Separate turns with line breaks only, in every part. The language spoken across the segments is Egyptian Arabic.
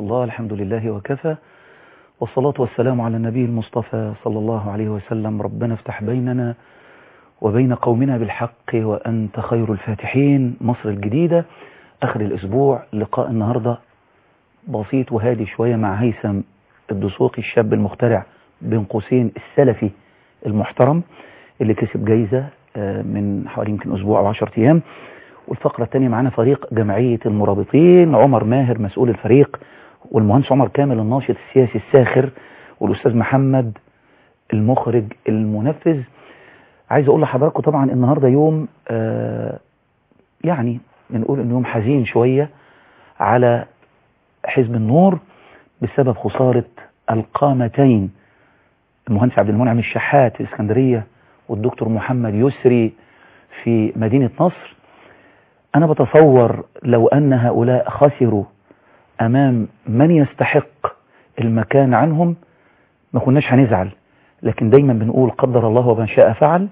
الله الحمد لله وكفى والصلاة والسلام على النبي المصطفى صلى الله عليه وسلم ربنا افتح بيننا وبين قومنا بالحق وأنت خير الفاتحين مصر الجديدة آخر الأسبوع لقاء النهاردة بسيط وهادي شوية مع هيثم الدسوقي الشاب المخترع بين قوسين السلفي المحترم اللي كسب جايزة من حوالي يمكن أسبوع أو 10 أيام والفقرة الثانية معانا فريق جمعية المرابطين عمر ماهر مسؤول الفريق والمهندس عمر كامل الناشط السياسي الساخر والأستاذ محمد المخرج المنفذ عايز أقول لحضراتكم طبعا النهاردة يوم آه يعني بنقول إنه يوم حزين شوية على حزب النور بسبب خسارة القامتين المهندس عبد المنعم الشحات في اسكندرية والدكتور محمد يسري في مدينة نصر أنا بتصور لو أن هؤلاء خسروا أمام من يستحق المكان عنهم ما كناش هنزعل لكن دايما بنقول قدر الله وما شاء فعل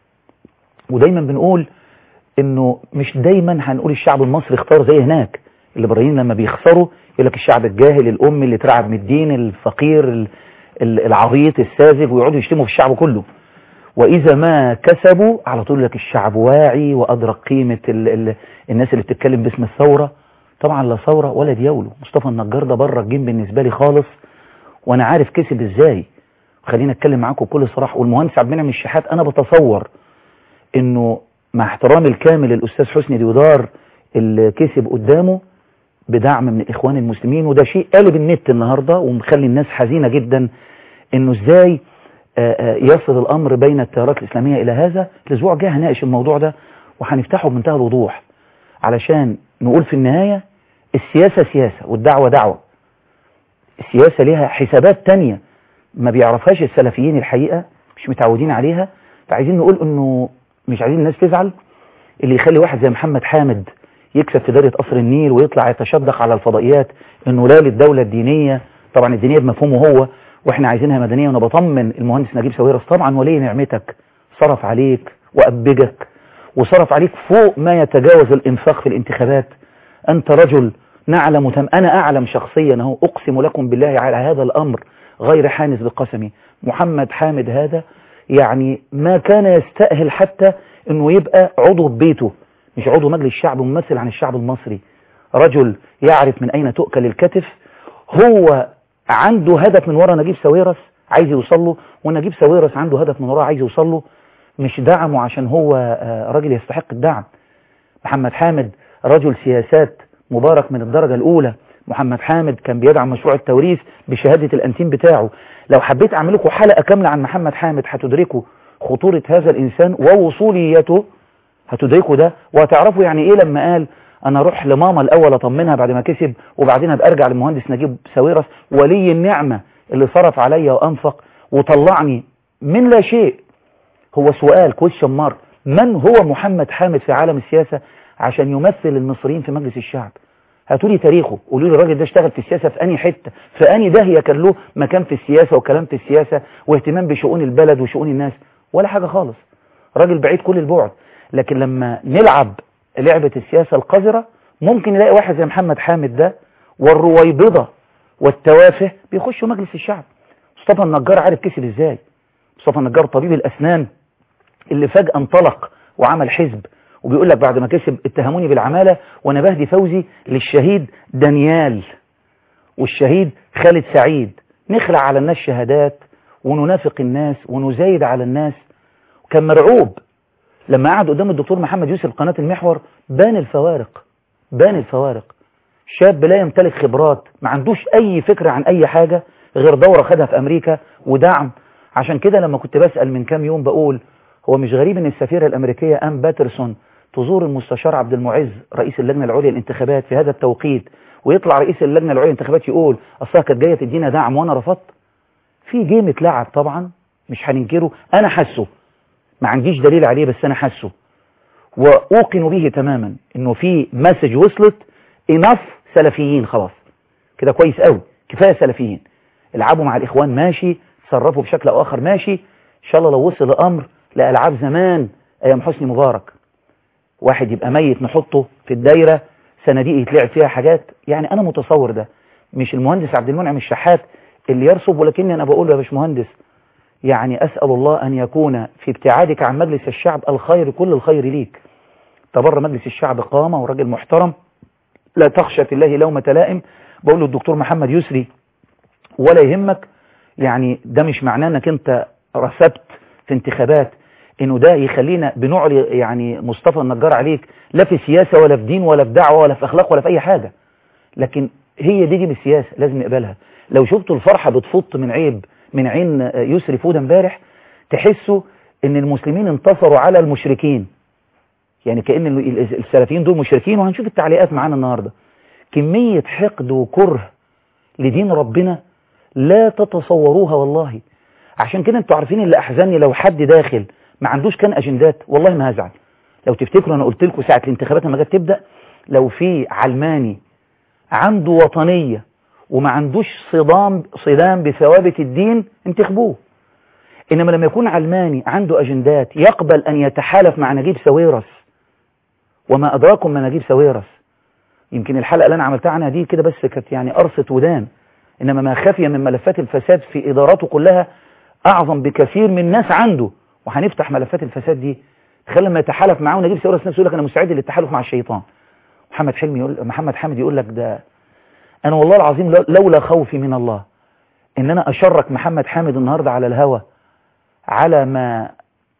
ودايما بنقول انه مش دايما هنقول الشعب المصري اختار زي هناك الليبراليين لما بيخسروا يقول لك الشعب الجاهل الام اللي اترعب من الدين الفقير العبيط الساذج ويقعدوا يشتموا في الشعب كله واذا ما كسبوا على طول لك الشعب واعي وادرك قيمه ال ال الناس اللي بتتكلم باسم الثوره طبعا لا ثوره ولا ديوله مصطفى النجار ده بره الجيم بالنسبه لي خالص وانا عارف كسب ازاي خلينا اتكلم معاكم بكل صراحه والمهندس عبد المنعم الشحات انا بتصور انه مع احترامي الكامل للاستاذ حسني ديودار اللي كسب قدامه بدعم من الاخوان المسلمين وده شيء قالب النت النهارده ومخلي الناس حزينه جدا انه ازاي يصل الامر بين التيارات الاسلاميه الى هذا الاسبوع الجاي هناقش الموضوع ده وهنفتحه بمنتهى الوضوح علشان نقول في النهايه السياسه سياسه والدعوه دعوه السياسه ليها حسابات تانية ما بيعرفهاش السلفيين الحقيقه مش متعودين عليها فعايزين نقول انه مش عايزين الناس تزعل اللي يخلي واحد زي محمد حامد يكسب في دايره قصر النيل ويطلع يتشدق على الفضائيات انه لا للدوله الدينيه طبعا الدينيه بمفهومه هو واحنا عايزينها مدنيه وانا بطمن المهندس نجيب ساويرس طبعا ولي نعمتك صرف عليك وابجك وصرف عليك فوق ما يتجاوز الانفاق في الانتخابات انت رجل نعلم تم انا اعلم شخصيا اهو اقسم لكم بالله على هذا الامر غير حانس بقسمي محمد حامد هذا يعني ما كان يستأهل حتى انه يبقى عضو ببيته مش عضو مجلس الشعب ممثل عن الشعب المصري رجل يعرف من اين تؤكل الكتف هو عنده هدف من ورا نجيب ساويرس عايز يوصل له ونجيب ساويرس عنده هدف من وراه عايز يوصل له مش دعمه عشان هو راجل يستحق الدعم محمد حامد رجل سياسات مبارك من الدرجة الأولى محمد حامد كان بيدعم مشروع التوريث بشهادة الأنتيم بتاعه لو حبيت أعمل لكم حلقة كاملة عن محمد حامد هتدركوا خطورة هذا الإنسان ووصوليته هتدركوا ده وهتعرفوا يعني إيه لما قال أنا أروح لماما الأول أطمنها بعد ما كسب وبعدين أبقى أرجع للمهندس نجيب ساويرس ولي النعمة اللي صرف عليا وأنفق وطلعني من لا شيء هو سؤال كويشن مارك من هو محمد حامد في عالم السياسة عشان يمثل المصريين في مجلس الشعب هاتوا لي تاريخه قولوا لي الراجل ده اشتغل في السياسة في أنهي حتة في أنهي داهية كان له مكان في السياسة وكلام في السياسة واهتمام بشؤون البلد وشؤون الناس ولا حاجة خالص راجل بعيد كل البعد لكن لما نلعب لعبة السياسة القذرة ممكن نلاقي واحد زي محمد حامد ده والرويبضة والتوافه بيخشوا مجلس الشعب مصطفى النجار عارف كسب ازاي مصطفى النجار طبيب الأسنان اللي فجأة انطلق وعمل حزب وبيقول لك بعد ما كسب اتهموني بالعمالة وانا بهدي فوزي للشهيد دانيال والشهيد خالد سعيد نخلع على الناس شهادات وننافق الناس ونزايد على الناس كان مرعوب لما قعد قدام الدكتور محمد يوسف قناة المحور بان الفوارق بان الفوارق شاب لا يمتلك خبرات ما عندوش اي فكرة عن اي حاجة غير دورة خدها في امريكا ودعم عشان كده لما كنت بسأل من كام يوم بقول هو مش غريب ان السفيرة الامريكية ام باترسون تزور المستشار عبد المعز رئيس اللجنة العليا للانتخابات في هذا التوقيت ويطلع رئيس اللجنة العليا للانتخابات يقول اصلها كانت جاية تدينا دعم وانا رفضت في جيم اتلعب طبعا مش هننكره انا حاسه ما عنديش دليل عليه بس انا حاسه واوقن به تماما انه في مسج وصلت انف سلفيين خلاص كده كويس قوي كفايه سلفيين العبوا مع الاخوان ماشي تصرفوا بشكل او اخر ماشي ان شاء الله لو وصل الامر لالعاب زمان ايام حسني مبارك واحد يبقى ميت نحطه في الدايره صناديق يتلعب فيها حاجات يعني انا متصور ده مش المهندس عبد المنعم الشحات اللي يرسب ولكني انا بقول له يا باشمهندس يعني اسال الله ان يكون في ابتعادك عن مجلس الشعب الخير كل الخير ليك تبر مجلس الشعب قامه وراجل محترم لا تخشى في الله لومة لائم بقول له الدكتور محمد يسري ولا يهمك يعني ده مش معناه انك انت رسبت في انتخابات انه ده يخلينا بنعلي يعني مصطفى النجار عليك لا في سياسة ولا في دين ولا في دعوة ولا في اخلاق ولا في اي حاجة لكن هي دي دي بالسياسة لازم نقبلها لو شفتوا الفرحة بتفط من عيب من عين يسري فودة امبارح تحسوا ان المسلمين انتصروا على المشركين يعني كأن السلفيين دول مشركين وهنشوف التعليقات معانا النهاردة كمية حقد وكره لدين ربنا لا تتصوروها والله عشان كده انتوا عارفين اللي احزني لو حد داخل ما عندوش كان اجندات والله ما هزعل لو تفتكروا انا قلت لكم ساعه الانتخابات لما جت تبدا لو في علماني عنده وطنيه وما عندوش صدام صدام بثوابت الدين انتخبوه انما لما يكون علماني عنده اجندات يقبل ان يتحالف مع نجيب ساويرس وما ادراكم ما نجيب ساويرس يمكن الحلقه اللي انا عملتها عنها دي كده بس كانت يعني قرصه ودان انما ما خفي من ملفات الفساد في اداراته كلها اعظم بكثير من ناس عنده وهنفتح ملفات الفساد دي تخيل لما يتحالف معاه ونجيب ساويرس نفسه يقول لك انا مستعد للتحالف مع الشيطان محمد حلمي يقول محمد حامد يقول لك ده انا والله العظيم لولا خوفي من الله ان انا اشرك محمد حامد النهارده على الهوى على ما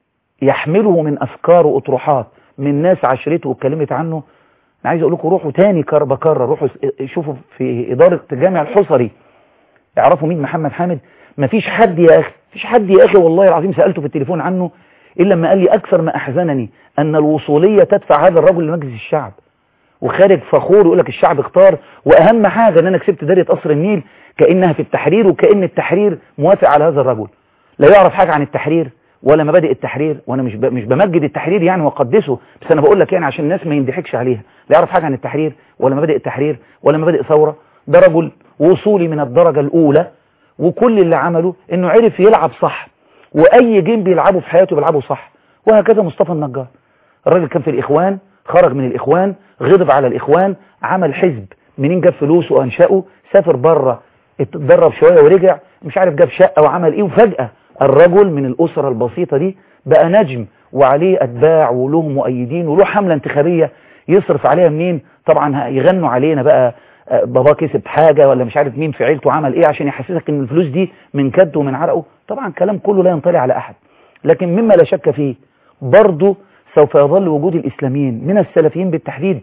يحمله من افكار واطروحات من ناس عشرته واتكلمت عنه انا عايز اقول لكم روحوا تاني كر بكره روحوا شوفوا في اداره الجامع الحصري يعرفوا مين محمد حامد مفيش حد يا اخي مفيش حد يا اخي والله العظيم سالته في التليفون عنه الا لما قال لي اكثر ما احزنني ان الوصوليه تدفع هذا الرجل لمجلس الشعب وخارج فخور يقول لك الشعب اختار واهم حاجه ان انا كسبت داريه قصر النيل كانها في التحرير وكان التحرير موافق على هذا الرجل لا يعرف حاجه عن التحرير ولا مبادئ التحرير وانا مش مش بمجد التحرير يعني واقدسه بس انا بقول لك يعني عشان الناس ما يندحكش عليها لا يعرف حاجه عن التحرير ولا مبادئ التحرير ولا مبادئ ثوره ده رجل وصولي من الدرجه الاولى وكل اللي عمله انه عرف يلعب صح واي جيم بيلعبه في حياته بيلعبه صح وهكذا مصطفى النجار الراجل كان في الاخوان خرج من الاخوان غضب على الاخوان عمل حزب منين جاب فلوس وانشأه سافر بره اتدرب شويه ورجع مش عارف جاب شقه وعمل ايه وفجاه الرجل من الاسره البسيطه دي بقى نجم وعليه اتباع وله مؤيدين وله حمله انتخابيه يصرف عليها منين طبعا يغنوا علينا بقى بابا كسب حاجة ولا مش عارف مين في عيلته عمل ايه عشان يحسسك ان الفلوس دي من كده ومن عرقه طبعا كلام كله لا ينطلي على احد لكن مما لا شك فيه برضه سوف يظل وجود الاسلاميين من السلفيين بالتحديد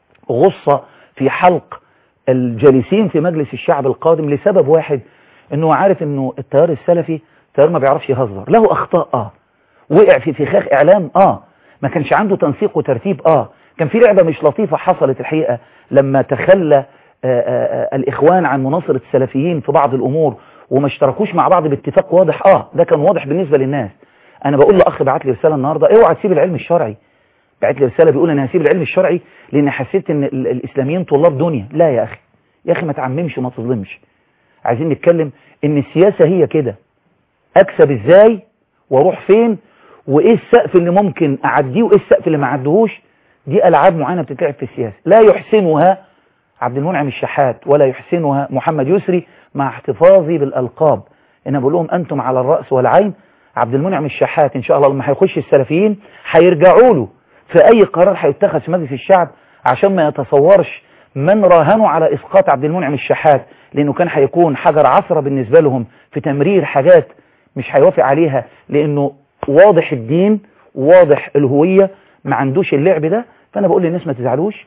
غصة في حلق الجالسين في مجلس الشعب القادم لسبب واحد انه عارف انه التيار السلفي تيار ما بيعرفش يهزر له اخطاء اه وقع في فخاخ اعلام اه ما كانش عنده تنسيق وترتيب اه كان في لعبة مش لطيفة حصلت الحقيقة لما تخلى آآ آآ الإخوان عن مناصرة السلفيين في بعض الأمور وما اشتركوش مع بعض باتفاق واضح آه ده كان واضح بالنسبة للناس أنا بقول لأخ بعت لي رسالة النهاردة اوعى تسيب العلم الشرعي بعت لي رسالة بيقول أنا هسيب العلم الشرعي لأن حسيت إن الإسلاميين طلاب دنيا لا يا أخي يا أخي ما تعممش وما تظلمش عايزين نتكلم إن السياسة هي كده أكسب إزاي وأروح فين وإيه السقف اللي ممكن أعديه وإيه السقف اللي ما أعدهوش دي ألعاب معينة بتتلعب في السياسة لا يحسنها عبد المنعم الشحات ولا يحسنها محمد يسري مع احتفاظي بالألقاب أنا بقول لهم أنتم على الرأس والعين عبد المنعم الشحات إن شاء الله لما هيخش السلفيين هيرجعوا له في أي قرار هيتخذ في مجلس الشعب عشان ما يتصورش من راهنوا على إسقاط عبد المنعم الشحات لأنه كان هيكون حجر عثرة بالنسبة لهم في تمرير حاجات مش هيوافق عليها لأنه واضح الدين واضح الهوية ما عندوش اللعب ده فأنا بقول للناس ما تزعلوش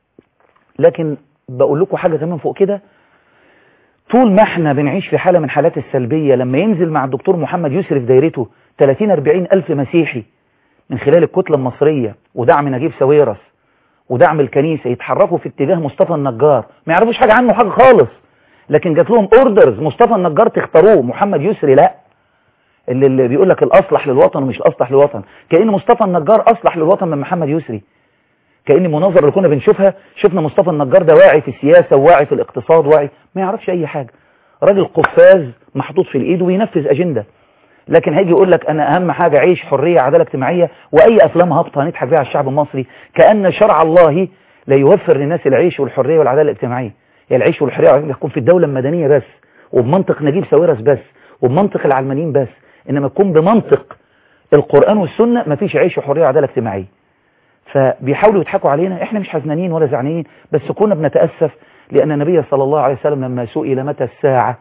لكن بقول لكم حاجة كمان فوق كده طول ما احنا بنعيش في حالة من حالات السلبية لما ينزل مع الدكتور محمد يسري في دايرته 30-40 ألف مسيحي من خلال الكتلة المصرية ودعم نجيب ساويرس ودعم الكنيسة يتحركوا في اتجاه مصطفى النجار ما يعرفوش حاجة عنه حاجة خالص لكن جات لهم اوردرز مصطفى النجار تختاروه محمد يسري لا اللي, اللي بيقول لك الأصلح للوطن ومش الأصلح للوطن كأن مصطفى النجار أصلح للوطن من محمد يسري كأن المناظر اللي كنا بنشوفها شفنا مصطفى النجار ده واعي في السياسة وواعي في الاقتصاد واعي ما يعرفش أي حاجة راجل قفاز محطوط في الإيد وينفذ أجندة لكن هيجي يقول لك أنا أهم حاجة عيش حرية عدالة اجتماعية وأي أفلام هابطة هنضحك بيها على الشعب المصري كأن شرع الله لا يوفر للناس العيش والحرية والعدالة الاجتماعية هي العيش والحريه يكون في الدوله المدنيه بس وبمنطق نجيب ساويرس بس وبمنطق العلمانيين بس انما يكون بمنطق القران والسنه مفيش عيش وحريه وعداله اجتماعيه فبيحاولوا يضحكوا علينا احنا مش حزنانين ولا زعلانين بس كنا بنتاسف لان النبي صلى الله عليه وسلم لما سئل متى الساعه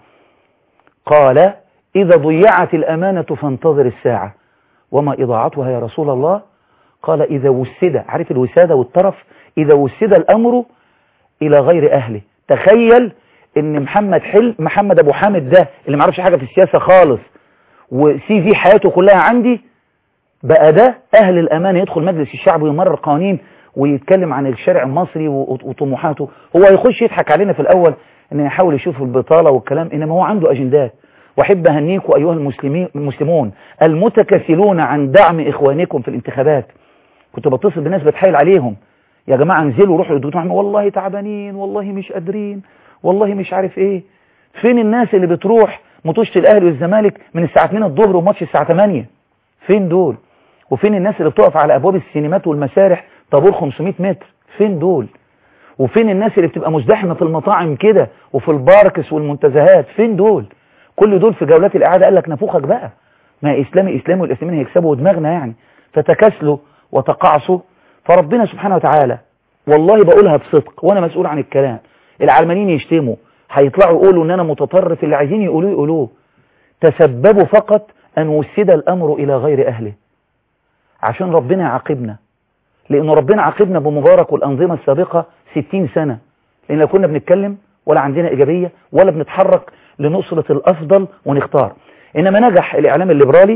قال اذا ضيعت الامانه فانتظر الساعه وما اضاعتها يا رسول الله قال إذا وسد عارف الوسادة والطرف إذا وسد الأمر إلى غير أهله تخيل إن محمد حل محمد أبو حامد ده اللي ما عرفش حاجة في السياسة خالص وسي في حياته كلها عندي بقى ده أهل الأمان يدخل مجلس الشعب ويمرر قوانين ويتكلم عن الشارع المصري وطموحاته هو يخش يضحك علينا في الأول إن يحاول يشوف البطالة والكلام إنما هو عنده أجندات وأحب أهنيكم أيها المسلمين المسلمون المتكاسلون عن دعم إخوانكم في الانتخابات كنت بتصل بناس بتحايل عليهم يا جماعة انزلوا روحوا للدكتور والله تعبانين والله مش قادرين والله مش عارف ايه فين الناس اللي بتروح مطوشة الاهلي والزمالك من الساعة 2 الظهر وماتش الساعة 8 فين دول وفين الناس اللي بتقف على ابواب السينمات والمسارح طابور 500 متر فين دول وفين الناس اللي بتبقى مزدحمة في المطاعم كده وفي الباركس والمنتزهات فين دول كل دول في جولات الاعادة قال لك نفوخك بقى ما اسلامي اسلامي والاسلاميين هيكسبوا دماغنا يعني فتكاسلوا وتقاعسوا فربنا سبحانه وتعالى والله بقولها بصدق وانا مسؤول عن الكلام العلمانيين يشتموا هيطلعوا يقولوا ان انا متطرف اللي عايزين يقولوه يقولوه تسببوا فقط ان وسد الامر الى غير اهله عشان ربنا يعاقبنا لان ربنا عاقبنا بمبارك والانظمه السابقه 60 سنه لان لو كنا بنتكلم ولا عندنا ايجابيه ولا بنتحرك لنصره الافضل ونختار انما نجح الاعلام الليبرالي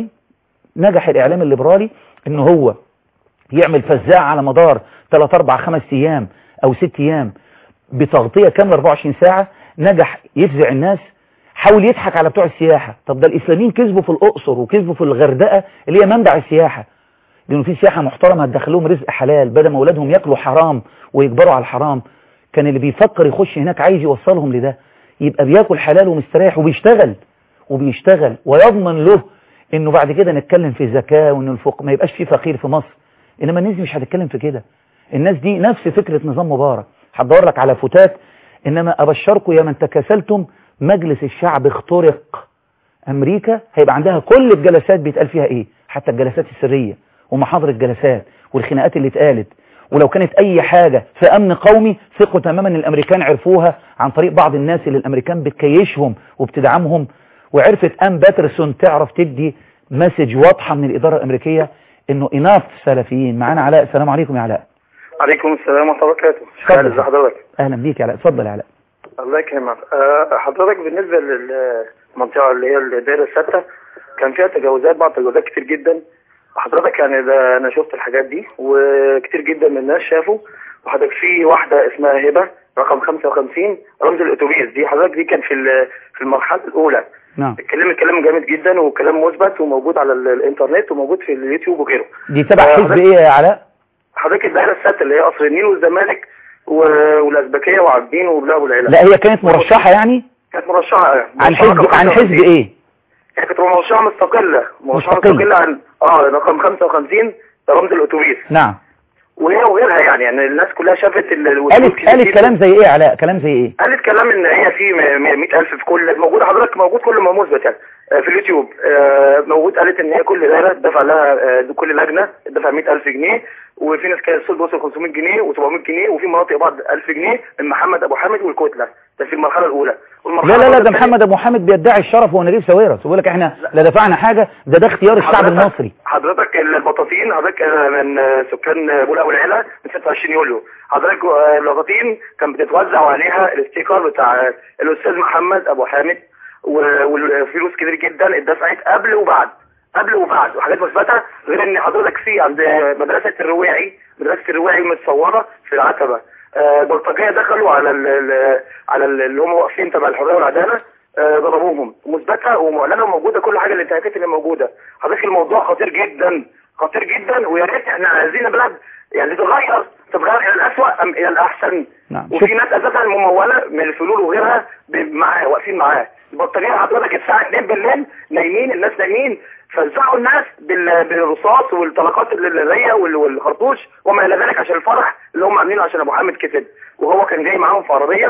نجح الاعلام الليبرالي ان هو يعمل فزاعة على مدار 3 4 5 ايام او 6 ايام بتغطية كاملة 24 ساعة نجح يفزع الناس حاول يضحك على بتوع السياحة طب ده الاسلاميين كذبوا في الاقصر وكذبوا في الغردقة اللي هي منبع السياحة لانه في سياحة محترمة هتدخلهم رزق حلال بدل ما اولادهم ياكلوا حرام ويكبروا على الحرام كان اللي بيفكر يخش هناك عايز يوصلهم لده يبقى بياكل حلال ومستريح وبيشتغل وبيشتغل ويضمن له انه بعد كده نتكلم في زكاة وان الفق ما يبقاش في فقير في مصر انما الناس دي مش هتتكلم في كده الناس دي نفس فكرة نظام مبارك هدور لك على فتات انما ابشركم يا من تكاسلتم مجلس الشعب اخترق امريكا هيبقى عندها كل الجلسات بيتقال فيها ايه حتى الجلسات السرية ومحاضر الجلسات والخناقات اللي اتقالت ولو كانت اي حاجة في امن قومي ثقوا تماما ان الامريكان عرفوها عن طريق بعض الناس اللي الامريكان بتكيشهم وبتدعمهم وعرفت ام باترسون تعرف تدي مسج واضحة من الادارة الامريكية انه اناف سلفيين معانا علاء السلام عليكم يا علاء
عليكم السلام ورحمه الله وبركاته
اتفضل.
ازي حضرتك
اهلا بيك يا علاء اتفضل يا علاء
الله يكرمك أه، حضرتك بالنسبه للمنطقه اللي هي الدائره السادسه كان فيها تجاوزات بعض التجاوزات كتير جدا حضرتك يعني ده انا شفت الحاجات دي وكتير جدا من الناس شافوا وحضرتك في واحده اسمها هبه رقم 55 رمز الاتوبيس دي حضرتك دي كان في ال- في المرحله الاولى
نعم
اتكلمت كلام جامد جدا وكلام مثبت وموجود على ال- الانترنت وموجود في اليوتيوب وغيره
دي تبع
آه،
حزب
حضرتك-
ايه يا علاء
حضرتك الدائره السادسه اللي هي قصر النيل والزمالك و- والازبكيه وعابدين وبلا والعيله
لا هي كانت مرشحة يعني
كانت مرشحه
عن
مرشحة
حزب
رقم
عن حزب
55.
ايه
هي كانت مرشحه مستقله مرشحه
مستقلة.
مستقله عن اه رقم 55 ده رمز الاتوبيس
نعم
وهي وغيرها يعني يعني الناس كلها شافت ال- الوصول
قالت
كتير
قالت
جداً.
كلام زي ايه يا علاء كلام زي ايه
قالت كلام ان هي في 100000 في كل موجود حضرتك موجود كل ما مثبت يعني آه، في اليوتيوب آه، موجود قالت ان هي كل دايره دفع لها آه، كل لجنه دفع 100000 جنيه وفي ناس كانت الصوت وصل 500 جنيه و700 جنيه وفي مناطق بعض 1000 جنيه من محمد ابو حامد والكتله ده في المرحله الاولى والمرحله
لا لا لا ده
الثانية-
محمد ابو حامد بيدعي الشرف وهو نجيب ساويرس ويقول لك احنا لا دفعنا حاجة ده ده اختيار الشعب
حضرتك-
المصري
حضرتك البطاطين حضرتك آه، من آه، سكان آه، بولا والعلا من 26 يوليو حضرتك آه، البطاطين كان بتتوزع عليها الاستيكر بتاع آه، الاستاذ محمد ابو حامد و- والفلوس كتير جدا اتدفعت قبل وبعد قبل وبعد وحاجات مثبته غير ان حضرتك في عند مدرسه الرواعي مدرسه الرواعي متصوره في العتبه آه، بلطجيه دخلوا على ال ال على ال- اللي هم واقفين تبع الحريه والعداله آه، ضربوهم مثبته ومعلنه وموجوده كل حاجه الانتهاكات اللي موجوده حضرتك الموضوع خطير جدا خطير جدا ويا ريت احنا عايزين بلد يعني تتغير تتغير الى الاسوء ام الى الاحسن
نعم
وفي
شوف
ناس اساسا مموله من الفلول وغيرها ب- معاه واقفين معاه البطاريه حضرتك الساعه 2 بالليل نايمين الناس نايمين فزعوا الناس بال- بالرصاص والطلقات الناريه وال- والخرطوش وما الى ذلك عشان الفرح اللي هم عاملينه عشان ابو حامد كسب وهو كان جاي معاهم في عربيه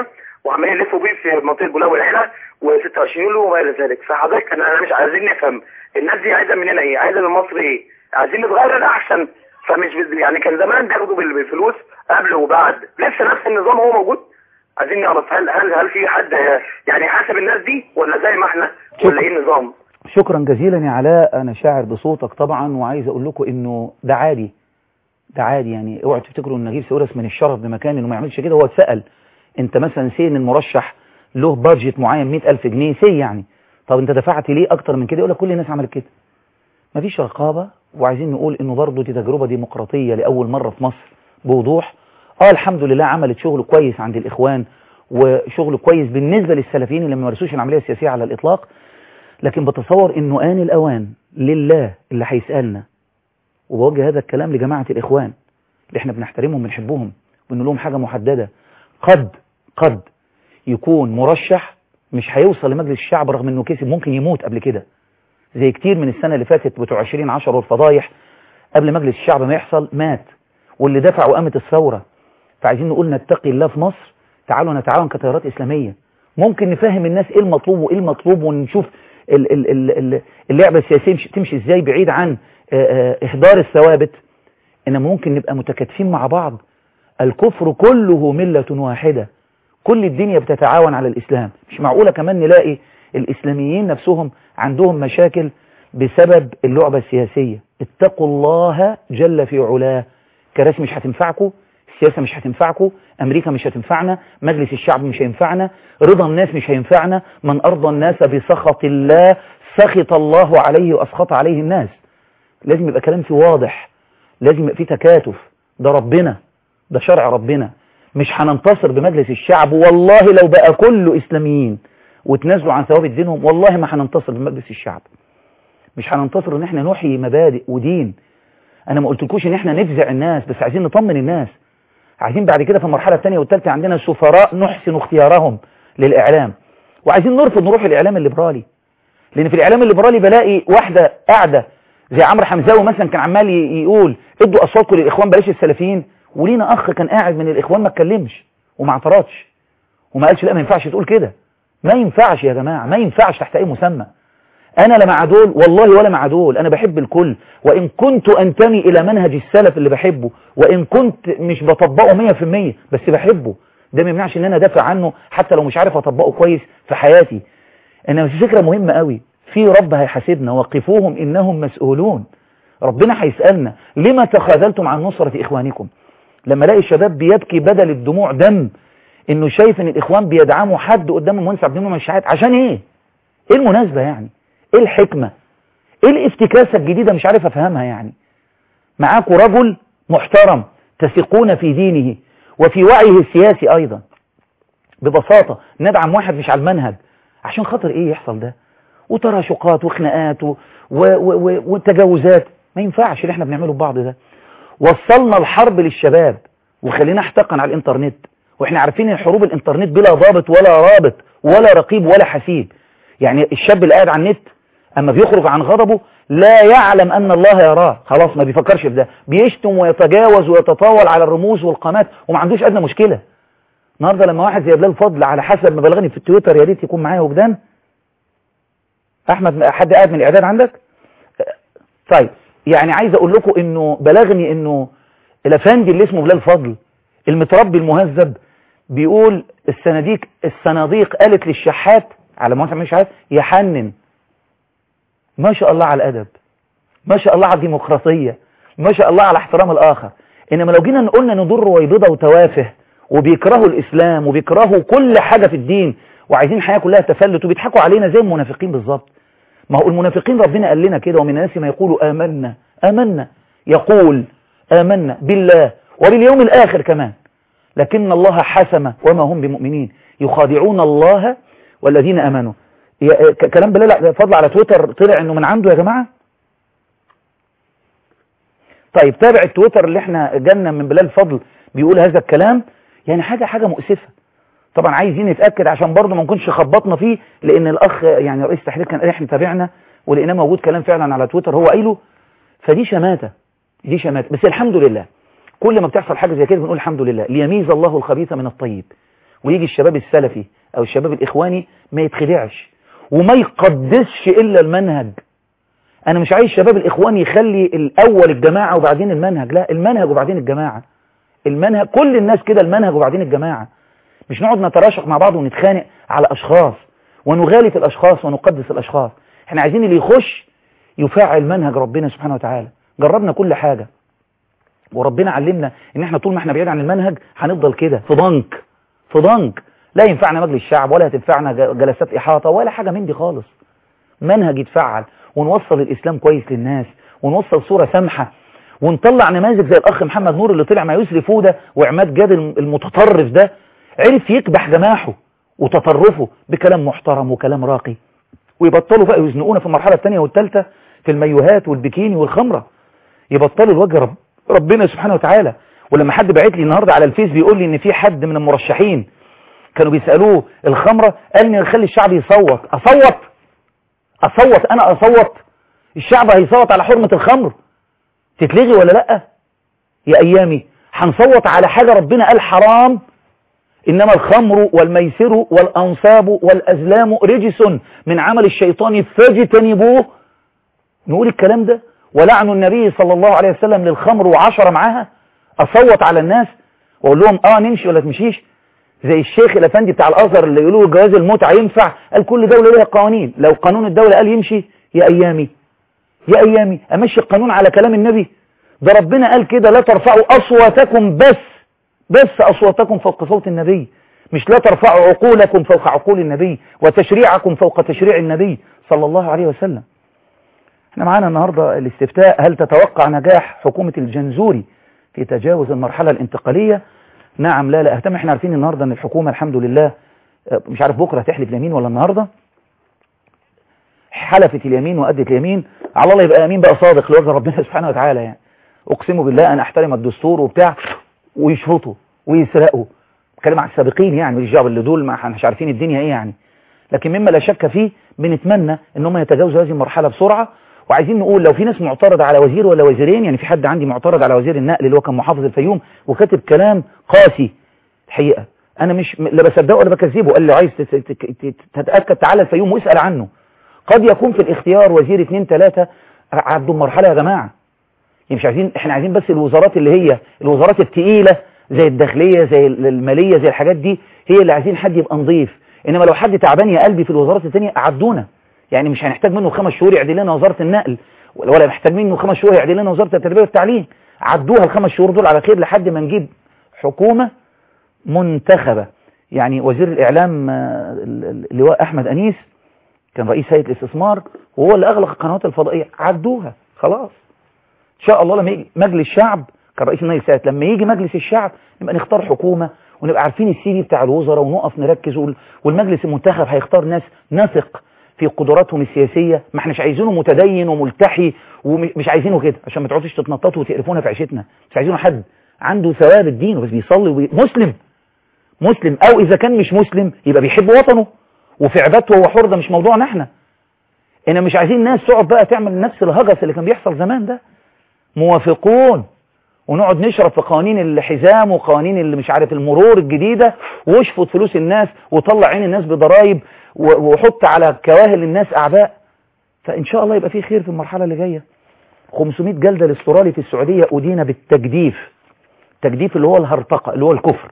وعمالين يلفوا بيه في منطقه بولاق والعيله و26 يوليو وما الى ذلك فحضرتك انا أنا مش عايزين نفهم الناس دي عايزه مننا ايه؟ عايزه من مصر ايه؟ عايزين نتغير الاحسن فمش بال- يعني كان زمان بياخدوا بال- بالفلوس قبل وبعد لسه نفس النظام هو موجود عايزين نعرف هل هل هل في حد يعني حاسب الناس دي ولا زي ما احنا ولا ايه النظام؟
شكرا جزيلا يا علاء انا شاعر بصوتك طبعا وعايز اقول لكم انه ده عادي ده عادي يعني اوعوا تفتكروا ان نجيب ساويرس من الشرف بمكان انه ما يعملش كده هو اتسال انت مثلا سي ان المرشح له بادجت معين 100000 جنيه سي يعني طب انت دفعت ليه اكتر من كده يقول لك كل الناس عملت كده مفيش رقابه وعايزين نقول انه برضه دي تجربه ديمقراطيه لاول مره في مصر بوضوح اه الحمد لله عملت شغل كويس عند الاخوان وشغل كويس بالنسبه للسلفيين اللي ما مارسوش العمليه السياسيه على الاطلاق لكن بتصور انه آن الأوان لله اللي هيسألنا وبوجه هذا الكلام لجماعة الإخوان اللي احنا بنحترمهم بنحبهم بنقول لهم حاجة محددة قد قد يكون مرشح مش هيوصل لمجلس الشعب رغم انه كسب ممكن يموت قبل كده زي كتير من السنة اللي فاتت بتوع 20 10 والفضايح قبل مجلس الشعب ما يحصل مات واللي دفع وقامت الثورة فعايزين نقول نتقي الله في مصر تعالوا نتعاون كتيارات إسلامية ممكن نفهم الناس ايه المطلوب وايه المطلوب ونشوف ال- ال- ال- ال- اللعبة السياسية مش- تمشي ازاي بعيد عن آه، آه، إهدار الثوابت إنما ممكن نبقى متكاتفين مع بعض الكفر كله ملة واحدة كل الدنيا بتتعاون على الإسلام مش معقولة كمان نلاقي الإسلاميين نفسهم عندهم مشاكل بسبب اللعبة السياسية اتقوا الله جل في علاه كراسي مش هتنفعكم السياسة مش هتنفعكم أمريكا مش هتنفعنا مجلس الشعب مش هينفعنا رضا الناس مش هينفعنا من أرضى الناس بسخط الله سخط الله عليه وأسخط عليه الناس لازم يبقى كلام فيه واضح لازم يبقى فيه تكاتف ده ربنا ده شرع ربنا مش هننتصر بمجلس الشعب والله لو بقى كله إسلاميين وتنازلوا عن ثوابت دينهم والله ما هننتصر بمجلس الشعب مش هننتصر ان احنا نحيي مبادئ ودين انا ما قلتلكوش ان احنا نفزع الناس بس عايزين نطمن الناس عايزين بعد كده في المرحلة الثانية والثالثة عندنا سفراء نحسن اختيارهم للإعلام وعايزين نرفض نروح الإعلام الليبرالي لأن في الإعلام الليبرالي بلاقي واحدة قاعدة زي عمرو حمزاوي مثلا كان عمال ي- يقول ادوا أصواتكم للإخوان بلاش السلفيين ولينا أخ كان قاعد من الإخوان ما اتكلمش وما اعترضش وما قالش لا ما ينفعش تقول كده ما ينفعش يا جماعة ما ينفعش تحت أي مسمى أنا لا مع دول والله ولا مع دول أنا بحب الكل وإن كنت أنتمي إلى منهج السلف اللي بحبه وإن كنت مش بطبقه مية في المية بس بحبه ده ما يمنعش إن أنا أدافع عنه حتى لو مش عارف أطبقه كويس في حياتي إنما في فكرة مهمة قوي في رب هيحاسبنا وقفوهم إنهم مسؤولون ربنا هيسألنا لما تخاذلتم عن نصرة إخوانكم لما الاقي الشباب بيبكي بدل الدموع دم إنه شايف إن الإخوان بيدعموا حد قدام المهندس عبد المنعم الشحات عشان إيه؟ إيه المناسبة يعني؟ ايه الحكمة ايه الافتكاسة الجديدة مش عارف افهمها يعني معاكم رجل محترم تثقون في دينه وفي وعيه السياسي ايضا ببساطة ندعم واحد مش على المنهج عشان خاطر ايه يحصل ده وتراشقات وخناقات و... و... و... وتجاوزات ما ينفعش اللي احنا بنعمله ببعض ده وصلنا الحرب للشباب وخلينا احتقن على الانترنت واحنا عارفين ان حروب الانترنت بلا ضابط ولا رابط ولا رقيب ولا حسيب يعني الشاب اللي قاعد على النت اما بيخرج عن غضبه لا يعلم ان الله يراه خلاص ما بيفكرش في ده بيشتم ويتجاوز ويتطاول على الرموز والقامات وما عندوش ادنى مشكلة النهارده لما واحد زي بلال فضل على حسب ما بلغني في التويتر يا ريت يكون معايا وجدان احمد حد قاعد من الاعداد عندك طيب يعني عايز اقول لكم انه بلغني انه الافندي اللي اسمه بلال فضل المتربي المهذب بيقول الصناديق الصناديق قالت للشحات على ما مش عارف يحنن ما شاء الله على الادب ما شاء الله على الديمقراطيه ما شاء الله على احترام الاخر انما لو جينا قلنا نضر رويبضه وتوافه وبيكرهوا الاسلام وبيكرهوا كل حاجه في الدين وعايزين الحياه كلها تفلت وبيضحكوا علينا زي المنافقين بالظبط ما هو المنافقين ربنا قال لنا كده ومن الناس ما يقولوا آمنا آمنا يقول آمنا بالله وباليوم الآخر كمان لكن الله حسم وما هم بمؤمنين يخادعون الله والذين آمنوا يا- ك- كلام بلال فضل على تويتر طلع انه من عنده يا جماعة طيب تابع التويتر اللي احنا جالنا من بلال فضل بيقول هذا الكلام يعني حاجة حاجة مؤسفة طبعا عايزين نتأكد عشان برضه ما نكونش خبطنا فيه لان الاخ يعني رئيس التحرير كان قال احنا تابعنا ولقيناه موجود كلام فعلا على تويتر هو قايله فدي شماتة دي شماتة بس الحمد لله كل ما بتحصل حاجة زي كده بنقول الحمد لله ليميز الله الخبيث من الطيب ويجي الشباب السلفي او الشباب الاخواني ما يتخدعش وما يقدسش الا المنهج انا مش عايز شباب الاخوان يخلي الاول الجماعة وبعدين المنهج لا المنهج وبعدين الجماعة المنهج كل الناس كده المنهج وبعدين الجماعة مش نقعد نتراشق مع بعض ونتخانق على اشخاص ونغالي في الاشخاص ونقدس الاشخاص احنا عايزين اللي يخش يفعل منهج ربنا سبحانه وتعالى جربنا كل حاجة وربنا علمنا ان احنا طول ما احنا بعيد عن المنهج هنفضل كده في ضنك في ضنك لا ينفعنا مجلس الشعب ولا تنفعنا جلسات احاطة ولا حاجة من دي خالص منهج يتفعل ونوصل الاسلام كويس للناس ونوصل صورة سامحة ونطلع نماذج زي الاخ محمد نور اللي طلع مع يسري فودة وعماد جاد المتطرف ده عرف يكبح جماحه وتطرفه بكلام محترم وكلام راقي ويبطلوا بقى يزنقونا في المرحلة الثانية والثالثة في المايوهات والبكيني والخمرة يبطلوا الوجه رب ربنا سبحانه وتعالى ولما حد بعت لي النهاردة على الفيس بيقول لي ان في حد من المرشحين كانوا بيسألوه الخمرة قال لي خلي الشعب يصوت اصوت اصوت انا اصوت الشعب هيصوت على حرمة الخمر تتلغي ولا لا يا ايامي هنصوت على حاجة ربنا قال حرام إنما الخمر والميسر والأنصاب والأزلام رجس من عمل الشيطان فاجتنبوه نقول الكلام ده ولعن النبي صلى الله عليه وسلم للخمر وعشرة معاها أصوت على الناس وأقول لهم آه نمشي ولا تمشيش زي الشيخ الأفندي بتاع الأزهر اللي يقولوا جواز المتعة ينفع قال كل دولة لها قوانين لو قانون الدولة قال يمشي يا أيامي يا أيامي أمشي القانون على كلام النبي ده ربنا قال كده لا ترفعوا أصواتكم بس بس أصواتكم فوق صوت النبي مش لا ترفعوا عقولكم فوق عقول النبي وتشريعكم فوق تشريع النبي صلى الله عليه وسلم احنا معانا النهاردة الاستفتاء هل تتوقع نجاح حكومة الجنزوري في تجاوز المرحلة الانتقالية نعم لا لا اهتم احنا عارفين النهاردة ان الحكومة الحمد لله مش عارف بكرة هتحلف اليمين ولا النهاردة حلفت اليمين وأدت اليمين على الله يبقى يمين بقى صادق لوجه ربنا سبحانه وتعالى يعني اقسم بالله انا احترم الدستور وبتاع ويشفطوا ويسرقوا بتكلم عن السابقين يعني مش جاب اللي دول ما احنا مش عارفين الدنيا ايه يعني لكن مما لا شك فيه بنتمنى ان هم يتجاوزوا هذه المرحله بسرعه وعايزين نقول لو في ناس معترضه على وزير ولا وزيرين يعني في حد عندي معترض على وزير النقل اللي هو كان محافظ الفيوم وكاتب كلام قاسي الحقيقه انا مش لا بصدقه ولا بكذبه قال لي عايز تتاكد تعالى الفيوم واسال عنه قد يكون في الاختيار وزير اثنين ثلاثه عدوا المرحله يا جماعه يعني مش عايزين احنا عايزين بس الوزارات اللي هي الوزارات التقيلة زي الداخلية زي المالية زي الحاجات دي هي اللي عايزين حد يبقى نظيف انما لو حد تعبان يا قلبي في الوزارات التانية عدونا يعني مش هنحتاج منه خمس شهور يعدل لنا وزارة النقل ولا محتاج منه خمس شهور يعدل لنا وزارة التربية والتعليم عدوها الخمس شهور دول على خير لحد ما نجيب حكومة منتخبة يعني وزير الإعلام اللواء أحمد أنيس كان رئيس هيئة الاستثمار وهو اللي أغلق القنوات الفضائية عدوها خلاص ان شاء الله لما يجي مجلس الشعب كان رئيس النادي السادات لما يجي مجلس الشعب نبقى نختار حكومة ونبقى عارفين السي في بتاع الوزراء ونقف نركز والمجلس المنتخب هيختار ناس نثق في قدراتهم السياسية ما احناش عايزينه متدين وملتحي ومش عايزينه كده عشان ما تقعدوش تتنططوا وتقرفونا في عيشتنا مش عايزينه حد عنده ثواب الدين بس بيصلي وبي... مسلم مسلم او اذا كان مش مسلم يبقى بيحب وطنه وفي عبادته هو حر ده مش موضوعنا احنا انا مش عايزين ناس تقعد بقى تعمل نفس الهجس اللي كان بيحصل زمان ده موافقون ونقعد نشرب في قوانين الحزام وقوانين اللي مش عارف المرور الجديدة واشفط فلوس الناس وطلع عين الناس بضرائب وحط على كواهل الناس أعباء فإن شاء الله يبقى في خير في المرحلة اللي جاية 500 جلدة الاسترالي في السعودية أدين بالتجديف التجديف اللي هو الهرطقة اللي هو الكفر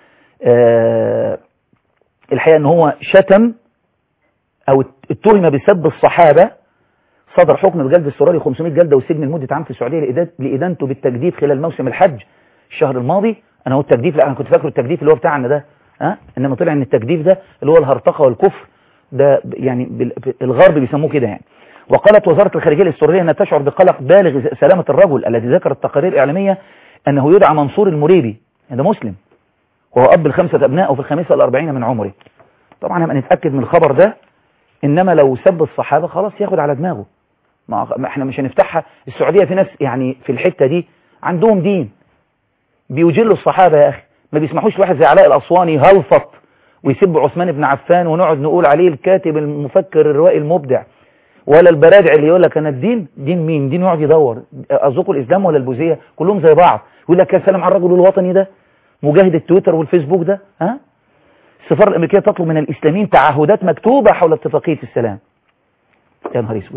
أه الحقيقة ان هو شتم او اتهم بسب الصحابة صدر حكم بجلد السراري 500 جلدة والسجن لمدة عام في السعودية لإدانته بالتجديف خلال موسم الحج الشهر الماضي أنا هو التجديف لا أنا كنت فاكره التجديف اللي هو بتاعنا ده ها إنما طلع إن التجديف ده اللي هو الهرطقة والكفر ده يعني الغرب بيسموه كده يعني وقالت وزارة الخارجية السورية أنها تشعر بقلق بالغ سلامة الرجل الذي ذكر التقارير الإعلامية أنه يدعى منصور المريبي ده مسلم وهو أب الخمسة أبناء في الخامسة الأربعين من عمره طبعا هنبقى نتأكد من الخبر ده إنما لو سب الصحابة خلاص ياخد على دماغه ما احنا مش هنفتحها السعودية في ناس يعني في الحتة دي عندهم دين بيجلوا الصحابة يا أخي ما بيسمحوش واحد زي علاء الأسواني هلفط ويسب عثمان بن عفان ونقعد نقول عليه الكاتب المفكر الروائي المبدع ولا البرادع اللي يقول لك أنا الدين دين مين دين يقعد يدور أذوقوا الإسلام ولا البوذية كلهم زي بعض يقول لك يا سلام على الرجل الوطني ده مجاهد التويتر والفيسبوك ده ها السفارة الأمريكية تطلب من الإسلاميين تعهدات مكتوبة حول اتفاقية السلام يا نهار اسود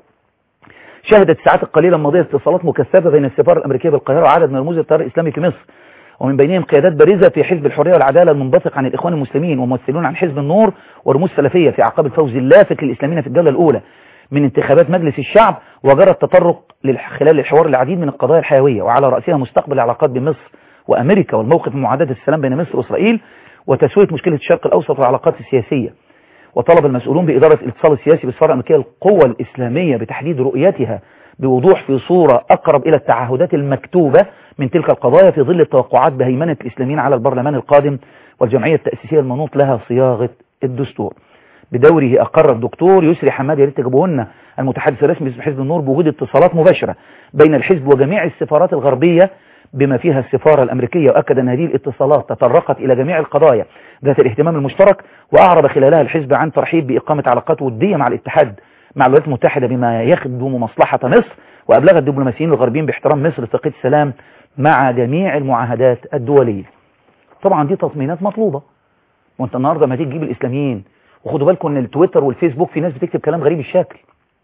شهدت الساعات القليلة الماضية اتصالات مكثفة بين السفارة الأمريكية بالقاهرة وعدد من رموز التيار الإسلامي في مصر ومن بينهم قيادات بارزة في حزب الحرية والعدالة المنبثق عن الإخوان المسلمين وممثلون عن حزب النور ورموز سلفية في أعقاب الفوز اللافت للإسلاميين في الجولة الأولى من انتخابات مجلس الشعب وجرى التطرق خلال الحوار العديد من القضايا الحيوية وعلى رأسها مستقبل العلاقات بين مصر وأمريكا والموقف من معاداة السلام بين مصر وإسرائيل وتسوية مشكلة الشرق الأوسط والعلاقات السياسية وطلب المسؤولون بإدارة الاتصال السياسي بالسفارة الأمريكية القوى الإسلامية بتحديد رؤيتها بوضوح في صورة أقرب إلى التعهدات المكتوبة من تلك القضايا في ظل التوقعات بهيمنة الإسلاميين على البرلمان القادم والجمعية التأسيسية المنوط لها صياغة الدستور بدوره أقر الدكتور يسري حماد يا ريت تجيبوه لنا المتحدث الرسمي باسم حزب النور بوجود اتصالات مباشرة بين الحزب وجميع السفارات الغربية بما فيها السفارة الأمريكية وأكد أن هذه الاتصالات تطرقت إلى جميع القضايا ذات الاهتمام المشترك وأعرب خلالها الحزب عن ترحيب بإقامة علاقات ودية مع الاتحاد مع الولايات المتحدة بما يخدم مصلحة مصر وأبلغ الدبلوماسيين الغربيين باحترام مصر اتفاقية السلام مع جميع المعاهدات الدولية طبعا دي تطمينات مطلوبة وانت النهاردة ما تيجي تجيب الإسلاميين وخدوا بالكم ان التويتر والفيسبوك في ناس بتكتب كلام غريب الشكل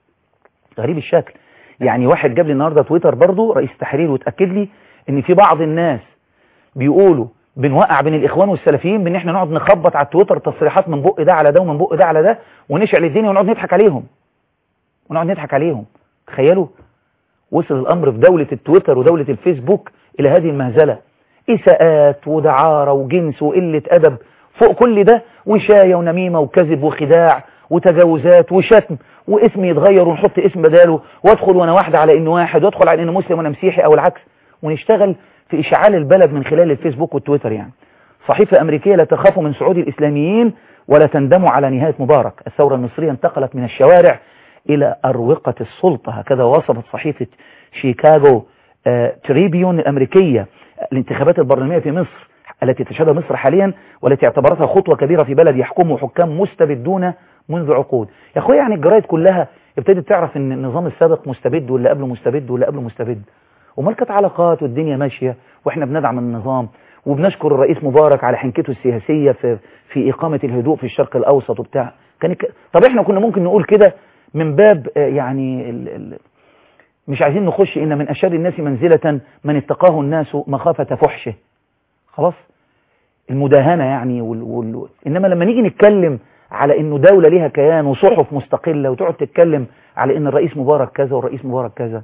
غريب الشكل يعني واحد جاب لي النهاردة تويتر برضو رئيس تحرير وتأكد لي ان في بعض الناس بيقولوا بنوقع بين الاخوان والسلفيين بان احنا نقعد نخبط على التويتر تصريحات من بق ده على ده ومن بق ده على ده ونشعل الدنيا ونقعد نضحك عليهم ونقعد نضحك عليهم تخيلوا وصل الامر في دولة التويتر ودولة الفيسبوك الى هذه المهزلة اساءات ودعارة وجنس وقلة ادب فوق كل ده وشاية ونميمة وكذب وخداع وتجاوزات وشتم واسم يتغير ونحط اسم بداله وادخل وانا واحدة على انه واحد وادخل على انه مسلم وانا مسيحي او العكس ونشتغل في اشعال البلد من خلال الفيسبوك والتويتر يعني صحيفة امريكية لا تخاف من صعود الاسلاميين ولا تندم على نهاية مبارك الثورة المصرية انتقلت من الشوارع الى اروقة السلطة هكذا وصفت صحيفة شيكاغو آه تريبيون الامريكية الانتخابات البرلمانية في مصر التي تشهدها مصر حاليا والتي اعتبرتها خطوة كبيرة في بلد يحكمه حكام مستبدون منذ عقود يا اخويا يعني الجرايد كلها ابتدت تعرف ان النظام السابق مستبد واللي قبله مستبد واللي قبله مستبد ومال كانت علاقات والدنيا ماشية واحنا بندعم النظام وبنشكر الرئيس مبارك على حنكته السياسية في في إقامة الهدوء في الشرق الأوسط وبتاع كان ك... طب احنا كنا ممكن نقول كده من باب يعني ال... ال... مش عايزين نخش إن من أشر الناس منزلة من اتقاه الناس مخافة فحشه خلاص المداهنة يعني وال... وال... إنما لما نيجي نتكلم على إنه دولة ليها كيان وصحف مستقلة وتقعد تتكلم على إن الرئيس مبارك كذا والرئيس مبارك كذا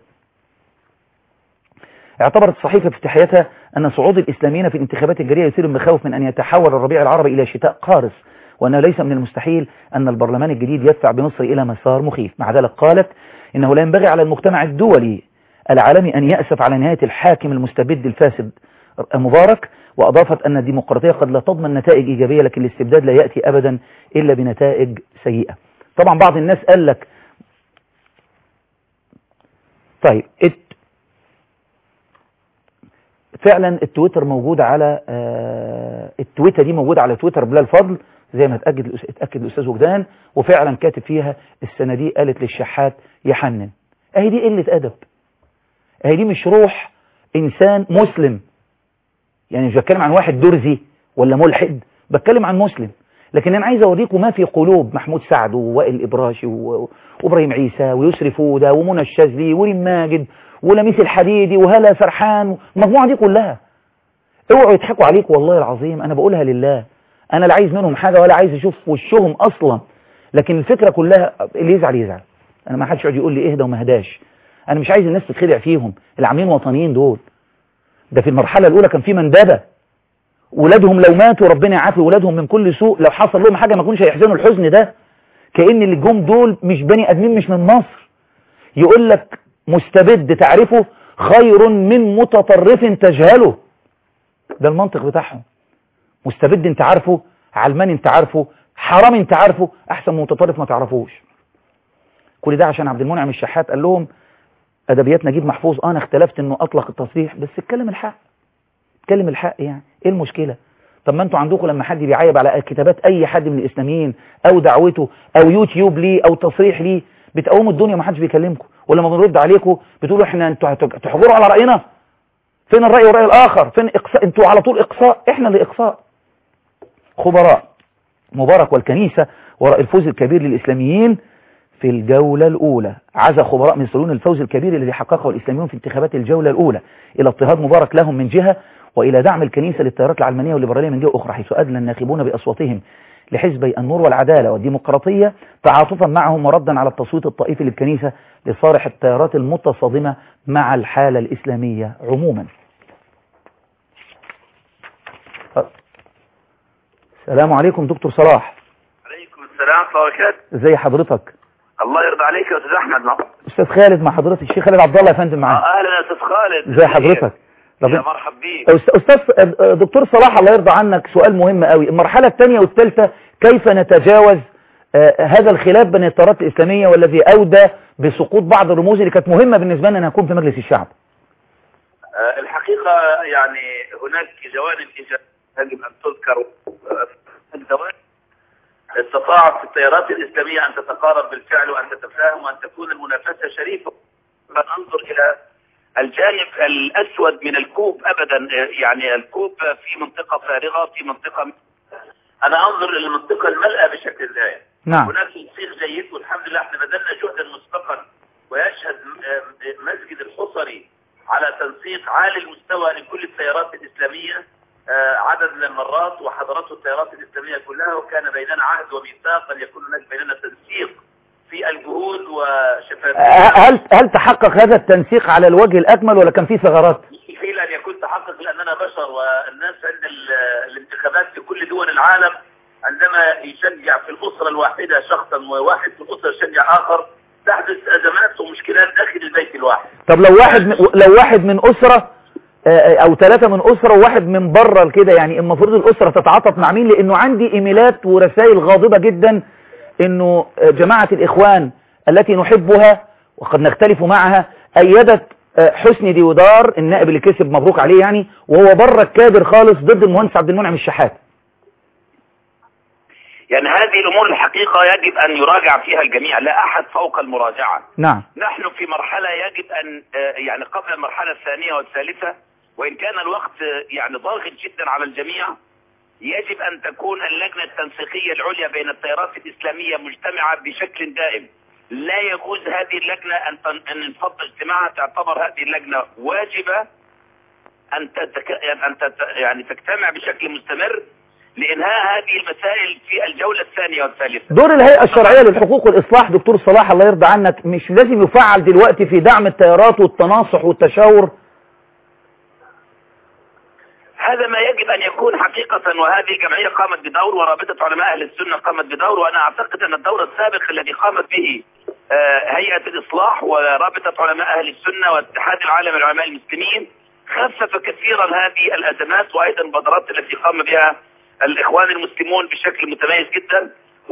اعتبرت الصحيفة في افتتاحيتها أن صعود الإسلاميين في الانتخابات الجارية يثير المخاوف من أن يتحول الربيع العربي إلى شتاء قارس وأنه ليس من المستحيل أن البرلمان الجديد يدفع بمصر إلى مسار مخيف مع ذلك قالت إنه لا ينبغي على المجتمع الدولي العالمي أن يأسف على نهاية الحاكم المستبد الفاسد مبارك وأضافت أن الديمقراطية قد لا تضمن نتائج إيجابية لكن الاستبداد لا يأتي أبدا إلا بنتائج سيئة طبعا بعض الناس قال لك طيب فعلا التويتر موجود على آه التويتر دي موجودة على تويتر بلا الفضل زي ما اتأكد اتأكد الأستاذ وجدان وفعلا كاتب فيها السنة دي قالت للشحات يحنن اهي دي قلة أدب اهي دي مش روح إنسان مسلم يعني مش بتكلم عن واحد درزي ولا ملحد بتكلم عن مسلم لكن أنا عايز أوريكم ما في قلوب محمود سعد ووائل الإبراشي وإبراهيم عيسى ويسري فودة ومنى الشاذلي وريم ماجد ولميس الحديدي وهلا سرحان المجموعة دي كلها اوعوا يضحكوا عليك والله العظيم انا بقولها لله انا لا عايز منهم حاجة ولا عايز اشوف وشهم اصلا لكن الفكرة كلها اللي يزعل يزعل انا ما حدش يقعد يقول لي اهدى وما هداش انا مش عايز الناس تتخدع فيهم اللي عاملين وطنيين دول ده في المرحلة الاولى كان في مندبة ولادهم لو ماتوا ربنا يعافي ولادهم من كل سوء لو حصل لهم حاجة ما كانوش هيحزنوا الحزن ده كأن اللي جم دول مش بني ادمين مش من مصر يقول لك مستبد تعرفه خير من متطرف تجهله ده المنطق بتاعهم مستبد انت عارفه علمان انت عارفه حرام انت عارفه احسن من متطرف ما تعرفوش كل ده عشان عبد المنعم الشحات قال لهم ادبيات نجيب محفوظ انا اختلفت انه اطلق التصريح بس اتكلم الحق اتكلم الحق يعني ايه المشكلة طب ما انتوا عندكم لما حد بيعيب على كتابات اي حد من الاسلاميين او دعوته او يوتيوب ليه او تصريح ليه بتقوموا الدنيا ما حدش بيكلمكم ولما بنرد عليكم بتقولوا احنا انتوا تحجروا على رأينا فين الرأي والرأي الآخر فين إقصاء انتوا على طول إقصاء احنا اللي إقصاء خبراء مبارك والكنيسة وراء الفوز الكبير للإسلاميين في الجولة الأولى عزى خبراء مصريون الفوز الكبير الذي حققه الإسلاميون في انتخابات الجولة الأولى إلى اضطهاد مبارك لهم من جهة وإلى دعم الكنيسة للتيارات العلمانية والليبرالية من جهة أخرى حيث أدلى الناخبون بأصواتهم لحزبي النور والعدالة والديمقراطية تعاطفا معهم وردا على التصويت الطائفي للكنيسة لصالح التيارات المتصادمة مع الحالة الإسلامية عموما السلام عليكم دكتور صلاح
عليكم السلام ورحمة الله وبركاته
ازي حضرتك
الله يرضى عليك يا أستاذ أحمد معك.
استاذ خالد مع حضرتك الشيخ خالد عبد الله يا فندم معاك
آه، أهلا يا أستاذ خالد
ازي حضرتك
يا
ربنا-
مرحب بيك
أست- استاذ دكتور صلاح الله يرضى عنك سؤال مهم قوي المرحلة الثانية والثالثة كيف نتجاوز آه، هذا الخلاف بين التيارات الإسلامية والذي أودى بسقوط بعض الرموز اللي كانت مهمة بالنسبة لنا أن أكون في مجلس الشعب
آه، الحقيقة يعني هناك جوانب إيجابية يجب أن تذكر آه، الجوانب استطاعت التيارات الإسلامية أن تتقارب بالفعل وأن تتفاهم وأن تكون المنافسة شريفة أن أنظر إلى الجانب الأسود من الكوب أبدا آه، يعني الكوب في منطقة فارغة في منطقة أنا أنظر إلى المنطقة الملأة بشكل دائم
نعم
هناك تنسيق جيد والحمد لله احنا بذلنا جهدا مسبقا ويشهد م- مسجد الحصري على تنسيق عالي المستوى لكل التيارات الإسلامية آه، عدد من المرات وحضرته التيارات الإسلامية كلها وكان بيننا عهد وميثاق أن يكون هناك بيننا تنسيق في الجهود
آه،
وشفافية
هل هل تحقق هذا التنسيق على الوجه الأكمل ولا كان فيه ثغرات
مستحيل أن يكون تحقق لأننا بشر والناس عند ال- الانتخابات في كل دول العالم عندما يشجع في الأسرة الواحدة شخصا وواحد في الأسرة يشجع آخر تحدث أزمات ومشكلات داخل البيت الواحد
طب لو واحد من لو واحد من أسرة آه، أو ثلاثة من أسرة وواحد من بره كده يعني المفروض الأسرة تتعاطف مع مين لأنه عندي إيميلات ورسائل غاضبة جدا إنه آه، جماعة الإخوان التي نحبها وقد نختلف معها أيدت آه، حسني ديودار النائب اللي كسب مبروك عليه يعني وهو بره الكادر خالص ضد المهندس عبد المنعم الشحات
يعني هذه الأمور الحقيقة يجب أن يراجع فيها الجميع لا أحد فوق المراجعة
نعم
نحن في مرحلة يجب أن آه، يعني قبل المرحلة الثانية والثالثة وإن كان الوقت آه، يعني ضاغط جدا على الجميع يجب أن تكون اللجنة التنسيقية العليا بين التيارات الإسلامية مجتمعة بشكل دائم لا يجوز هذه اللجنة أن تن- أن ينفض اجتماعها تعتبر هذه اللجنة واجبة أن تتك... أن تت... يعني تجتمع بشكل مستمر لإنهاء هذه المسائل في الجولة الثانية والثالثة
دور الهيئة الشرعية للحقوق والإصلاح دكتور صلاح الله يرضى عنك مش لازم يفعل دلوقتي في دعم التيارات والتناصح والتشاور
هذا ما يجب أن يكون حقيقة وهذه الجمعية قامت بدور ورابطة علماء أهل السنة قامت بدور وأنا أعتقد أن الدور السابق الذي قامت به آه، هيئة الإصلاح ورابطة علماء أهل السنة واتحاد العالم العلماء المسلمين خفف كثيرا هذه الأزمات وأيضا البادرات التي قام بها الإخوان المسلمون بشكل متميز جدا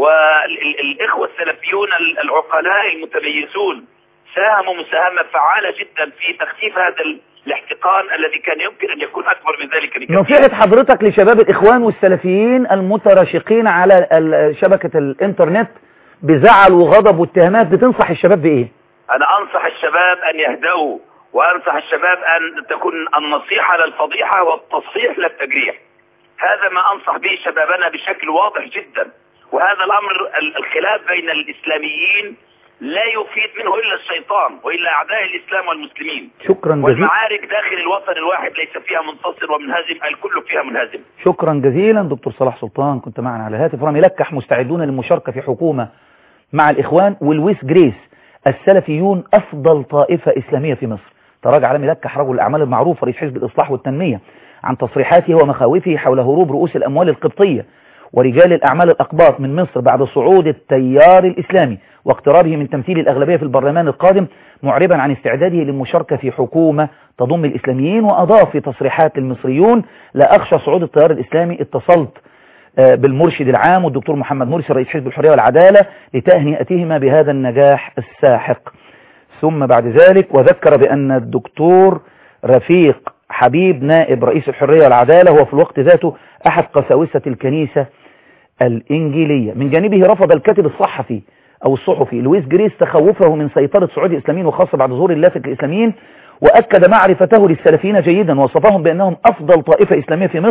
والإخوة السلفيون العقلاء المتميزون ساهموا مساهمة فعالة جدا في تخفيف هذا الاحتقان الذي كان يمكن أن يكون أكبر من ذلك بكثير
نصيحة حضرتك لشباب الإخوان والسلفيين المتراشقين على ال- شبكة الإنترنت بزعل وغضب واتهامات بتنصح الشباب بإيه؟
أنا أنصح الشباب أن يهدأوا وأنصح الشباب أن تكون النصيحة للفضيحة والتصحيح للتجريح هذا ما أنصح به شبابنا بشكل واضح جدا وهذا الأمر ال- الخلاف بين الإسلاميين لا يفيد منه إلا الشيطان وإلا أعداء الإسلام والمسلمين
شكرا جزيلا
والمعارك داخل الوطن الواحد ليس فيها منتصر ومنهزم الكل فيها منهزم
شكرا جزيلا دكتور صلاح سلطان كنت معنا على الهاتف رامي لكح مستعدون للمشاركة في حكومة مع الإخوان ولويس جريس السلفيون أفضل طائفة إسلامية في مصر تراجع علامي لكح رجل الأعمال المعروف رئيس حزب الإصلاح والتنمية عن تصريحاته ومخاوفه حول هروب رؤوس الأموال القبطية ورجال الأعمال الأقباط من مصر بعد صعود التيار الإسلامي واقترابه من تمثيل الأغلبية في البرلمان القادم معربا عن استعداده للمشاركة في حكومة تضم الإسلاميين وأضاف في تصريحات المصريون لا أخشى صعود التيار الإسلامي اتصلت آه، بالمرشد العام والدكتور محمد مرسي رئيس حزب الحرية والعدالة لتهنئتهما بهذا النجاح الساحق ثم بعد ذلك وذكر بأن الدكتور رفيق حبيب نائب رئيس الحرية والعدالة هو في الوقت ذاته أحد قساوسة الكنيسة الإنجيلية من جانبه رفض الكاتب الصحفي أو الصحفي لويس جريس تخوفه من سيطرة صعود الإسلاميين وخاصة بعد ظهور اللافت الإسلاميين وأكد معرفته للسلفيين جيدا ووصفهم بأنهم أفضل طائفة إسلامية في مصر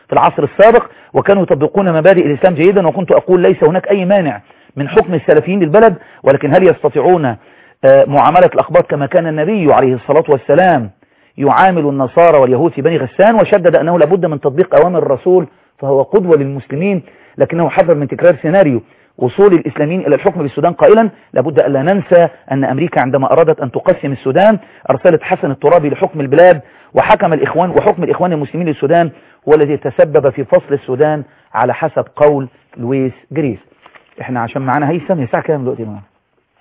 في العصر السابق وكانوا يطبقون مبادئ الإسلام جيدا وكنت أقول ليس هناك أي مانع من حكم السلفيين للبلد ولكن هل يستطيعون آه، معاملة الأخباط كما كان النبي عليه الصلاة والسلام يعامل النصارى واليهود في بني غسان وشدد أنه لابد من تطبيق أوامر الرسول فهو قدوة للمسلمين لكنه حذر من تكرار سيناريو وصول الإسلاميين إلى الحكم بالسودان قائلا لابد ألا ننسى أن أمريكا عندما أرادت أن تقسم السودان أرسلت حسن الترابي لحكم البلاد وحكم الإخوان وحكم الإخوان المسلمين للسودان هو الذي تسبب في فصل السودان على حسب قول لويس جريس احنا عشان معانا هيثم هي الساعة كام دلوقتي معانا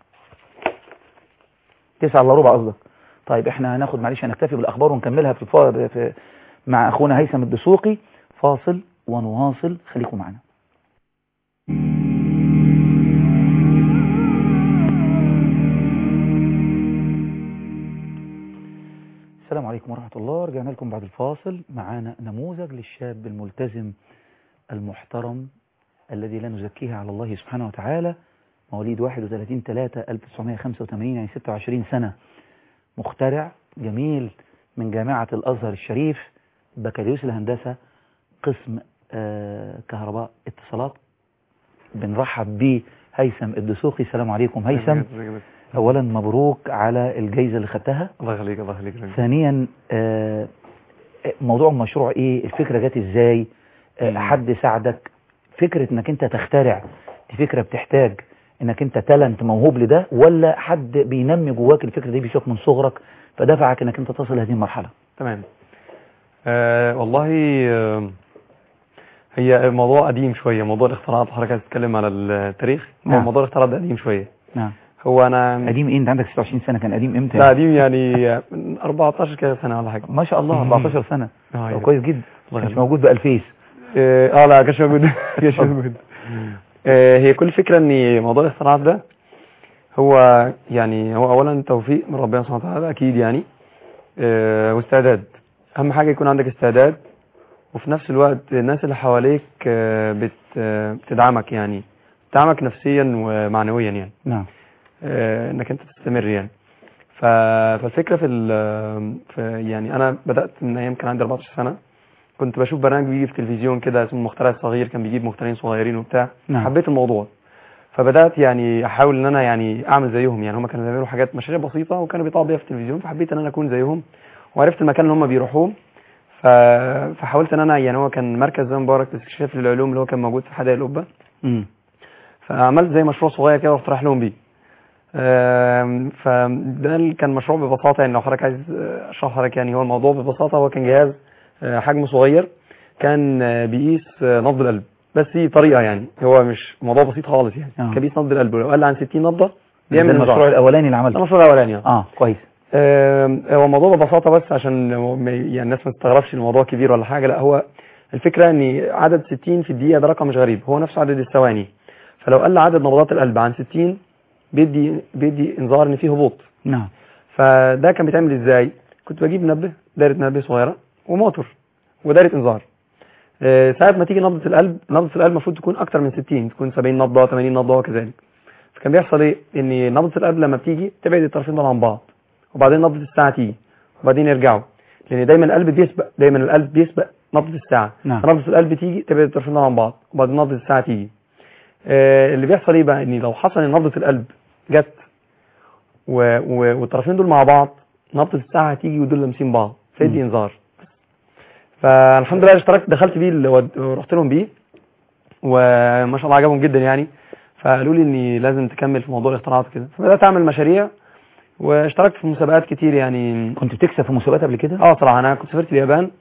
تسعة الا ربع قصدك طيب احنا هناخد معلش هنكتفي بالاخبار ونكملها في, الفا... في مع اخونا هيثم الدسوقي فاصل ونواصل خليكم معنا السلام عليكم ورحمة الله رجعنا لكم بعد الفاصل معانا نموذج للشاب الملتزم المحترم الذي لا نزكيه على الله سبحانه وتعالى مواليد 31 3 1985 يعني 26 سنة مخترع جميل من جامعة الأزهر الشريف بكالوريوس الهندسة قسم آه كهرباء اتصالات بنرحب بيه هيثم الدسوقي السلام عليكم هيثم أولا مبروك على الجائزة اللي خدتها
الله يخليك الله يخليك
ثانيا آه موضوع المشروع ايه الفكرة جت ازاي آه حد ساعدك فكرة انك انت تخترع دي فكرة بتحتاج انك انت تالنت موهوب لده ولا حد بينمي جواك الفكرة دي بيشوف من صغرك فدفعك انك انت تصل هذه المرحلة
تمام آه والله آه هي موضوع قديم شوية موضوع الاختراعات حضرتك هتتكلم على التاريخ هو
نعم.
موضوع الاختراعات ده قديم شوية
نعم
هو انا
قديم ايه انت عندك 26 سنة كان قديم امتى
لا قديم يعني من 14 كده سنة ولا حاجة
ما شاء الله 14 سنة
اه
طب
يعني.
كويس جدا
الله
مش
يخليك.
موجود بقى الفيس
اه لا كانش موجود كانش موجود آه، هي كل فكرة ان موضوع الاختراعات ده هو يعني هو اولا توفيق من ربنا سبحانه وتعالى اكيد يعني آه، واستعداد اهم حاجة يكون عندك استعداد وفي نفس الوقت الناس اللي حواليك آه، بت آه، بتدعمك يعني بتدعمك نفسيا ومعنويا يعني
نعم
آه، انك انت تستمر يعني ف- فالفكره في, ال- في يعني انا بدات من ايام كان عندي 14 سنه كنت بشوف برنامج بيجي في التلفزيون كده اسمه مخترع صغير كان بيجيب مخترعين صغيرين وبتاع
نعم.
حبيت الموضوع فبدات يعني احاول ان انا يعني اعمل زيهم يعني هم كانوا بيعملوا حاجات مشاريع بسيطه وكانوا بيطلعوا بيها في التلفزيون فحبيت ان انا اكون زيهم وعرفت المكان اللي هم بيروحوه ف... فحاولت ان انا يعني هو كان مركز زي مبارك لاستكشاف العلوم اللي هو كان موجود في حدائق القبه
امم
فعملت زي مشروع صغير كده ورحت رايح لهم بيه آم، فده اللي كان مشروع ببساطه يعني لو حضرتك عايز آه، اشرح لحضرتك يعني هو الموضوع ببساطه هو كان جهاز آه، حجمه صغير كان آه، بيقيس آه، نبض القلب بس دي طريقه يعني هو مش موضوع بسيط خالص يعني
آه.
كان بيقيس نبض القلب ولو قل عن 60 نبضه
ده
بيعمل
المشروع
انذار
الاولاني اللي
ده
عملته
المشروع الاولاني آه.
اه كويس
آم، هو الموضوع ببساطة بس عشان ما- يعني الناس ما تستغربش الموضوع كبير ولا حاجة لا هو الفكرة ان عدد 60 في الدقيقة ده رقم مش غريب هو نفس عدد الثواني فلو قل عدد نبضات القلب عن 60 بيدي بيدي انذار ان فيه هبوط
نعم
فده كان بيتعمل ازاي كنت بجيب منبه دايرة منبه صغيرة وموتور ودايرة انذار آه، ساعة ما تيجي نبضة القلب نبضة القلب المفروض تكون اكتر من 60 تكون 70 نبضة 80 نبضة وكذلك فكان بيحصل ايه ان نبضة القلب لما بتيجي تبعد الطرفين دول عن بعض وبعدين نبضة الساعة تيجي وبعدين يرجعوا لان دايما القلب بيسبق دايما القلب بيسبق نبضة الساعة
نعم.
نبضة القلب تيجي تبعد الطرفين دول عن بعض وبعدين نبضة الساعة تيجي آه، اللي بيحصل ايه بقى ان لو حصل ان نبضة القلب جت و... و... والطرفين دول مع بعض نبضة الساعة هتيجي ودول لامسين بعض فيدي
مم.
انذار فالحمد لله اشتركت دخلت بيه ال- ود- ورحت لهم بيه وما شاء الله عجبهم جدا يعني فقالوا لي اني لازم تكمل في موضوع الاختراعات كده فبدات اعمل مشاريع واشتركت في مسابقات كتير يعني
كنت بتكسب في مسابقات قبل كده
اه صراحه انا كنت سافرت اليابان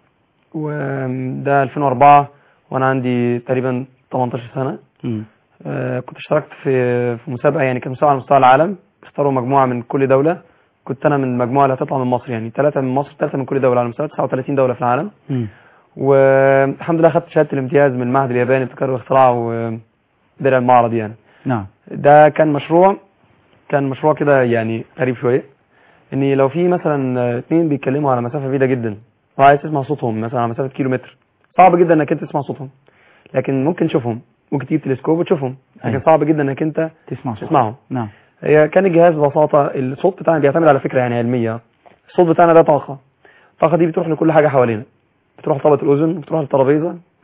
وده 2004 وانا عندي تقريبا 18 سنه
مم.
آه، كنت اشتركت في في مسابقه يعني كانت مسابقه على مستوى العالم اختاروا مجموعه من كل دوله كنت انا من المجموعه اللي هتطلع من مصر يعني ثلاثه من مصر ثلاثه من كل دوله على مستوى 39 دوله في العالم
مم.
والحمد لله خدت شهاده الامتياز من المعهد الياباني للابتكار والاختراع ودرع المعرض يعني
نعم
ده كان مشروع كان مشروع كده يعني غريب شويه ان لو في مثلا اثنين بيتكلموا على مسافه بعيده جدا وعايز تسمع صوتهم مثلا على مسافه كيلو متر صعب جدا انك انت تسمع صوتهم لكن ممكن تشوفهم ممكن تجيب تلسكوب وتشوفهم لكن
أيوة.
صعب جدا انك انت
تسمع صوت
تسمعهم
نعم
هي كان الجهاز ببساطه الصوت بتاعنا بيعتمد على فكره يعني علميه الصوت بتاعنا ده طاقه الطاقه دي بتروح لكل حاجه حوالينا بتروح لطبقه الاذن بتروح للترابيزه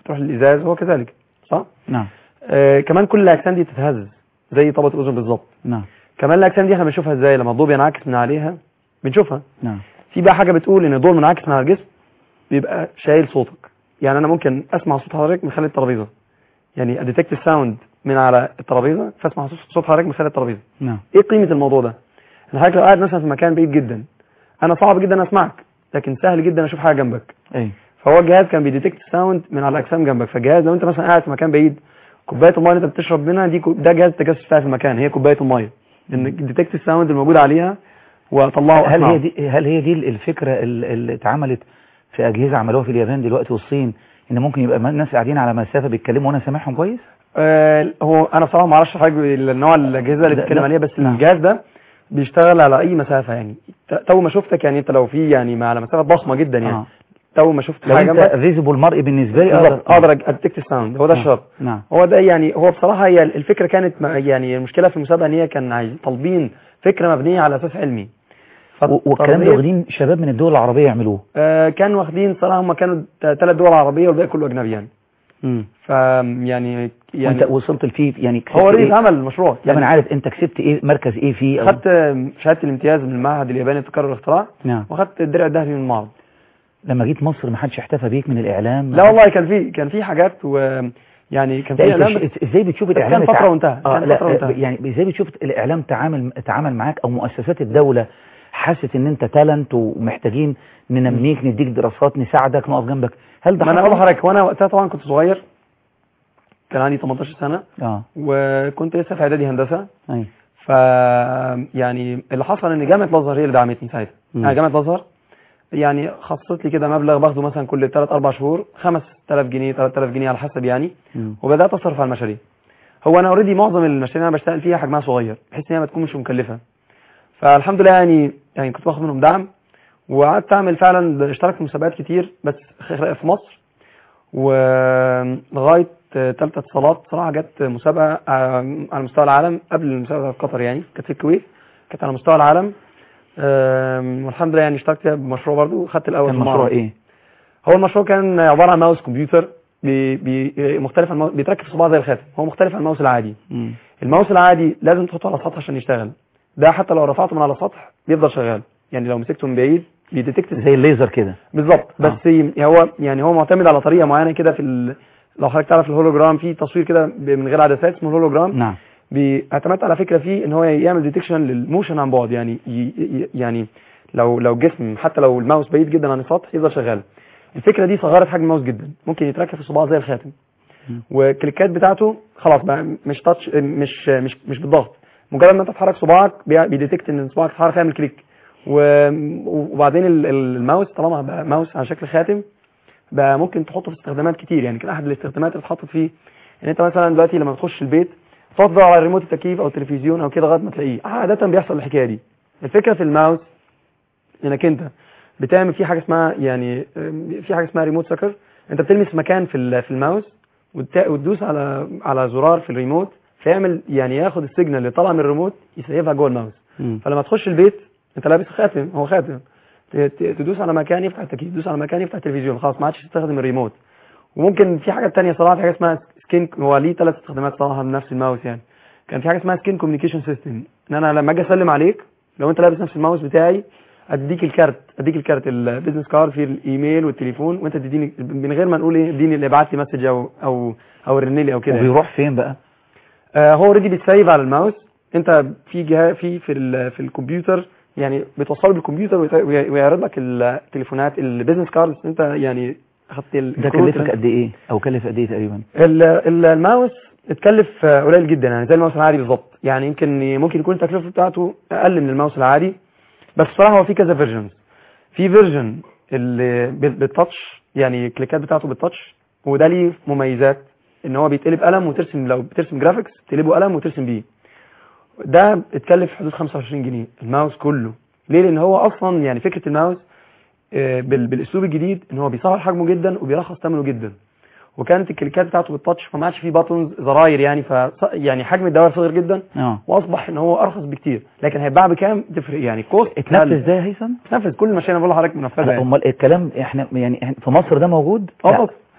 بتروح للازاز هو كذلك صح
نعم
آه كمان كل الاجسام دي تتهز زي طبقه الاذن بالظبط
نعم
كمان الاجسام دي احنا بنشوفها ازاي لما الضوء بينعكس من عليها بنشوفها
نعم
في بقى حاجه بتقول ان الضوء منعكس من على الجسم بيبقى شايل صوتك يعني انا ممكن اسمع صوت حضرتك من خلال الترابيزه يعني اديتكت الساوند من على الترابيزه فاسمع صوت- صوت حضرتك من خلال الترابيزه
نعم
ايه قيمه الموضوع ده ان حضرتك لو قاعد مثلا في مكان بعيد جدا انا صعب جدا اسمعك لكن سهل جدا اشوف حاجه جنبك
اي
فهو الجهاز كان بيديتكت الساوند من على الاجسام جنبك فالجهاز لو انت مثلا قاعد في مكان بعيد كوبايه الميه اللي انت بتشرب منها دي كو- ده جهاز التجسس بتاعي في المكان هي كوبايه الميه ان ديتكت الساوند الموجود عليها واطلعه
هل
وأسمعه.
هي دي هل هي دي الفكره ال- اللي اتعملت في اجهزه عملوها في اليابان دلوقتي والصين ان ممكن يبقى الناس قاعدين على مسافه بيتكلموا وانا سامعهم كويس
آه هو انا بصراحه ما اعرفش حاجه النوع الاجهزه اللي
لا،
بتتكلم
لا.
عليها بس
نعم.
الجهاز ده بيشتغل على اي مسافه يعني ت- تو ما شفتك يعني انت لو في يعني مع على مسافه ضخمه جدا يعني
آه.
تو ما شفت
لو
حاجه
انت
جنبك
فيزيبل مرئي بالنسبه لي
بالظبط اقدر اديتكت الساوند هو ده
نعم.
الشرط
نعم
هو ده يعني هو بصراحه هي الفكره كانت م- يعني المشكله في المسابقه ان هي كان عايز طالبين فكره مبنيه على اساس علمي
و- والكلام ده
فالتربية-
واخدين شباب من الدول العربيه يعملوه
آه كانوا واخدين صراحه هم كانوا ثلاث دول عربيه والباقي كله اجنبي يعني
امم
ف يعني يعني
وانت وصلت لفيه يعني كسبت
هو
ايه
ريت عمل المشروع
لا ما انا عارف انت كسبت ايه مركز ايه فيه أو-
خدت شهاده الامتياز من المعهد الياباني للتكرر والاختراع
نعم
وخدت الدرع الذهبي من المعرض
لما جيت مصر ما حدش احتفى بيك من الاعلام
لا والله كان في كان في حاجات و يعني كان في
لا انت
اعلام
ش- ازاي بتشوف
بس
الاعلام
كان فترة
اتع-
وانتهى،
اه
كان
لا
فترة وانتهى.
يعني ازاي بتشوف الاعلام تعامل تعامل معاك او مؤسسات الدوله حست ان انت تالنت ومحتاجين ننميك نديك دراسات نساعدك نقف جنبك هل ده
ما انا
حصل؟
اقول لحضرتك وانا وقتها طبعا كنت صغير كان عندي 18 سنه
اه
وكنت لسه في اعدادي هندسه
ايوه
ف يعني اللي حصل ان جامعه الازهر هي اللي دعمتني ساعتها
مم.
يعني جامعه الازهر يعني خصصت لي كده مبلغ باخده مثلا كل 3 4 شهور 5000 جنيه 3000 جنيه على حسب يعني
مم.
وبدات اصرف على المشاريع هو انا اوريدي معظم المشاريع اللي انا بشتغل فيها حجمها صغير بحيث ان هي ما تكون مش مكلفه فالحمد لله يعني يعني كنت باخد منهم دعم وقعدت اعمل فعلا اشترك في مسابقات كتير بس في مصر ولغايه ثالثه اتصالات صراحه جت مسابقه آه، على مستوى العالم قبل المسابقه في قطر يعني كانت في الكويت كانت على مستوى العالم آم، والحمد لله يعني اشتركت فيها بمشروع برضه وخدت الاول
كان
في
مشروع
المعرض.
ايه
هو المشروع كان عباره عن ماوس كمبيوتر بي بي مختلف عن الماوس بيتركب في صباع زي الخاتم هو مختلف عن الماوس العادي
مم.
الماوس العادي لازم تحطه على سطح عشان يشتغل ده حتى لو رفعته من على سطح بيفضل شغال يعني لو مسكته من بعيد بيديتكت
زي الليزر كده
بالظبط
آه.
بس هو يعني هو معتمد على طريقه معينه كده في ال... لو حضرتك تعرف الهولوجرام في تصوير كده ب- من غير عدسات اسمه الهولوجرام
نعم
بيعتمد على فكره فيه ان هو يعمل ديتكشن للموشن عن بعد يعني ي... ي- يعني لو لو جسم حتى لو الماوس بعيد جدا عن السطح يفضل شغال الفكره دي صغرت حجم الماوس جدا ممكن يتركب في صباع زي الخاتم
مم.
والكليكات بتاعته خلاص بقى مش تاتش مش مش مش بالضغط مجرد ما انت تحرك صباعك بي- بيديتكت ان صباعك اتحرك يعمل كليك و- وبعدين ال- ال- الماوس طالما بقى ماوس على شكل خاتم بقى ممكن تحطه في استخدامات كتير يعني كان احد الاستخدامات اللي اتحطت فيه ان انت مثلا دلوقتي لما تخش البيت تقعد تدور على ريموت التكييف او التلفزيون او كده لغايه ما تلاقيه عاده بيحصل الحكايه دي الفكره في الماوس انك انت بتعمل فيه حاجه اسمها يعني ام، في حاجه اسمها ريموت سكر انت بتلمس مكان في ال- في الماوس وت- وتدوس على على زرار في الريموت فيعمل يعني ياخد السيجنال اللي طالع من الريموت يسيبها جوه الماوس
مم.
فلما تخش البيت انت لابس خاتم هو خاتم ت- ت- تدوس على مكان يفتح التكييف تدوس على مكان يفتح التلفزيون خلاص ما عادش تستخدم الريموت وممكن في حاجه تانية صراحه في حاجه اسمها سكين هو ليه ثلاث استخدامات صراحه بنفس الماوس يعني كان في حاجه اسمها سكين كوميونيكيشن سيستم ان انا لما اجي اسلم عليك لو انت لابس نفس الماوس بتاعي اديك الكارت اديك الكارت البيزنس كارد فيه الايميل والتليفون وانت تديني من غير ما نقول ايه اديني اللي ابعت لي مسج او او او رن لي او كده يعني.
وبيروح فين بقى
آه، هو اوريدي بيتسيف على الماوس انت في جهاز في في ال- في الكمبيوتر يعني بتوصله بالكمبيوتر ويت- وي- ويعرض لك التليفونات البيزنس كاردز انت يعني اخدت ال-
ده
الكروت
كلفك
اللي-
قد ايه او كلف قد ايه تقريبا
ال- ال- الماوس اتكلف آه، قليل جدا يعني زي الماوس العادي بالظبط يعني يمكن ممكن يكون التكلفه بتاعته اقل من الماوس العادي بس بصراحه هو في كذا فيرجنز في فيرجن اللي بال- بالتاتش يعني الكليكات بتاعته بالتاتش وده ليه مميزات ان هو بيتقلب قلم وترسم لو بترسم جرافيكس تقلبه قلم وترسم بيه ده اتكلف في حدود 25 جنيه الماوس كله ليه لان هو اصلا يعني فكره الماوس آه، بال- بالاسلوب الجديد ان هو بيصغر حجمه جدا وبيرخص ثمنه جدا وكانت الكليكات بتاعته بالتاتش فما عادش فيه باتونز زراير يعني ف يعني حجم الدوائر صغير جدا
اه
واصبح ان هو ارخص بكتير لكن هيتباع بكام تفرق يعني كوست
اتنفذ ده يا هيثم
اتنفذ كل المشاريع اللي بقول لحضرتك منفذه يعني
امال الكلام احنا يعني إحنا في مصر ده موجود
اه
لا.
طبعا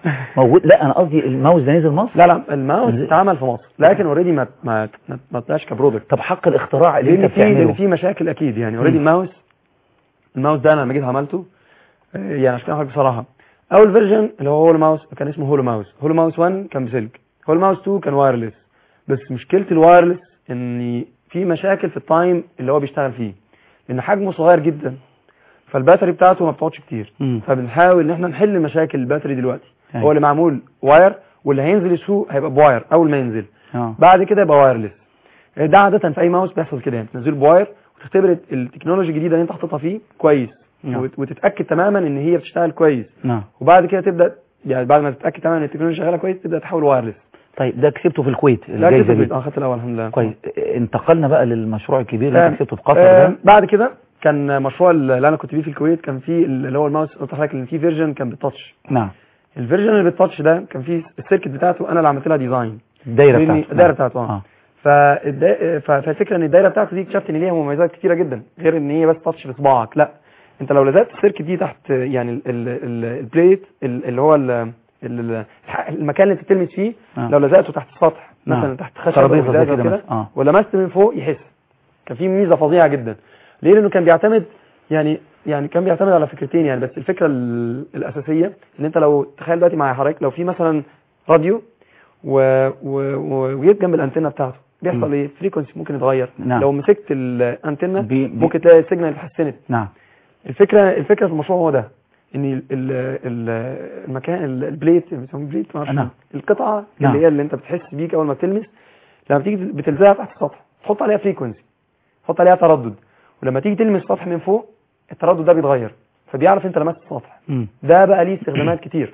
موجود لا انا قصدي الماوس ده نزل مصر
لا لا الماوس
نزل.
اتعمل في مصر لكن اوريدي ما ما ما- ما طلعش كبرودكت
طب حق الاختراع اللي
لان
انت
في لان
بتعمله
في مشاكل اكيد يعني اوريدي
مم.
الماوس الماوس ده انا لما جيت عملته آه، يعني عشان احكي بصراحه اول فيرجن اللي هو هولو ماوس كان اسمه هولو ماوس هولو ماوس 1 كان بسلك هولو ماوس 2 كان وايرلس بس مشكله الوايرلس ان في مشاكل في التايم اللي هو بيشتغل فيه لان حجمه صغير جدا فالباتري بتاعته ما بتقعدش كتير
مم.
فبنحاول ان احنا نحل مشاكل الباتري دلوقتي
أيوة.
هو اللي معمول واير واللي هينزل السوق هيبقى بواير اول ما ينزل
اه
بعد كده يبقى وايرلس ده عاده في اي ماوس بيحصل كده يعني تنزله بواير وتختبر التكنولوجيا الجديده اللي انت حاططها فيه كويس
نعم.
وت- وتتاكد تماما ان هي بتشتغل كويس
نعم
وبعد كده تبدا يعني بعد ما تتاكد تماما ان التكنولوجيا شغاله كويس تبدا تحول وايرلس
طيب ده كسبته في الكويت
لا
الجايزه
كده
دي
اه خدت الاول الحمد لله
كويس انتقلنا بقى للمشروع الكبير اللي
تمام.
انت كسبته في قطر
آه،
ده
بعد كده كان مشروع اللي انا كنت فيه في الكويت كان فيه اللي هو الماوس قلت لحضرتك ان فيه فيرجن كان بالتاتش
نعم
الفيرجن اللي بالتاتش ده كان فيه السيركت بتاعته انا اللي عملت لها ديزاين
الدايره
لأن-
بتاعته
الدايره
نعم.
بتاعته اه
اه
فالدا- ف- فالفكره ان الدايره بتاعته دي اكتشفت ان ليها مميزات كتيره جدا غير ان هي بس تاتش بصباعك لا انت لو لزقت السيركت دي تحت يعني ال- ال- ال- البليت ال- اللي هو ال- ال- الح- المكان اللي انت بتلمس فيه
آه.
لو لزقته تحت السطح
نعم.
مثلا تحت خشب
ترابيزة
أو
زي
إزاز أو
كده
كده
مثلا. آه.
ولمست من فوق يحس كان في ميزه فظيعه جدا ليه لانه كان بيعتمد يعني يعني كان بيعتمد على فكرتين يعني بس الفكره ال- الاساسيه ان انت لو تخيل دلوقتي مع حضرتك لو في مثلا راديو و... و... و... وجيت جنب الانتنه بتاعته بيحصل
مم.
ايه فريكونسي ممكن يتغير
نعم.
لو مسكت الانتنه
بي- بي-
ممكن تلاقي السيجنال اتحسنت
نعم
الفكره الفكره في المشروع هو ده ان ال... ال... ال... المكان ال- البليت بيسموه بليت معرفش
نعم.
القطعه
نعم.
اللي هي اللي انت بتحس بيك اول ما بتلمس لما تيجي بتلزقها تحت السطح تحط عليها فريكونسي تحط عليها تردد ولما تيجي تلمس السطح من فوق التردد ده بيتغير فبيعرف انت لمست السطح
مم.
ده بقى ليه استخدامات كتير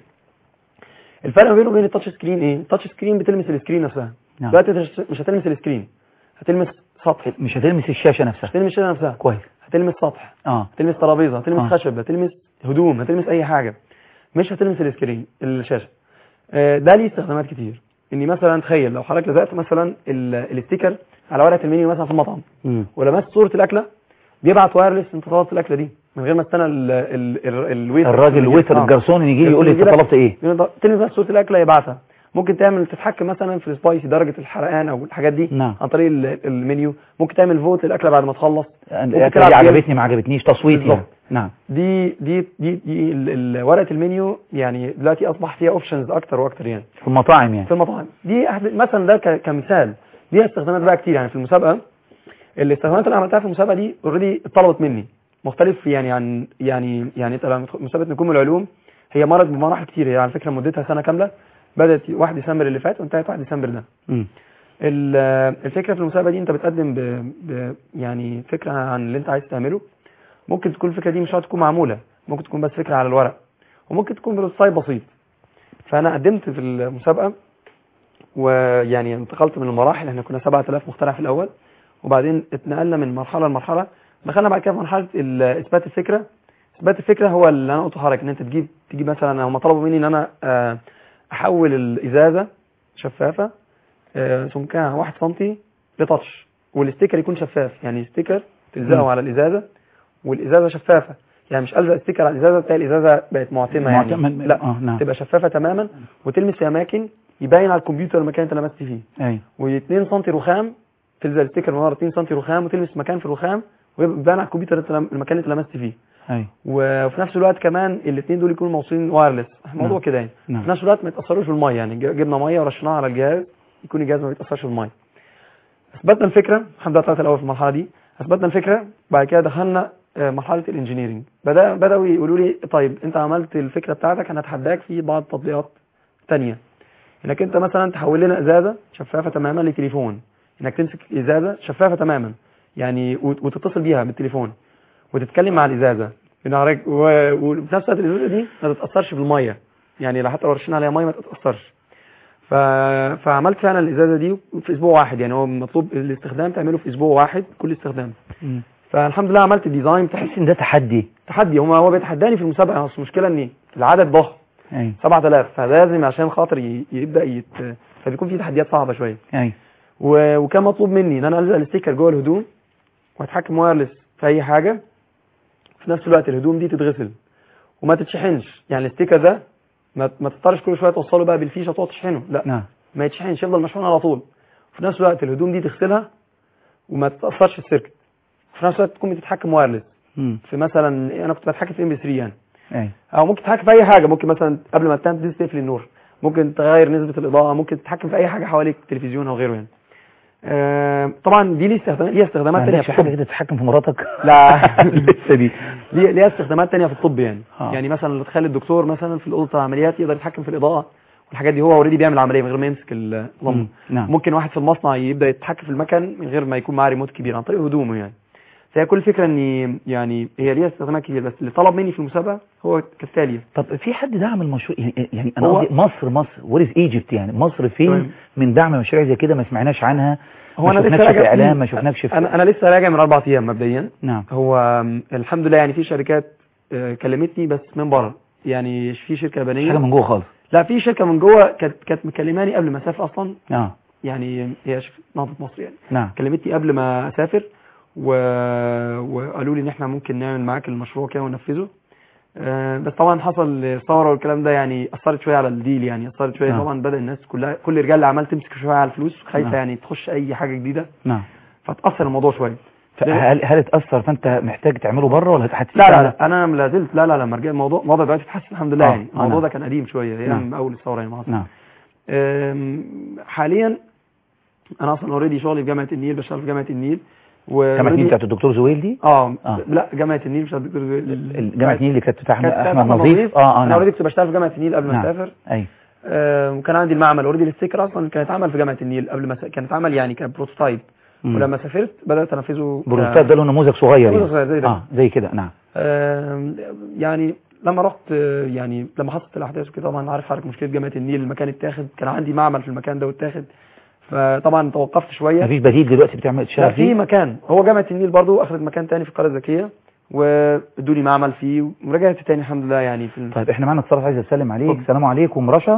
الفرق ما بينه وبين التاتش سكرين ايه التاتش سكرين بتلمس السكرين نفسها
نعم.
دلوقتي انت مش- مش هتلمس السكرين هتلمس سطح مش
مش هتلمس الشاشه نفسها
هتلمس الشاشه نفسها
كويس
هتلمس سطح
اه
هتلمس ترابيزه هتلمس
آه.
خشب هتلمس هدوم هتلمس اي حاجه مش هتلمس السكرين الشاشه آه، ده ليه استخدامات كتير اني مثلا تخيل لو حضرتك لزقت مثلا ال- الستيكر على ورقه المنيو مثلا في المطعم
مم.
ولمست صوره الاكله بيبعت وايرلس انت طلبت الاكله دي من غير ما استنى ال ال ال الويتر
الراجل الويتر
آه.
الجرسون يجي لي يقول لي انت
يجيلك-
طلبت ايه
يقول لك تلمس بس صوره الاكله يبعتها ممكن تعمل تتحكم مثلا في السبايسي درجه الحرقان او الحاجات دي
نعم.
عن طريق ال- المنيو ممكن تعمل فوت للاكله بعد ما تخلص ممكن
الأكلة
تلعب
دي
جيم.
عجبتني ما عجبتنيش تصويت يعني
بالظبط.
نعم
دي دي دي, دي ال- ال- ورقه المنيو يعني دلوقتي اصبح فيها اوبشنز اكتر واكتر يعني
في المطاعم يعني
في المطاعم دي أحد- مثلا ده ك- كمثال ليها استخدامات بقى كتير يعني في المسابقه الاستخدامات اللي عملتها في المسابقه دي اوريدي اتطلبت مني مختلف يعني عن يعني يعني انت لما تدخل مسابقه نجوم العلوم هي مرت بمراحل كتير هي على فكره مدتها سنه كامله بدات 1 ديسمبر اللي فات وانتهت 1 ديسمبر ده
مم.
ال- الفكره في المسابقه دي انت بتقدم ب... ب... يعني فكره عن اللي انت عايز تعمله ممكن تكون الفكره دي مش شرط تكون معموله ممكن تكون بس فكره على الورق وممكن تكون بروتوتايب بسيط فانا قدمت في المسابقه ويعني انتقلت من المراحل احنا كنا 7000 مخترع في الاول وبعدين اتنقلنا من مرحله لمرحله دخلنا بعد كده في مرحله ال- اثبات الفكره اثبات الفكره هو اللي انا قلته لحضرتك ان انت تجيب تجيب مثلا هم طلبوا مني ان انا آه، احول الازازه شفافه آه، سمكها 1 سم لتاتش والستيكر يكون شفاف يعني ستيكر
مم.
تلزقه على الازازه والازازه شفافه يعني مش الزق ستيكر على الازازه تلاقي الازازه بقت معتمه يعني
معتم-
لا
اه نعم
تبقى شفافه تماما وتلمس في اماكن يبين على الكمبيوتر المكان اللي انت لمست فيه
ايوه
و2 سم رخام تلزق الستيكر من ورا 2 سم رخام وتلمس مكان في الرخام ويبان على الكمبيوتر انت لم- المكان اللي انت لمست فيه
ايوه
و- وفي نفس الوقت كمان الاثنين دول يكونوا موصولين وايرلس موضوع
نعم.
كده يعني
نعم
في نفس الوقت ما يتاثروش بالميه يعني ج- جبنا ميه ورشيناها على الجهاز يكون الجهاز ما بيتاثرش بالميه اثبتنا الفكره الحمد لله طلعت الاول في المرحله دي اثبتنا الفكره بعد كده دخلنا آه، مرحله الانجينيرنج بدا بداوا يقولوا لي طيب انت عملت الفكره بتاعتك انا هتحداك في بعض التطبيقات تانية انك انت مثلا تحول لنا ازازه شفافه تماما لتليفون انك تمسك ازازه شفافه تماما يعني وت- وتتصل بيها بالتليفون وتتكلم مع الازازه إن حضرتك- و- وفي نفس الوقت الازازه دي ما تتاثرش بالميه يعني لو حتى لو رشينا عليها ميه ما تتاثرش ف... فعملت فعلا الازازه دي في اسبوع واحد يعني هو مطلوب الاستخدام تعمله في اسبوع واحد كل استخدام
مم.
فالحمد لله عملت الديزاين بتاع
تحس ان ده تحدي
تحدي هو هو بيتحداني في المسابقه بس المشكله ان العدد ضخم
ايوه
7000 فلازم عشان خاطر ي- يبدا يت... فبيكون في تحديات صعبه شويه
ايوه
و... وكان مطلوب مني ان انا الزق الستيكر جوه الهدوم واتحكم وايرلس في اي حاجه في نفس الوقت الهدوم دي تتغسل وما تتشحنش يعني الستيكر ده ما ما تضطرش كل شويه توصله بقى بالفيشه تقعد تشحنه لا
نعم
ما يتشحنش يفضل مشحون على طول وفي نفس الوقت الهدوم دي تغسلها وما تتاثرش في السيركت في نفس الوقت تكون بتتحكم وايرلس
مم.
في مثلا انا كنت بتحكم في ام بي 3 يعني
اي
او ممكن تتحكم في اي حاجه ممكن مثلا قبل ما تنام تنزل تقفل النور ممكن تغير نسبه الاضاءه ممكن تتحكم في اي حاجه حواليك تلفزيون او غيره يعني آه، طبعا دي ليها استخدامات ليها استخدامات
ما
تانية
عندكش
في
حاجه
الطب
كده تتحكم في مراتك
لا
لسه دي
ليها ليها استخدامات تانية في الطب يعني
آه.
يعني مثلا لو تخلي الدكتور مثلا في اوضه العمليات يقدر يتحكم في الاضاءه والحاجات دي هو اوريدي بيعمل العمليه من غير ما يمسك
مم.
اللمبه
نعم
ممكن واحد في المصنع يبدا يتحكم في المكن من غير ما يكون معاه ريموت كبير عن طريق هدومه يعني فهي كل الفكره ان يعني هي ليها استخدامات كتير بس اللي طلب مني في المسابقه هو كالتالي
طب في حد دعم المشروع يعني, يعني انا
هو-
قصدي مصر مصر وير از ايجيبت يعني مصر فين
تمام.
من دعم مشاريع زي كده ما سمعناش عنها
هو
ما
انا لسه
شفناكش في
راجع
اعلام ما شفناكش في
انا انا لسه راجع من اربع ايام مبدئيا
نعم
هو آم، الحمد لله يعني في شركات آه، كلمتني بس من بره يعني في شركه
مش
يابانيه
حاجه من جوه خالص
لا في شركه من جوه كانت كانت مكلماني قبل ما اسافر اصلا
اه
يعني هي شركه نهضه مصر يعني
نعم
كلمتني قبل ما اسافر و... وقالوا لي ان احنا ممكن نعمل معاك المشروع كده وننفذه آه، بس طبعا حصل الثوره والكلام ده يعني اثرت شويه على الديل يعني اثرت شويه
نعم.
طبعا بدا الناس كلها كل رجال الاعمال تمسك شويه على الفلوس خايفه
نعم.
يعني تخش اي حاجه جديده
نعم
فتاثر الموضوع شويه
هل هل اتاثر فانت محتاج تعمله بره ولا هتسيب
لا لا لا انا لا زلت لا لا لما رجعت الموضوع الموضوع دلوقتي اتحسن الحمد لله
آه،
يعني
آه،
الموضوع
نعم.
ده كان قديم شويه هي
نعم.
من اول الثوره يعني ما حصل.
نعم
أم، حاليا انا اصلا اوريدي شغلي في جامعه النيل بشتغل في جامعه النيل و
جامعه
already-
النيل بتاعت الدكتور زويل دي
اه
آه.
لا جامعه النيل مش الدكتور زويل.
جامعه النيل اللي كانت بتاع
كانت
احمد
بتاعت
أحمد نظيف اه اه
انا
نعم
اوريدي كنت بشتغل في جامعه النيل قبل ما
نعم.
اسافر
اي
آه، وكان عندي المعمل اوريدي الستيكر اصلا كان اتعمل في جامعه النيل قبل ما س... كان اتعمل يعني كان بروتوتايب
مم.
ولما سافرت بدات انفذه ك-
بروتوتايب ده له نموذج صغير
نموذج
يعني.
صغير زي ده.
اه زي كده نعم
آم، يعني لما رحت آه، يعني لما حصلت الاحداث وكده طبعا عارف حضرتك مشكله جامعه النيل المكان اتاخد كان عندي معمل في المكان ده واتاخد فطبعا توقفت شويه
مفيش بديل دلوقتي بتعمل
لا
تشتغل
في
فيه
مكان هو جامعه النيل برضو اخذت مكان تاني في القريه الذكيه وادوني معمل فيه ورجعت تاني الحمد لله يعني في ال-
طيب احنا معانا اتصال عايز اسلم عليك
اتفضل.
السلام عليكم رشا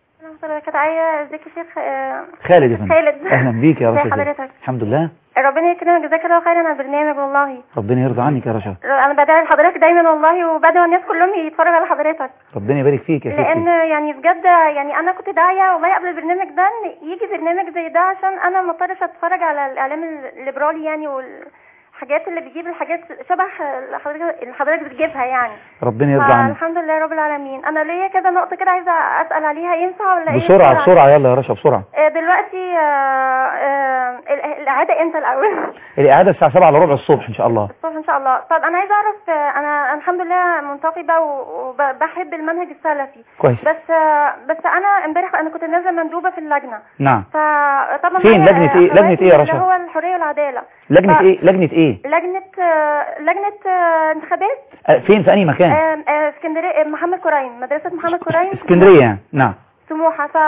كانت عايزة ازيك يا شيخ آه،
خالد يا فندم
خالد
اهلا بيك يا
ازي
رشا
حضرتك
الحمد لله
ربنا يكرمك جزاك الله خيرا على البرنامج والله
ربنا يرضى عنك يا رشا
انا بدعي لحضرتك دايما والله وبدعي الناس كلهم يتفرجوا على حضرتك
ربنا يبارك فيك يا
لان
ستي
يعني بجد يعني انا كنت داعيه والله قبل البرنامج ده ان يجي برنامج زي ده عشان انا ما اضطرش اتفرج على الاعلام الليبرالي يعني والحاجات اللي بيجيب الحاجات شبه اللي حضرتك اللي حضرتك بتجيبها يعني
ربنا يرضى عنك
الحمد لله رب العالمين انا ليا كده نقطه كده عايزه اسال عليها ينفع ولا ايه
بسرعه بسرعه يلا يا رشا بسرعه
آه، دلوقتي آه، آه، ال- الاعاده امتى الاول
الاعاده الساعه 7 الا ربع الصبح ان شاء الله
الصبح ان شاء الله طب انا عايزه اعرف آه، انا أنا الحمد لله منتقبه و- وبحب المنهج السلفي
كويس
بس آه، بس انا امبارح انا كنت نازله مندوبه في اللجنه
نعم
فطبعا
فين؟
معايا
لجنة إيه؟
أخواتي
لجنة إيه يا
اللي
رشا؟
هو الحريه والعداله
لجنه
ف-
ايه لجنه ايه
لجنه آه، لجنه آه، انتخابات
آه، فين في اي مكان
آه، آه، اسكندريه آه، محمد كرايم مدرسه محمد كرايم
اسكندريه يعني نعم
سموحه ف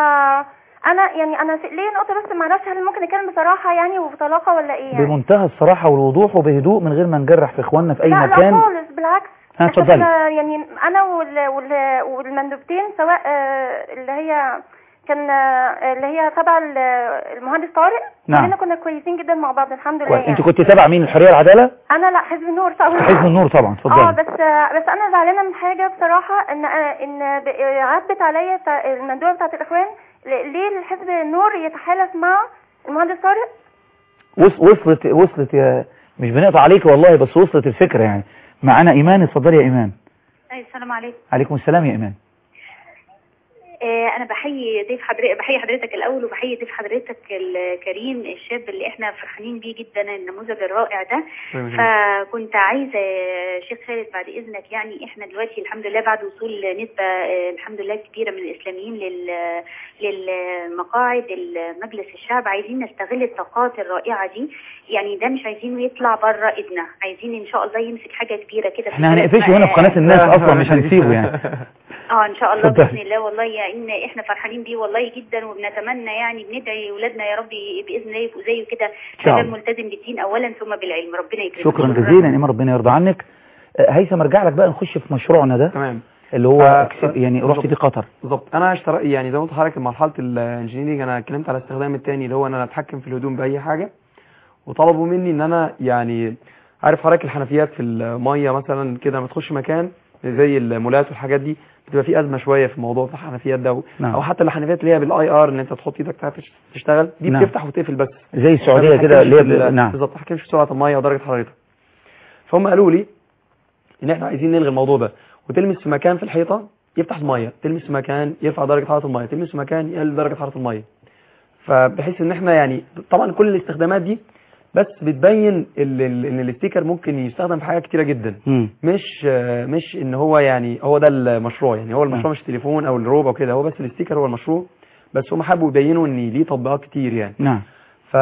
انا يعني انا في ليه نقطه بس ما اعرفش هل ممكن نتكلم بصراحه يعني وبطلاقه ولا ايه يعني
بمنتهى الصراحه والوضوح وبهدوء من غير ما نجرح في اخواننا في اي
لا
مكان
لا خالص بالعكس
ها،
إحنا
اتفضلي.
كنا يعني انا وال وال والمندوبتين سواء آه، اللي هي كان آه، اللي هي تبع ال- المهندس طارق
نعم.
كلنا كنا كويسين جدا مع بعض الحمد لله
كويس
يعني.
انت كنت تابع مين الحريه والعداله
انا لا حزب النور طبعا
حزب النور طبعا
اه
اتفضلي
بس بس انا زعلانه من حاجه بصراحه ان ان ب- عدت عليا بتاع- المندوبه بتاعت الاخوان ل- ليه الحزب النور يتحالف مع المهندس طارق
وص- وصلت وصلت يا مش بنقطع عليك والله بس وصلت الفكره يعني معانا ايمان اتفضلي يا ايمان
أي السلام عليكم
عليكم السلام يا ايمان
آه، انا بحيي ضيف حضرتك بحيي حضرتك الاول وبحيي ضيف حضرتك الكريم الشاب اللي احنا فرحانين بيه جدا النموذج الرائع ده فكنت عايزه يا شيخ خالد بعد اذنك يعني احنا دلوقتي الحمد لله بعد وصول نسبه آه، الحمد لله كبيره من الاسلاميين لل للمقاعد مجلس الشعب عايزين نستغل الطاقات الرائعه دي يعني ده مش عايزينه يطلع بره ايدنا عايزين ان شاء الله يمسك حاجه كبيره كده في
احنا
البلد.
هنقفشه هنا في قناه الناس اصلا مش هنسيبه يعني
اه ان شاء الله
اتفضلي.
باذن الله والله يا ان احنا فرحانين بيه والله جدا وبنتمنى يعني بندعي اولادنا يا رب باذن الله يبقوا زيه كده
شاء
شباب
الله.
ملتزم بالدين اولا ثم بالعلم ربنا يكرمك
شكرا جزيلا ايمان ربنا يرضى عنك آه، هيثم ارجع لك بقى نخش في مشروعنا ده
تمام
اللي هو
آه،
أكسب- يعني رحت
بالظبط.
في قطر
بالظبط انا اشترك يعني زي ما قلت لحضرتك مرحله الانجينيرنج انا اتكلمت على الاستخدام الثاني اللي هو ان انا اتحكم في الهدوم باي حاجه وطلبوا مني ان انا يعني عارف حضرتك الحنفيات في الميه مثلا كده لما تخش مكان زي المولات والحاجات دي بتبقى في ازمه شويه في موضوع الحنفيات ده
نعم.
او حتى الحنفيات اللي هي بالاي ار ان انت تحط ايدك تحت تشتغل دي
نعم.
بتفتح وتقفل بس
زي السعوديه
ما
كده اللي هي
بتتحكمش في ال-
نعم
بالظبط ما بتتحكمش في سرعه الميه ودرجه حرارتها فهم قالوا لي ان احنا عايزين نلغي الموضوع ده وتلمس في مكان في الحيطه يفتح الميه تلمس في مكان يرفع درجه حراره الميه تلمس في مكان يقلل درجه حراره الميه فبحيث ان احنا يعني طبعا كل الاستخدامات دي بس بتبين ال- ال- ان الاستيكر ممكن يستخدم في حاجات كتيره جدا
مم.
مش آه، مش ان هو يعني هو ده المشروع يعني هو المشروع
نعم.
مش التليفون او الروب او كده هو بس الاستيكر هو المشروع بس هم حبوا يبينوا ان ليه تطبيقات كتير يعني
نعم
ف...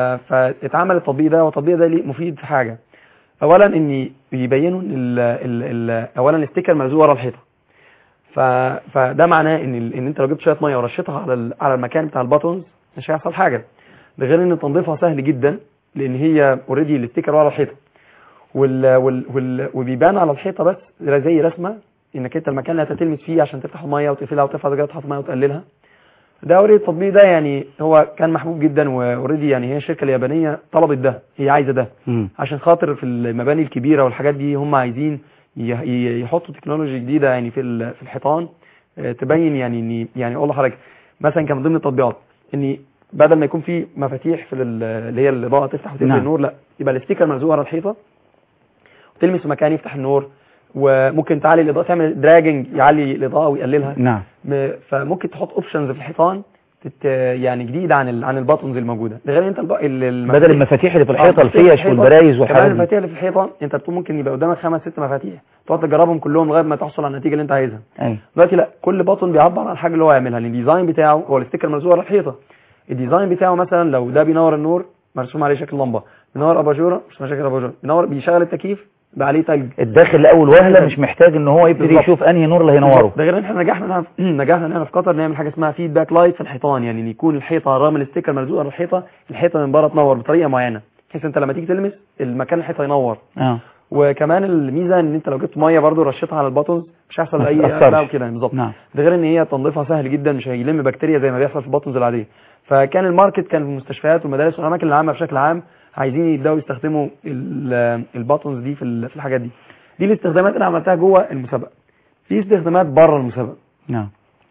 فاتعمل التطبيق ده والتطبيق ده ليه مفيد في حاجه اولا ان يبينوا ان ال... ال... ال... اولا الاستيكر ملزوق ورا الحيطه ف... فده معناه ان ال... ان انت لو جبت شويه ميه ورشيتها على ال... على المكان بتاع الباتونز مش هيحصل حاجه ده غير ان تنظيفها سهل جدا لان هي اوريدي الاستيكر ورا الحيطه وال... وال... وال... وبيبان على الحيطه بس زي رسمه انك انت المكان اللي هتلمس فيه عشان تفتح الميه وتقفلها وترفع درجه حراره الميه وتقللها ده اوريدي التطبيق ده يعني هو كان محبوب جدا واوريدي يعني هي الشركه اليابانيه طلبت ده هي عايزه ده
مم.
عشان خاطر في المباني الكبيره والحاجات دي هم عايزين ي- ي- يحطوا تكنولوجي جديده يعني في ال- في الحيطان آه، تبين يعني ان يعني اقول لحضرتك مثلا كان من ضمن التطبيقات ان بدل ما يكون في مفاتيح في ال- اللي هي الاضاءه تفتح وتقفل
نعم.
النور لا يبقى الاستيكر ملزوق ورا الحيطه وتلمس في مكان يفتح النور وممكن تعلي الاضاءه تعمل دراجنج يعلي الاضاءه ويقللها
نعم
م- فممكن تحط اوبشنز في الحيطان تت يعني جديده عن ال عن الباتونز الموجوده ده غير انت الب... ال- المفاتيح-
بدل المفاتيح اللي في
آه،
الحيطه
المفاتيح في
الفيش
الحيطة،
والبرايز
كمان
والحاجات دي
المفاتيح اللي في الحيطه انت بتقول ممكن يبقى قدامك خمس ست مفاتيح تقعد تجربهم كلهم لغايه ما تحصل على النتيجه اللي انت عايزها
ايوه
دلوقتي لا كل باتون بيعبر عن الحاجه اللي هو يعملها لان الديزاين بتاعه هو الاستيكر ملزوق على الحيطه الديزاين بتاعه مثلا لو ده بينور النور مرسوم عليه شكل لمبه بينور اباجوره مرسوم عليه شكل اباجوره بينور بيشغل التكييف بقى عليه تلج
الداخل لاول وهله مش محتاج ان هو يبتدي
بالظبط.
يشوف انهي نور اللي هينوره
ده غير ان احنا نجحنا نعمل- نجحنا ان احنا في قطر نعمل حاجه اسمها فيدباك لايت في الحيطان يعني ان يكون الحيطه رغم الاستيكر ملزوق على الحيطه الحيطه من بره تنور بطريقه معينه بحيث انت لما تيجي تلمس المكان الحيطه ينور
اه
وكمان الميزه ان انت لو جبت ميه برضو رشيتها على الباتونز مش هيحصل
ما
اي
تتأثرش.
قلق وكده بالظبط
نعم
ده غير ان هي تنظيفها سهل جدا مش هيلم بكتيريا زي ما بيحصل في الباتونز العاديه فكان الماركت كان في المستشفيات والمدارس والاماكن العامه بشكل عام عايزين يبداوا يستخدموا ال- الباتونز دي في ال- في الحاجات دي دي الاستخدامات اللي عملتها جوه المسابقه في استخدامات بره المسابقه
نعم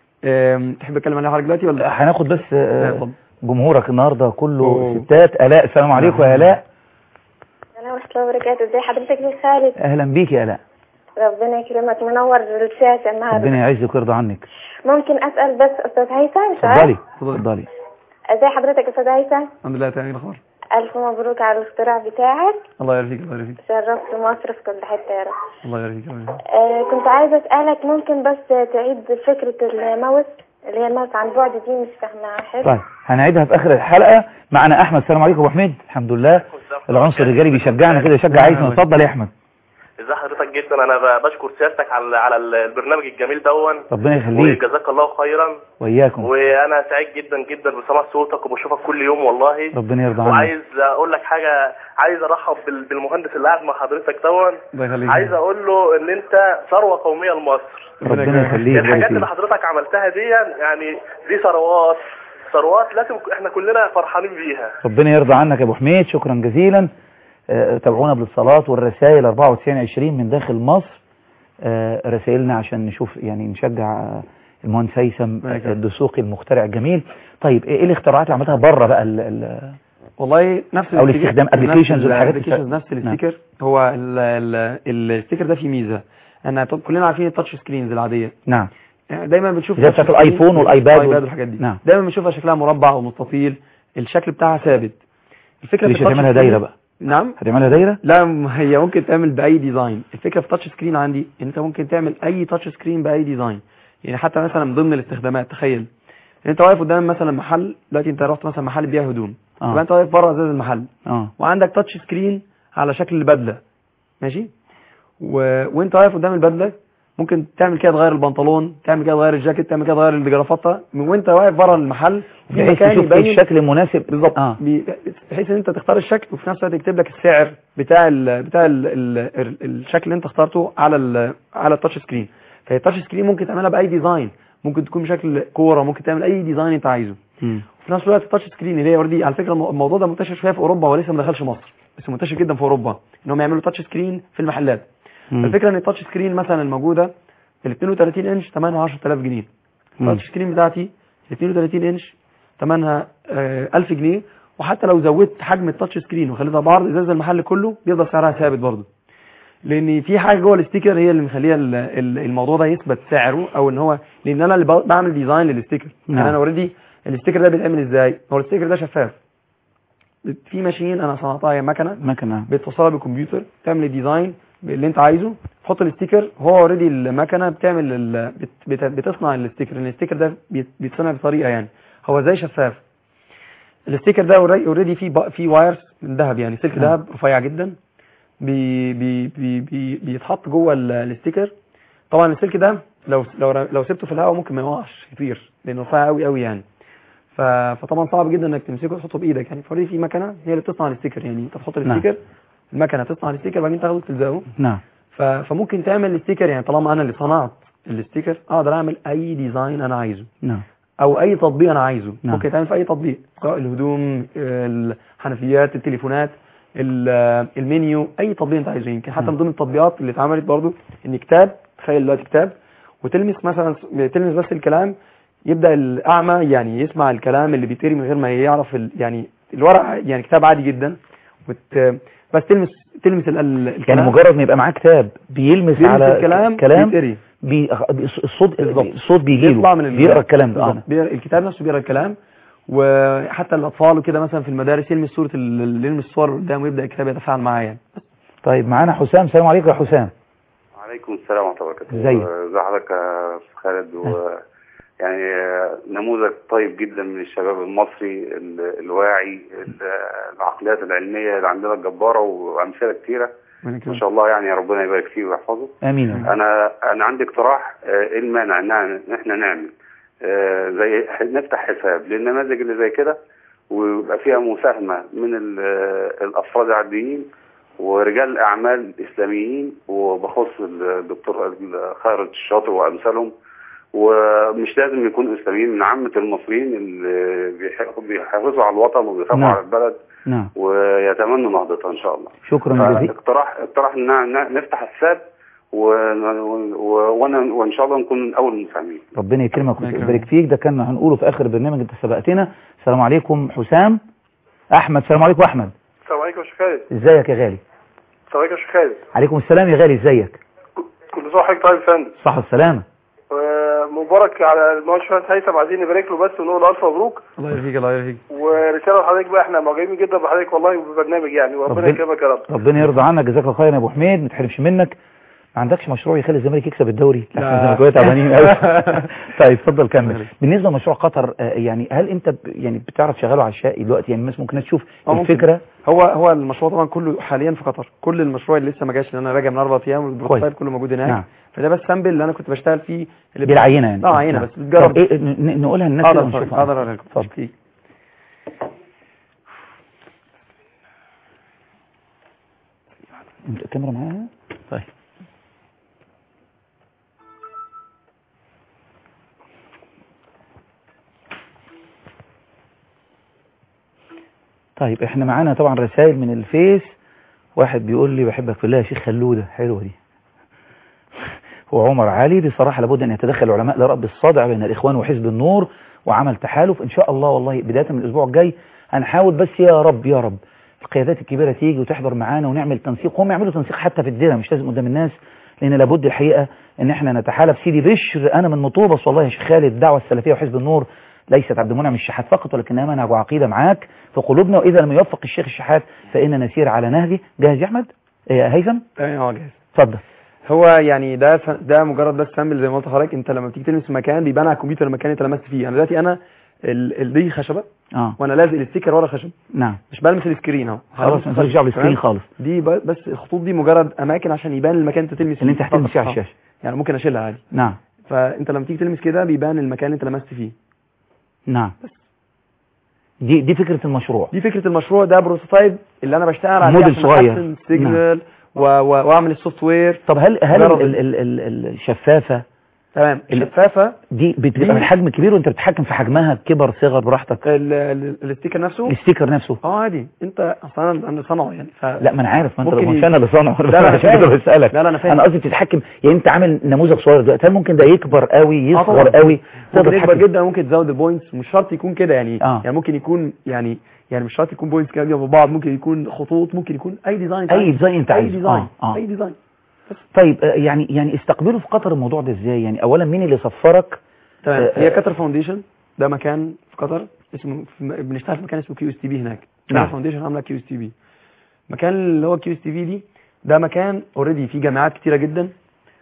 أم، تحب اتكلم عليها حضرتك دلوقتي ولا
هناخد بس
لا،
آه،
اتفضل.
جمهورك النهارده كله
أوه.
ستات الاء السلام عليكم يا الاء
السلام ورحمة الله وبركاته ازي حضرتك يا خالد
اهلا بيك يا الاء
ربنا يكرمك منور الشاشة النهارده
ربنا يعزك ويرضى عنك
ممكن اسأل بس استاذ هيثم
اتفضلي
اتفضلي.
اتفضلي
ازي حضرتك يا استاذ هيثم
الحمد لله تمام الاخبار
الف مبروك على الاختراع بتاعك
الله يبارك فيك الله يبارك فيك
شرفت مصر في كل حتة يا رب
الله يبارك فيك الله يبارك فيك
آه كنت عايزة اسألك ممكن بس تعيد فكرة الماوس اللي هي الماوس عن بعد دي مش فاهمة حلو
طيب هنعيدها في اخر الحلقه معنا احمد السلام عليكم ابو حميد الحمد لله العنصر الرجالي بيشجعنا كده يشجع عايزنا اتفضل يا احمد
ازي حضرتك جدا انا ب- بشكر سيادتك على على البرنامج الجميل دون
ربنا يخليك
وجزاك الله خيرا
واياكم
وانا سعيد جدا جدا بسماع صوتك وبشوفك كل يوم والله
ربنا يرضى عنك
وعايز اقول لك حاجه عايز ارحب بال- بالمهندس اللي قاعد مع حضرتك دون
الله يخليك
عايز اقول له ان انت ثروه قوميه لمصر
ربنا يخليك
الحاجات
يبارك
اللي
فيك.
حضرتك عملتها دي يعني دي ثروات ثروات لازم احنا كلنا فرحانين بيها
ربنا يرضى عنك يا ابو حميد شكرا جزيلا آه، تابعونا بالاتصالات والرسائل 9420 من داخل مصر آه، رسائلنا عشان نشوف يعني نشجع آه، المهندس هيثم
الله يكرمك.
الدسوقي المخترع الجميل طيب ايه الاختراعات اللي عملتها بره بقى ال ال
والله نفس
أو الاستخدام applications والحاجات
الابلكيشنز
الت-
نفس الاستيكر هو ال- ال- الستيكر ده فيه ميزه انا طب كلنا عارفين التاتش سكرينز العاديه
نعم
يعني دايما بنشوف
زي
touch
بتاعت
screen
الآيفون والآيباد
والآيباد
وال-
والحاجات دي
نعم.
دايما بنشوفها شكلها مربع او مستطيل الشكل بتاعها ثابت الفكره
مش
في التاتش
هتعملها
سكرين-
دايره بقى
نعم
هتعملها دايره
لا م- هي ممكن تعمل باي ديزاين الفكره في التاتش سكرين عندي ان انت ممكن تعمل اي تاتش سكرين باي ديزاين يعني حتى مثلا من ضمن الاستخدامات تخيل ان انت واقف قدام مثلا محل دلوقتي انت رحت مثلا محل بيع هدوم
اه
يبقى انت واقف بره ازاز المحل
اه
وعندك تاتش سكرين على شكل البدله ماشي و... وانت واقف قدام البدله ممكن تعمل كده تغير البنطلون تعمل كده تغير الجاكيت تعمل كده تغير الجرافطه من وانت واقف بره المحل في
بحيث
مكان
تشوف ايه الشكل المناسب
بالظبط
اه
بي- بحيث ان انت تختار الشكل وفي نفس الوقت يكتب لك السعر بتاع ال بتاع ال ال ال الشكل اللي انت اخترته على ال على التاتش سكرين فهي التاتش سكرين ممكن تعملها باي ديزاين ممكن تكون بشكل كوره ممكن تعمل اي ديزاين انت عايزه
مم.
وفي نفس الوقت التاتش سكرين اللي هي اوريدي على فكره المو- الموضوع ده منتشر شويه في اوروبا ولسه ما دخلش مصر بس منتشر جدا في اوروبا ان هم يعملوا تاتش سكرين في المحلات
مم.
الفكره ان التاتش سكرين مثلا الموجوده ال 32 انش ثمنها 10000 جنيه
مم.
التاتش سكرين بتاعتي ال 32 انش ثمنها آه، 1000 جنيه وحتى لو زودت حجم التاتش سكرين وخليتها بعرض ازاز المحل كله بيفضل سعرها ثابت برضه لان في حاجه جوه الاستيكر هي اللي مخليها ال- ال- الموضوع ده يثبت سعره او ان هو لان انا اللي ب- بعمل ديزاين للاستيكر
نعم.
يعني انا اوريدي الاستيكر ده بيتعمل ازاي هو الاستيكر ده شفاف في ماشين انا صنعتها هي مكنه
مكنة
بتوصلها بالكمبيوتر تعمل الديزاين اللي انت عايزه تحط الاستيكر هو اوريدي المكنه بتعمل ال- بت بت بتصنع الاستيكر لان الاستيكر ده بيت- بيتصنع بطريقه يعني هو زي شفاف الاستيكر ده اوريدي فيه ب- فيه وايرز من ذهب يعني سلك
نعم.
ذهب رفيع جدا بي بي بي بي بيتحط جوه ال- الاستيكر طبعا السلك ده لو لو لو سبته في الهواء ممكن ما يقعش يطير لانه رفيع قوي قوي يعني ف... فطبعا صعب جدا انك تمسكه وتحطه بايدك يعني فاوريدي في مكنه هي اللي بتصنع الاستيكر يعني انت تحط
نعم.
الاستيكر المكنه تصنع الاستيكر وبعدين تاخده تلزقه
نعم
ف... فممكن تعمل الاستيكر يعني طالما انا اللي صنعت الاستيكر اقدر اعمل اي ديزاين انا عايزه
نعم
او اي تطبيق انا عايزه
نعم.
ممكن يتعمل في اي تطبيق سواء الهدوم الحنفيات التليفونات ال- المنيو اي تطبيق انت عايزه يمكن حتى
نعم.
من ضمن التطبيقات اللي اتعملت برضو ان كتاب تخيل دلوقتي كتاب وتلمس مثلا تلمس بس الكلام يبدا الاعمى يعني يسمع الكلام اللي بيتقري من غير ما يعرف ال... يعني الورق يعني كتاب عادي جدا وت... بس تلمس تلمس ال... ال-
يعني
الكلام
مجرد ما يبقى معاه كتاب بيلمس
بيلمس
على
الكلام
كلام
بيتقري
بي... الصوت
بالظبط.
الصوت بيجي
بيطلع
له
من ال-
بيقرا الكلام ده
بالظبط.
آه.
بيقرا الكتاب نفسه بيقرا الكلام وحتى الاطفال وكده مثلا في المدارس يلمس صوره ال- ال- يلمس الصور قدامه ويبدا الكتاب يتفاعل معاه يعني
طيب معانا حسام السلام عليكم يا حسام
وعليكم السلام ورحمة الله وبركاته
ازيك؟
ازي حضرتك يا أستاذ خالد و يعني نموذج طيب جدا من الشباب المصري ال- الواعي ال- العقليات العلمية اللي عندنا الجبارة وأمثلة كتيرة ما شاء الله يعني ربنا يبارك فيه ويحفظه
امين يا رب.
انا انا عندي اقتراح آه، ايه المانع ان إن احنا نعمل آه، زي نفتح حساب للنماذج اللي زي كده ويبقى فيها مساهمه من ال- آه، الافراد العاديين ورجال اعمال اسلاميين وبخص الدكتور خيرت الشاطر وامثالهم ومش لازم يكونوا اسلاميين من عامه المصريين اللي بيح- بيحافظوا على الوطن وبيخافوا
نعم.
على البلد
نعم
ويتمنوا نهضتها ان شاء الله
شكرا جزيلا
اقتراح اقتراح ان ن- نفتح حساب و... و... وانا وان شاء الله نكون اول المساهمين
ربنا يكرمك
ربنا
ويبارك فيك ده كان هنقوله في اخر البرنامج انت سبقتنا السلام عليكم حسام احمد السلام عليكم احمد
السلام عليكم يا شيخ خالد
ازيك يا غالي
السلام عليكم يا شيخ خالد
عليكم السلام يا غالي ازيك
كل سنه وحضرتك طيب يا فندم
صح والسلامه
ومبارك على المهندس هيثم عايزين نبارك له بس ونقول له الف مبروك
الله يرضيك الله يرضيك
ورساله لحضرتك بقى احنا معجبين جدا بحضرتك والله وبالبرنامج يعني وربنا
ربنا-
يكرمك يا رب
ربنا يرضى عنك جزاك الله خير يا ابو حميد ما تحرمش منك ما عندكش مشروع يخلي الزمالك يكسب الدوري
لا.
احنا الزملكاويه تعبانين قوي طيب اتفضل كمل بالنسبه لمشروع قطر آه، يعني هل انت ب- يعني بتعرف شغاله عشائي دلوقتي يعني الناس ممكن تشوف
آه، ممكن.
الفكره
هو هو المشروع طبعا كله حاليا في قطر كل المشروع اللي لسه ما جاش لان انا راجع من اربع ايام والبروتوتايب كله موجود هناك
نعم
فده بس سامبل اللي انا كنت بشتغل فيه اللي
بالعينه يعني
اه عينه
نعم.
بس بتجرب
طب ايه ن- ن- نقولها للناس كده
اقدر
ونشوفها
اقدر اقول لكم
اتفضل انت الكاميرا معاها طيب طيب احنا معانا طبعا رسائل من الفيس واحد بيقول لي بحبك في الله يا شيخ خلودة حلوة دي هو عمر علي بصراحة لابد أن يتدخل العلماء لرب الصدع بين الإخوان وحزب النور وعمل تحالف إن شاء الله والله بداية من الأسبوع الجاي هنحاول بس يا رب يا رب القيادات الكبيرة تيجي وتحضر معانا ونعمل تنسيق هم يعملوا تنسيق حتى في الدنيا مش لازم قدام الناس لأن لابد الحقيقة إن احنا نتحالف سيدي بشر أنا من مطوبس والله يا شيخ خالد الدعوة السلفية وحزب النور ليست عبد المنعم الشحات فقط ولكنها منهج وعقيدة معاك في قلوبنا وإذا لم يوفق الشيخ الشحات فإننا نسير على نهجه جاهز يا أحمد إيه، هيثم
اه جاهز
اتفضل
هو يعني ده ف... ده مجرد بس سامبل زي ما قلت لحضرتك انت لما بتيجي تلمس مكان بيبان على الكمبيوتر المكان اللي انت لمست فيه انا دلوقتي انا ال... ال... دي خشبه
اه
وانا لازق الستيكر ورا الخشب
نعم
مش بلمس السكرين اهو
خلاص ما ترجع للسكرين
تمام؟
خالص
دي ب... بس الخطوط دي مجرد اماكن عشان يبان المكان انت تلمس
اللي
فيه
انت هتلمس فيه على
آه.
الشاشة
يعني ممكن اشيلها عادي
نعم
فانت لما تيجي تلمس كده بيبان المكان اللي انت لمست فيه
نعم دي دي فكرة المشروع
دي فكره المشروع ده بروتوتايب اللي انا بشتغل عليه
موديل
عشان
صغير.
احسن السيجنال و... و... واعمل السوفت وير
طب هل هل
جرب
ال- ال- ال- ال- الشفافة
تمام
اللي-
الشفافه
دي بتبقى
دي-
من حجم كبير وانت بتتحكم في حجمها كبر صغر براحتك
ال- ال- الستيكر نفسه
الستيكر نفسه
اه عادي انت اصلا انا أنا صنعه يعني ف...
لا ما انا عارف ما انت
ممكن
مش
ي-
انا اللي صانعه
لا، لا، أنا
عشان كده
فاهم.
بسالك
لا، لا، أنا فاهم.
انا قصدي بتتحكم يعني انت عامل نموذج صغير دلوقتي هل ممكن ده يكبر قوي
آه
يصغر
طبعاً.
قوي
ممكن
تقدر
يكبر
تتحكم
جدا ممكن تزود البوينتس مش شرط يكون كده يعني
آه.
يعني ممكن يكون يعني يعني مش شرط يكون بوينتس كده جنب بعض ممكن يكون خطوط ممكن يكون اي ديزاين أنت
اي
عايزه.
ديزاين انت
اي
عايزه
ديزاين
آه. آه.
اي ديزاين
طيب آه، يعني يعني استقبلوا في قطر الموضوع ده ازاي يعني اولا مين اللي صفرك
تمام
آه،
هي
آه.
قطر فاونديشن ده مكان في قطر اسمه في م- بنشتغل في مكان اسمه كيو اس تي بي هناك
نعم.
قطر فاونديشن عامله كيو اس تي بي مكان اللي هو كيو اس تي بي دي ده مكان اوريدي فيه جامعات كتيره جدا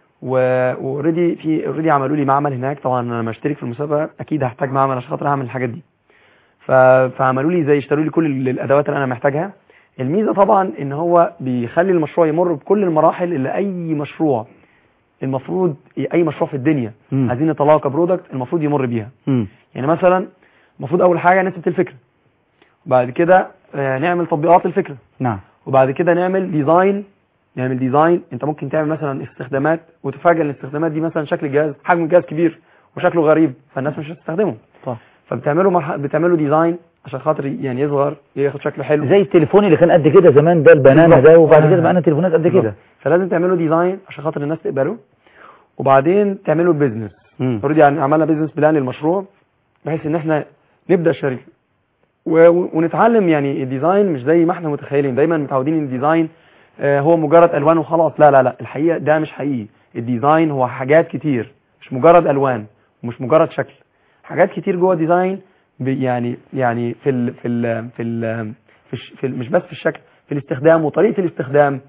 واوريدي في اوريدي عملوا لي معمل هناك طبعا انا لما اشترك في المسابقه اكيد هحتاج معمل عشان خاطر اعمل الحاجات دي ف... فعملوا لي زي اشتروا لي كل ال- الادوات اللي انا محتاجها الميزه طبعا ان هو بيخلي المشروع يمر بكل المراحل اللي اي مشروع المفروض اي مشروع في الدنيا
مم.
عايزين نطلعه كبرودكت المفروض يمر بيها
مم.
يعني مثلا المفروض اول حاجه نثبت الفكره وبعد كده آه، نعمل تطبيقات الفكره
نعم
وبعد كده نعمل ديزاين نعمل ديزاين انت ممكن تعمل مثلا استخدامات وتفاجئ ان الاستخدامات دي مثلا شكل الجهاز حجم الجهاز كبير وشكله غريب فالناس مش هتستخدمه
طب
فبتعملوا مرحله بتعملوا ديزاين عشان خاطر يعني يصغر ياخد شكله حلو
زي التليفون اللي كان قد كده زمان ده البنانا
بالظبط.
ده وبعد
آه.
كده بقى تليفونات قد كده
فلازم تعملوا ديزاين عشان خاطر الناس تقبله وبعدين تعملوا البيزنس
مم.
اوريدي يعني عملنا بيزنس بلان للمشروع بحيث ان احنا نبدا الشركه و- و- ونتعلم يعني الديزاين مش زي ما احنا متخيلين دايما متعودين ان الديزاين آه، هو مجرد الوان وخلاص لا لا لا الحقيقه ده مش حقيقي الديزاين هو حاجات كتير مش مجرد الوان ومش مجرد شكل حاجات كتير جوه الديزاين ب- يعني يعني في ال في ال في ال في, الش- في ال مش بس في الشكل في الاستخدام وطريقه الاستخدام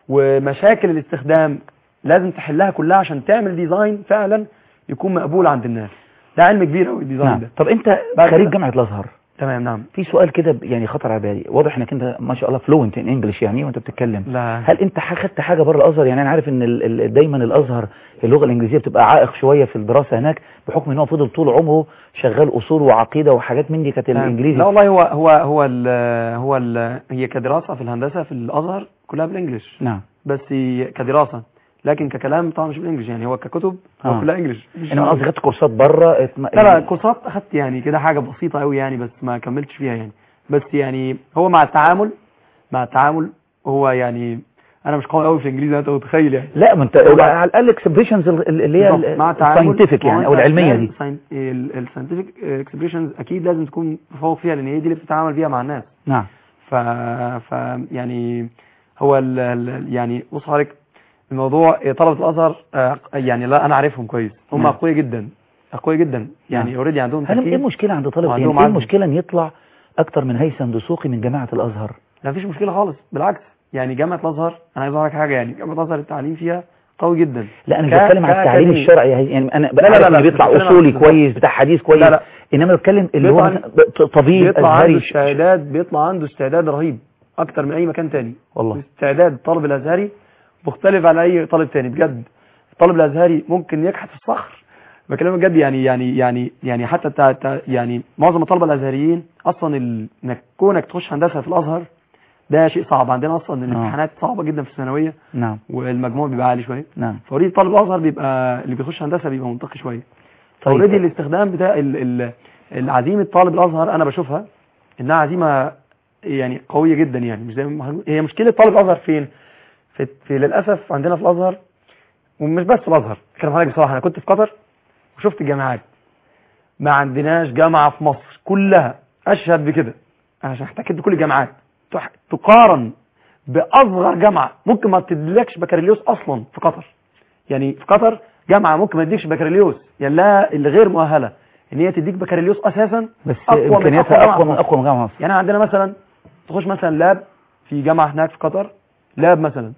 ومشاكل الاستخدام لازم تحلها كلها عشان تعمل ديزاين فعلا يكون مقبول عند الناس ده علم كبير قوي الديزاين
نعم
ده
طب انت
بعد
خريج
كده-
جامعه الازهر
تمام نعم
في سؤال كده ب- يعني خطر على بالي واضح انك انت ما شاء الله فلوينت ان انجلش يعني وانت بتتكلم
لا
هل انت ح- خدت حاجه بره الازهر يعني انا عارف ان ال- ال- دايما الازهر اللغه الانجليزيه بتبقى عائق شويه في الدراسه هناك بحكم ان هو فضل طول عمره شغال اصول وعقيده وحاجات من دي كانت
نعم.
الانجليزي
لا والله هو هو هو ال هو ال هي كدراسه في الهندسه في الازهر كلها بالانجلش
نعم
بس كدراسه لكن ككلام طبعا مش بالانجلش يعني هو ككتب هو
آه.
كلها انجلش مش
انا
عربي.
قصدي خدت كورسات بره اتم...
لا لا كورسات اخدت يعني كده حاجه بسيطه قوي يعني بس ما كملتش فيها يعني بس يعني هو مع التعامل مع التعامل هو يعني انا مش قوي قوي في الانجليزي انت متخيل يعني
لا ما انت
هو-
على الاقل اكسبريشنز اللي هي
بالظبط. مع التعامل
الساينتفك يعني او العلميه دي
الساينتفك اكسبريشنز اكيد لازم تكون متفوق فيها لان هي دي اللي بتتعامل بيها مع الناس
نعم
ف... ف يعني هو ال... ال... يعني بص حضرتك الموضوع طلبة الازهر آه، يعني لا انا عارفهم كويس هم
نعم.
اقوياء جدا اقوياء جدا يعني
نعم.
اوريدي عندهم
هل ايه
تركيز
المشكله عند طالب يعني
وعندهم
ايه
عزم.
المشكله ان يطلع اكتر من هيثم دسوقي من جامعه الازهر
لا مفيش مشكله خالص بالعكس يعني جامعه الازهر انا عايز اقول لك حاجه يعني جامعه الازهر التعليم فيها قوي جدا
لا انا مش
ك-
بتكلم على التعليم
كأكاديمي.
الشرعي يعني انا
لا، لا،
عارف
لا،
إن
لا،
بيطلع
بتكلم عن-
اصولي
بالظبط.
كويس بتاع حديث كويس
لا، لا.
انما بتكلم اللي هو
بيطلع-
مثلا ب- طبيب
بيطلع عنده
ازهري
استعداد بيطلع عنده استعداد رهيب اكتر من اي مكان تاني
والله
استعداد الطالب الازهري مختلف عن اي طالب تاني بجد الطالب الازهري ممكن يكحت في الصخر بكلمك بجد يعني يعني يعني يعني حتى تا تا يعني معظم الطلبه الازهريين اصلا ال- انك كونك تخش هندسه في الازهر ده شيء صعب عندنا اصلا الامتحانات صعبه جدا في الثانويه
نعم
والمجموع بيبقى عالي شويه
نعم
فاوريدي طالب الازهر بيبقى اللي بيخش هندسه بيبقى منطقي شويه
طيب.
اوريدي الاستخدام بتاع ال- ال- العزيمه طالب الازهر انا بشوفها انها عزيمه يعني قويه جدا يعني مش زي ما هنقول- هي مشكله طالب الازهر فين في, في للاسف عندنا في الازهر ومش بس في الازهر كلام حضرتك بصراحه انا كنت في قطر وشفت الجامعات ما عندناش جامعه في مصر كلها اشهد بكده عشان احتكيت بكل الجامعات تح- تقارن باصغر جامعه ممكن ما تدلكش بكالوريوس اصلا في قطر يعني في قطر جامعه ممكن ما تديكش بكالوريوس يعني لا اللي غير مؤهله ان هي تديك بكالوريوس اساسا
بس
أقوى من
امكانياتها
أقوى
اقوى
جامعة
من
في
اقوى من جامعه مصر
يعني عندنا مثلا تخش مثلا لاب في جامعه هناك في قطر لاب مثلا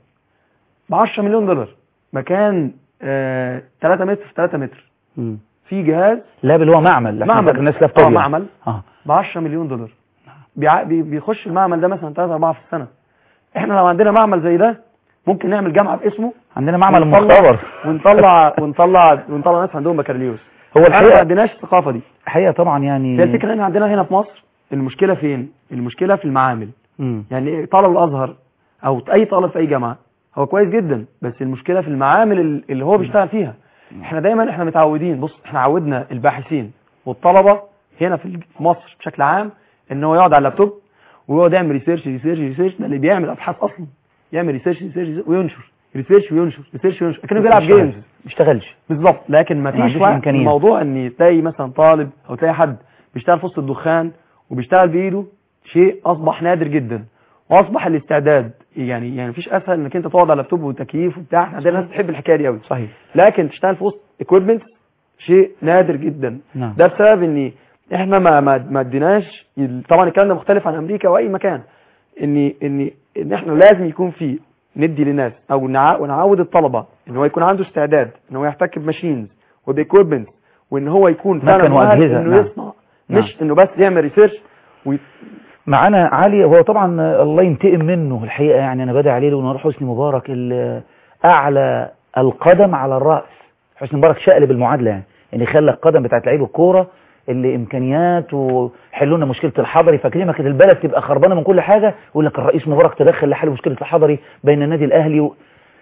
ب 10 مليون دولار مكان آه 3 متر في 3 متر
مم.
في جهاز
لاب اللي هو معمل عشان
معمل
فاكر الناس لاب
اه
طبيعي.
معمل
اه
ب 10 مليون دولار بيع... بي- بيخش المعمل ده مثلا 3 4 في السنه احنا لو عندنا معمل زي ده ممكن نعمل جامعه باسمه
عندنا معمل
ونطلع-
مختبر
ونطلع ونطلع ونطلع ناس عندهم بكالوريوس
هو
احنا ما
الحقيقه
عندناش الثقافه دي
الحقيقه طبعا يعني
هي الفكره ان عندنا هنا في مصر المشكله فين المشكله في المعامل
مم.
يعني طالب الازهر او اي طالب في اي جامعه هو كويس جدا بس المشكله في المعامل ال- اللي هو بيشتغل فيها احنا دايما احنا متعودين بص احنا عودنا الباحثين والطلبه هنا في مصر بشكل عام ان هو يقعد على اللابتوب ويقعد يعمل ريسيرش ريسيرش ريسيرش ده اللي بيعمل ابحاث اصلا يعمل ريسيرش ريسيرش وينشر ريسيرش وينشر ريسيرش وينشر كانه بيلعب
بيشتغل.
جيمز
ما بيشتغلش
بالظبط لكن ما
ما عندوش
فيش وقت
إمكانيات.
الموضوع ان تلاقي مثلا طالب او تلاقي حد بيشتغل في وسط الدخان وبيشتغل بايده شيء اصبح نادر جدا واصبح الاستعداد يعني يعني مفيش اسهل انك انت تقعد على اللابتوب وتكييف وبتاع احنا عندنا ناس بتحب الحكايه دي قوي
صحيح
لكن تشتغل في وسط ايكويبمنت شيء نادر جدا
نعم
ده بسبب ان احنا ما ما ما اديناش طبعا الكلام ده مختلف عن امريكا واي مكان ان ان ان احنا لازم يكون في ندي للناس او نع- ونعود الطلبه ان هو يكون عنده استعداد ان هو يحتك بماشينز وبايكويبمنت وان هو يكون فعلا
مكن
مؤهل
وأجهزة،
انه
نعم.
يصنع مش انه بس يعمل ريسيرش وي...
معانا علي هو طبعا الله ينتقم منه الحقيقة يعني أنا بدأ عليه ونور حسني مبارك ال- أعلى القدم على الرأس حسني مبارك شقلب المعادلة يعني يعني خلى القدم بتاعت لعيب الكورة اللي إمكانيات وحلوا لنا مشكلة الحضري فاكرين ما كانت البلد تبقى خربانة من كل حاجة يقول لك الرئيس مبارك تدخل لحل مشكلة الحضري بين النادي الأهلي و...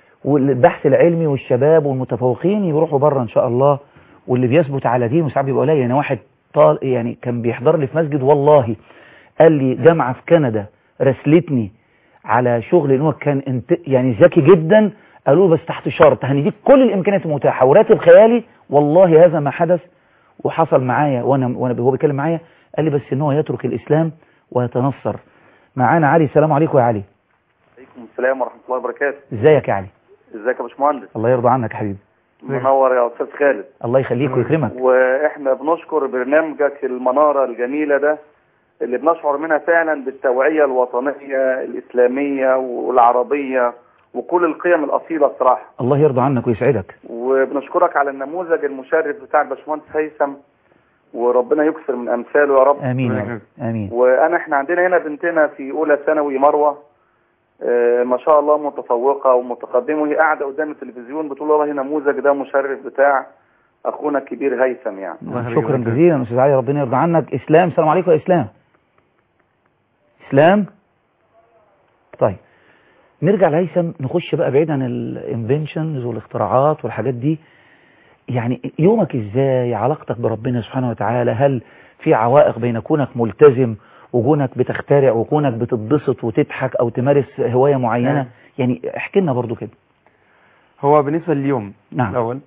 والبحث العلمي والشباب والمتفوقين يروحوا بره إن شاء الله واللي بيثبت على دينه ساعات بيبقى قليل يعني واحد طال يعني كان بيحضر لي في مسجد والله قال لي جامعة في كندا رسلتني على شغل ان هو كان انت يعني ذكي جدا قالوا له بس تحت شرط هنديك كل الامكانيات المتاحه وراتب خيالي والله هذا ما حدث وحصل معايا وانا وانا هو بيتكلم معايا قال لي بس ان هو يترك الاسلام ويتنصر معانا علي السلام عليكم يا علي
عليكم السلام ورحمة الله وبركاته
ازيك يا علي
ازيك يا باشمهندس
الله يرضى عنك يا حبيبي
منور يا استاذ خالد
الله يخليك ويكرمك
واحنا بنشكر برنامجك المنارة الجميلة ده اللي بنشعر منها فعلا بالتوعية الوطنية الإسلامية والعربية وكل القيم الأصيلة الصراحة
الله يرضى عنك ويسعدك
وبنشكرك على النموذج المشرف بتاع الباشمهندس هيثم وربنا يكثر من أمثاله يا رب
امين يا رب امين
وانا احنا عندنا هنا بنتنا في اولى ثانوي مروه آه، ما شاء الله متفوقه ومتقدمه وهي قاعده قدام التلفزيون بتقول والله نموذج ده مشرف بتاع اخونا الكبير هيثم يعني
شكرا جزيلا استاذ علي ربنا يرضى عنك اسلام السلام عليكم يا اسلام اسلام طيب نرجع لهيثم نخش بقى بعيد عن الانفنشنز والاختراعات والحاجات دي يعني يومك ازاي علاقتك بربنا سبحانه وتعالى هل في عوائق بين كونك ملتزم وكونك بتخترع وكونك بتتبسط وتضحك او تمارس هواية معينة
نعم.
يعني احكي لنا برضو كده
هو بالنسبه لليوم
نعم.
الاول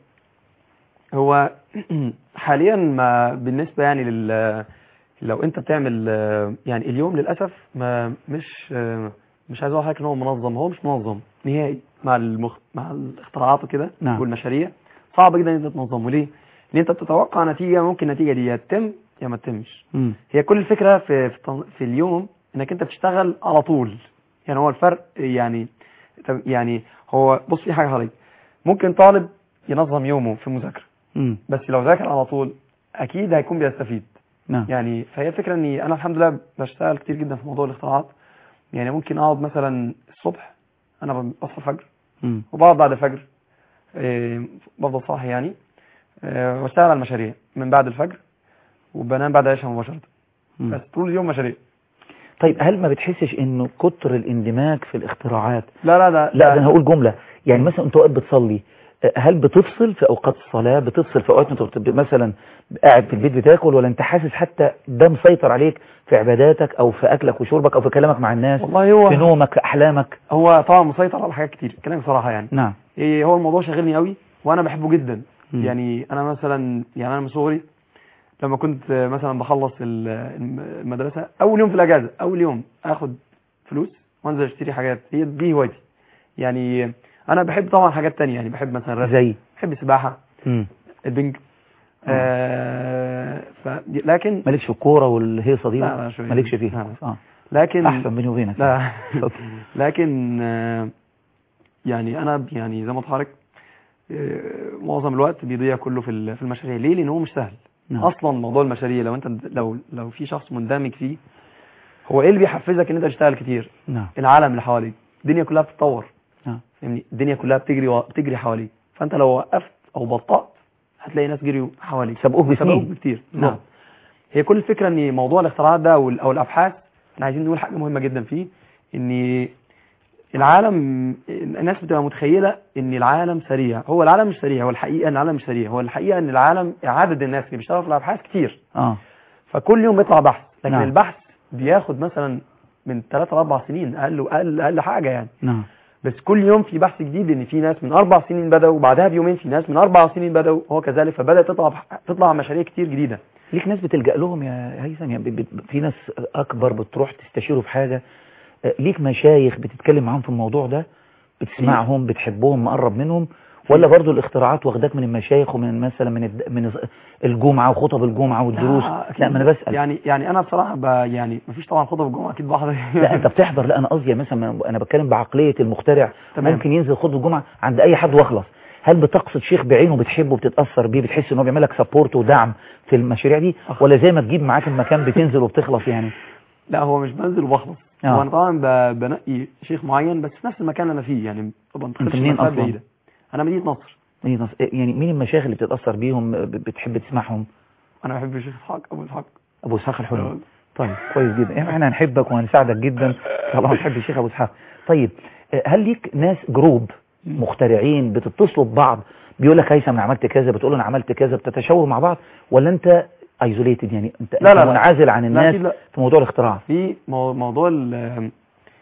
هو حاليا ما بالنسبه يعني لل لو انت بتعمل آه، يعني اليوم للاسف ما مش آه، مش عايز اقول لحضرتك ان هو منظم هو مش منظم نهائي مع المخ... مع الاختراعات وكده
نعم.
والمشاريع صعب جدا ان انت تنظمه ليه؟ لان انت بتتوقع نتيجه ممكن النتيجه دي يا تتم يا ما تتمش
مم.
هي كل الفكره في في, التن- في اليوم انك انت بتشتغل على طول يعني هو الفرق يعني طب يعني هو بص في حاجه حضرتك ممكن طالب ينظم يومه في مذاكره
مم.
بس لو ذاكر على طول اكيد هيكون بيستفيد
نعم
يعني فهي الفكره اني انا الحمد لله بشتغل كتير جدا في موضوع الاختراعات يعني ممكن اقعد مثلا الصبح انا بصحى الفجر
مم.
وبقعد بعد الفجر إيه، بفضل صاحي يعني إيه، واشتغل على المشاريع من بعد الفجر وبنام بعد العشاء مباشره
مم.
بس طول اليوم مشاريع
طيب هل ما بتحسش انه كتر الاندماج في الاختراعات
لا لا لا
لا ده انا هقول جملة يعني مثلا انت واقف بتصلي أه، هل بتفصل في اوقات الصلاة بتفصل في اوقات انت بت- مثلا قاعد في البيت بتاكل ولا انت حاسس حتى ده مسيطر عليك في عباداتك او في اكلك وشربك او في كلامك مع الناس
والله هو
في نومك في احلامك
هو طبعا مسيطر على حاجات كتير كلام بصراحه يعني
نعم
إيه هو الموضوع شاغلني قوي وانا بحبه جدا
مم.
يعني انا مثلا يعني انا من صغري لما كنت آه، مثلا بخلص ال- الم- المدرسه اول يوم في الاجازه اول يوم اخد فلوس وانزل اشتري حاجات هي دي هوايتي يعني انا بحب طبعا حاجات تانية يعني بحب مثلا الرسم
زي
بحب السباحه
مم.
البنج آه ف... لكن
مالكش في الكورة والهيصة دي
لا، لا، شوية.
مالكش
لا،
فيها
لا.
اه
لكن
احسن بيني وبينك
لا
اتفضل.
لكن آه، يعني انا ب- يعني زي ما اتحرك معظم الوقت بيضيع كله في ال- في المشاريع ليه لان هو مش سهل
نعم.
اصلا موضوع المشاريع لو انت لو لو في شخص مندمج فيه هو ايه اللي بيحفزك ان انت تشتغل كتير
نعم
العالم اللي حواليك الدنيا كلها بتتطور
نعم
يعني الدنيا كلها بتجري و... بتجري حواليك فانت لو وقفت او بطأت هتلاقي ناس جريوا حواليك
سبقوك بسنين.
سبقوك بكتير
نعم.
هي كل الفكره ان موضوع الاختراعات ده او ال- أو الابحاث احنا عايزين نقول حاجه مهمه جدا فيه ان العالم الناس بتبقى متخيلة ان العالم سريع هو العالم مش سريع هو الحقيقة ان العالم مش سريع هو الحقيقة ان العالم عدد الناس اللي بيشتغلوا في الابحاث كتير
اه
فكل يوم بيطلع بحث لكن
نعم.
البحث بياخد مثلا من 3 ل 4 سنين اقل اقل اقل حاجة يعني
نعم
بس كل يوم في بحث جديد ان في ناس من اربع سنين بدأوا وبعدها بيومين في ناس من اربع سنين بدأوا هو كذلك فبدأت تطلع تطلع مشاريع كتير جديدة
ليك ناس بتلجأ لهم يا هيثم يعني ب- ب- في ناس أكبر بتروح تستشيره في حاجة آه، ليك مشايخ بتتكلم معاهم في الموضوع ده بتسمعهم بتحبهم مقرب منهم ولا برضو الاختراعات واخداك من المشايخ ومن مثلا من الد- من الجمعة وخطب الجمعة والدروس
أكيد.
لا ما انا بسأل
يعني يعني انا بصراحة ب يعني مفيش طبعا خطب الجمعة اكيد بحضر
لا انت بتحضر لا انا قصدي مثلا انا بتكلم بعقلية المخترع
تمام.
ممكن ينزل خطبة الجمعة عند اي حد واخلص هل بتقصد شيخ بعينه بتحبه بتتأثر بيه بتحس ان هو بيعمل لك سبورت ودعم في المشاريع دي ولا زي ما تجيب معاك المكان بتنزل وبتخلص يعني
لا هو مش بنزل وبخلص
آه.
هو انا طبعا ب- بنقي شيخ معين بس في نفس المكان اللي انا فيه يعني ما بنتقلش
منين
مسافات
أصلاً؟
بعيدة انا مدينة نصر
إيه نص- يعني مين المشايخ اللي بتتأثر بيهم ب- بتحب تسمعهم
انا بحب الشيخ اسحاق ابو اسحاق
ابو اسحاق الحلمي طيب كويس جدا يعني احنا هنحبك وهنساعدك جدا طبعا نحب الشيخ ابو اسحاق طيب آه، هل ليك ناس جروب مخترعين بتتصلوا ببعض بيقول لك هيثم انا عملت كذا بتقول له انا عملت كذا بتتشاوروا مع بعض ولا انت ايزوليتد يعني انت
لا،
أنت
لا، لا.
منعزل عن
لا،
الناس
أكيد لا.
في موضوع الاختراع
في مو- موضوع ال-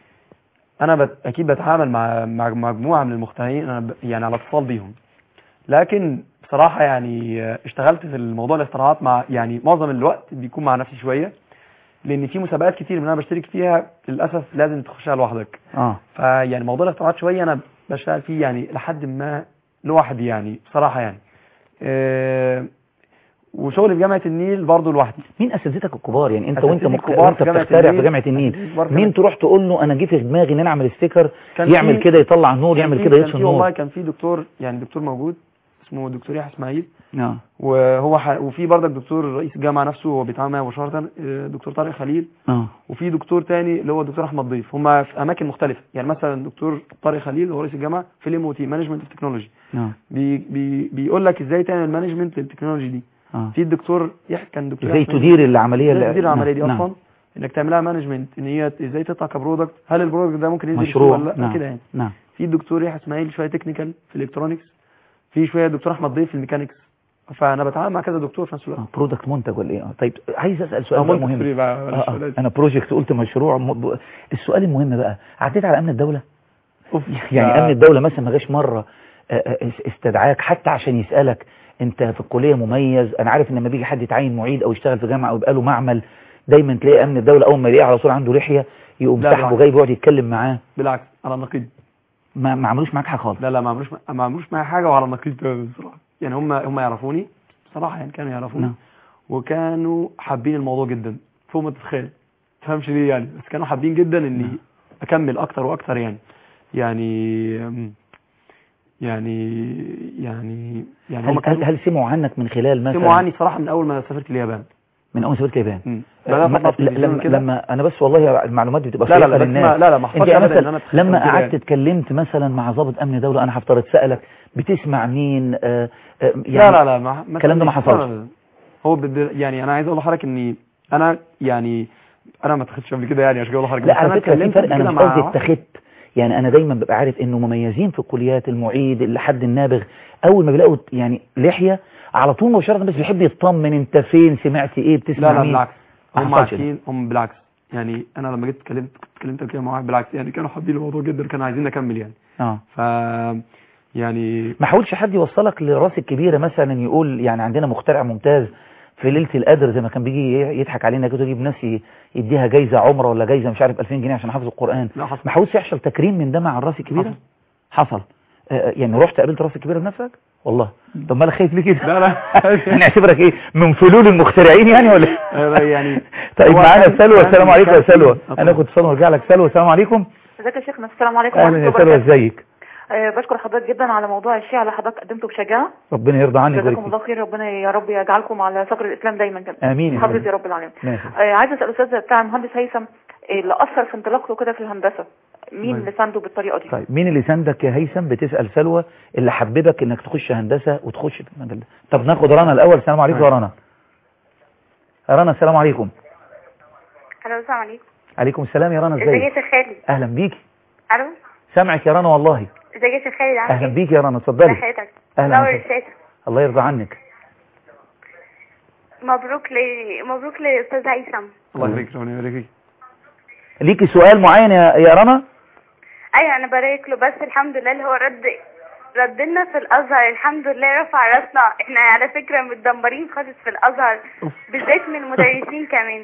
انا بت... اكيد بتعامل مع مع مجموعه من المخترعين انا ب... يعني على اتصال بيهم لكن بصراحه يعني اشتغلت في الموضوع الاختراعات مع يعني معظم الوقت بيكون مع نفسي شويه لان في مسابقات كتير من انا بشترك فيها للاسف لازم تخشها لوحدك
اه
فيعني موضوع الاختراعات شويه انا بشتغل فيه يعني لحد ما لوحدي يعني بصراحه يعني أه وشغلي في جامعه النيل برضه لوحدي
مين اساتذتك الكبار يعني انت
أساتذتي
وانت مخت...
الكبار
وانت
في جامعة
بتخترع في
النيل.
جامعه النيل
أساتذتي الكبار في
مين
جامعة-
تروح تقول له انا جه في دماغي ان انا اعمل ستيكر
كان
يعمل
في-
كده يطلع النور يعمل
كان
كده
في-
يطفي
كان في والله
النور
كان في دكتور يعني دكتور موجود اسمه دكتور يحيى اسماعيل
اه
وهو ح... وفي برضك دكتور رئيس الجامعه نفسه هو بيتعامل معايا مباشره آه، دكتور طارق خليل
اه
وفي دكتور تاني اللي هو دكتور احمد ضيف هم في اماكن مختلفه يعني مثلا دكتور طارق خليل هو رئيس الجامعه في الام او تي مانجمنت اوف تكنولوجي
اه
بي... بي... بيقول لك ازاي تعمل مانجمنت للتكنولوجي دي
اه
في الدكتور يحيى كان دكتور
ازاي
أحمد
تدير العمليه
ازاي
اللي-
تدير العمليه دي
نعم،
اصلا
نعم.
انك تعملها مانجمنت ان هي ازاي تطلع كبرودكت هل البرودكت ده ممكن ينزل السوق
مشروع
ولا لا
نعم
كده يعني
نعم
في الدكتور يحيى اسماعيل شويه تكنيكال في الالكترونكس في شويه دكتور احمد ضيف في الميكانيكس فانا بتعامل مع كذا دكتور في نفس الوقت
برودكت منتج ولا ايه آه، طيب عايز اسال سؤال
آه،
بقى
منتج
مهم
فري بقى، بلاش
آه، آه،
بلاش.
انا بروجكت قلت مشروع م... ب- السؤال المهم بقى عديت على امن الدوله
أوف.
يعني
آه.
امن الدوله مثلا ما جاش مره آه، آه، اس- استدعاك حتى عشان يسالك انت في الكليه مميز انا عارف ان لما بيجي حد يتعين معيد او يشتغل في جامعه او يبقى له معمل دايما تلاقي امن الدوله اول ما يلاقيه على طول عنده لحيه يقوم
لا،
سحبه
بالعكس.
جاي بيقعد يتكلم معاه
بالعكس على النقيض
ما, ما عملوش معاك حاجه خالص
لا لا ما عملوش ما عملوش معايا حاجه وعلى النقيض تماما بصراحه يعني هم هم يعرفوني بصراحه يعني كانوا يعرفوني
نعم.
وكانوا حابين الموضوع جدا فوق ما تتخيل تفهمش ليه يعني بس كانوا حابين جدا اني اكمل اكتر واكتر يعني يعني أم، يعني يعني يعني هم
هل, هل, هل سمعوا عنك من خلال مثلا
سمعوا عني صراحه من اول ما سافرت اليابان
من اول سافرت اليابان
مم.
آه،
بدأت
ما-
أطلع في
ل-
التلفزيون
لما,
كده.
لما انا بس والله المعلومات دي بتبقى
لا، لا،
شيقة
لا، بس
للناس
ما- لا، لا، ما
انت
حصلش
يعني
أبداً إن
مثلا
أنا اتخذت
لما
كده
قعدت
يعني.
اتكلمت مثلا مع ضابط امن دوله انا هفترض سالك بتسمع مين آه، آه، يعني
لا لا لا ما ما
الكلام ده ما
لا،
حصلش
لا، لا. هو بد... يعني انا عايز اقول لحضرتك اني انا يعني انا ما اتخدتش قبل كده يعني عشان اقول لحضرتك
لا
بس
على
انا
فكره في
اتكلمت
فرق
قبل
انا
كده
مش
مع
قصدي
واحد.
اتخذت يعني انا دايما ببقى عارف انه مميزين في الكليات المعيد لحد النابغ اول ما بيلاقوا يعني لحيه على طول مباشره بس بيحب يطمن انت فين سمعت ايه بتسمع
لا لا
مين
بالعكس
ما
هم
حصلش ده.
عارفين هم بالعكس يعني انا لما جيت اتكلمت كنت اتكلمت قبل كده مع واحد بالعكس يعني كانوا حابين الموضوع جدا كانوا عايزين اكمل يعني
اه
ف يعني
ما حاولش حد يوصلك لراس الكبيره مثلا يقول يعني عندنا مخترع ممتاز في ليله القدر زي ما كان بيجي يضحك علينا كده يجيب ناس ي- يديها جايزه عمره ولا جايزه مش عارف 2000 جنيه عشان حافظ القران
لا حصل
ما حاولش يحصل تكريم من ده مع الراس الكبيره حصل آه، يعني رحت قابلت راس الكبيره بنفسك والله طب ما انا خايف ليه كده
لا لا
هنعتبرك ايه من فلول المخترعين يعني ولا إيه؟
آه، يعني
طيب
هو
معانا
كان-
سلوى
كان-
السلام عليكم يا
كان في-
سلوى
آه،
انا كنت صنع وارجع لك سلوى السلام عليكم
ازيك يا شيخنا السلام عليكم
اهلا
ورحمة
يا
الله
سلوى
وبركاته.
ازيك
آه، بشكر حضرتك جدا على موضوع الشيعة اللي حضرتك قدمته بشجاعة
ربنا يرضى عنك
جزاكم
ويبارك
الله خير ربنا يا رب يجعلكم على صقر الإسلام دايما كده
فيك. امين يا
حافظ
حبيبي
يا رب العالمين
ماشي.
آه، عايزة أسأل الأستاذ بتاع المهندس هيثم آه، اللي أثر في انطلاقته كده في الهندسة مين
طيب.
اللي سانده بالطريقة دي
طيب مين اللي ساندك يا هيثم بتسأل سلوى اللي حببك انك تخش هندسة وتخش في المجال ده طب ناخد رنا الاول السلام عليكم يا رنا يا رنا السلام عليكم
الو السلام عليكم
عليكم السلام يا رنا
ازيك يا
ازيك
شيخ خالد
اهلا بيكي
الو
سامعك يا رنا والله
ازيك يا شيخ خالد عامل
اهلا
ايه؟
بيك يا رنا اتفضلي
حياتك
اهلا
نور
وسهلا.
الشاشة
الله يرضى عنك
مبروك ل... مبروك لأستاذ هيثم
الله يبارك ربنا يبارك فيك
ليكي سؤال معين يا يا رنا
ايوه انا بارك له بس الحمد لله اللي هو رد رد لنا في الازهر الحمد لله رفع راسنا احنا على فكره متدمرين خالص في الازهر بالذات من المدرسين كمان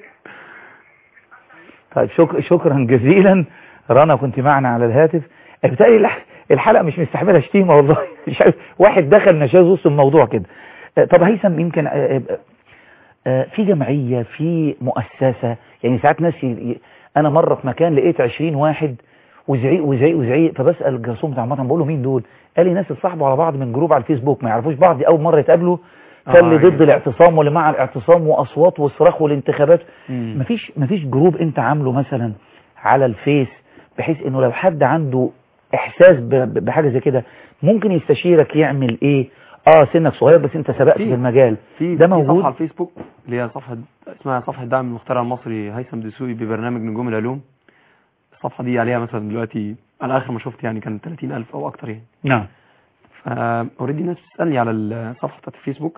طيب شك... شكرا جزيلا رنا كنت معنا على الهاتف بتقلي الح- الحلقة مش مستحملة شتيمة والله مش عارف واحد دخل نشاز وسط الموضوع كده آه، طب هيثم يمكن آه، آه، آه، في جمعية في مؤسسة يعني ساعات ناس ي... ي- انا مرة في مكان لقيت 20 واحد وزعيق وزعيق وزعيق فبسأل الجرسون بتاع المطعم بقول له مين دول قال لي ناس اتصاحبوا على بعض من جروب على الفيسبوك ما يعرفوش بعض دي اول مرة يتقابلوا فاللي
آه،
ضد الاعتصام واللي مع الاعتصام واصوات والصراخ والانتخابات
مم.
مفيش مفيش جروب انت عامله مثلا على الفيس بحيث انه لو حد عنده احساس ب- ب- بحاجه زي كده ممكن يستشيرك يعمل ايه اه سنك صغير بس انت سبقت
في-
في المجال
في
ده
في
موجود؟
صفحه على الفيسبوك اللي هي صفحه اسمها صفحه دعم المخترع المصري هيثم دسوقي ببرنامج نجوم العلوم الصفحه دي عليها مثلا دلوقتي على اخر ما شفت يعني كان 30000 او اكتر يعني
نعم
فاوريدي ناس بتسالني على الصفحه بتاعت الفيسبوك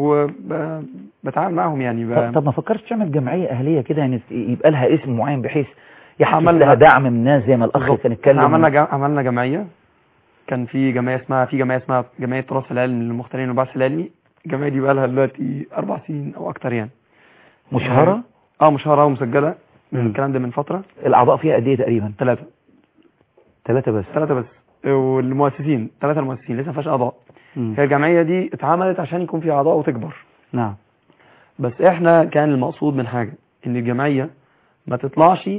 وبتعامل معاهم يعني ب...
طب, طب ما فكرتش تعمل جمعيه اهليه كده يعني يبقى لها اسم معين بحيث يحصل
عملنا-
لها دعم من الناس زي ما الاخ
بالظبط.
كان
احنا
اتكلم
عملنا جم... عملنا جمعيه كان في جمعيه اسمها في جمعيه اسمها جمعيه التراث العلمي للمخترعين والبحث العلمي الجمعيه دي بقى لها دلوقتي اربع سنين او اكتر يعني
مشهره
اه مشهره ومسجله من
مم.
الكلام ده من فتره
الاعضاء فيها قد ايه تقريبا
ثلاثه
ثلاثه بس
ثلاثه بس والمؤسسين ثلاثه المؤسسين لسه ما فيهاش اعضاء
مم.
هي الجمعيه دي اتعملت عشان يكون في اعضاء وتكبر
نعم
بس احنا كان المقصود من حاجه ان الجمعيه ما تطلعش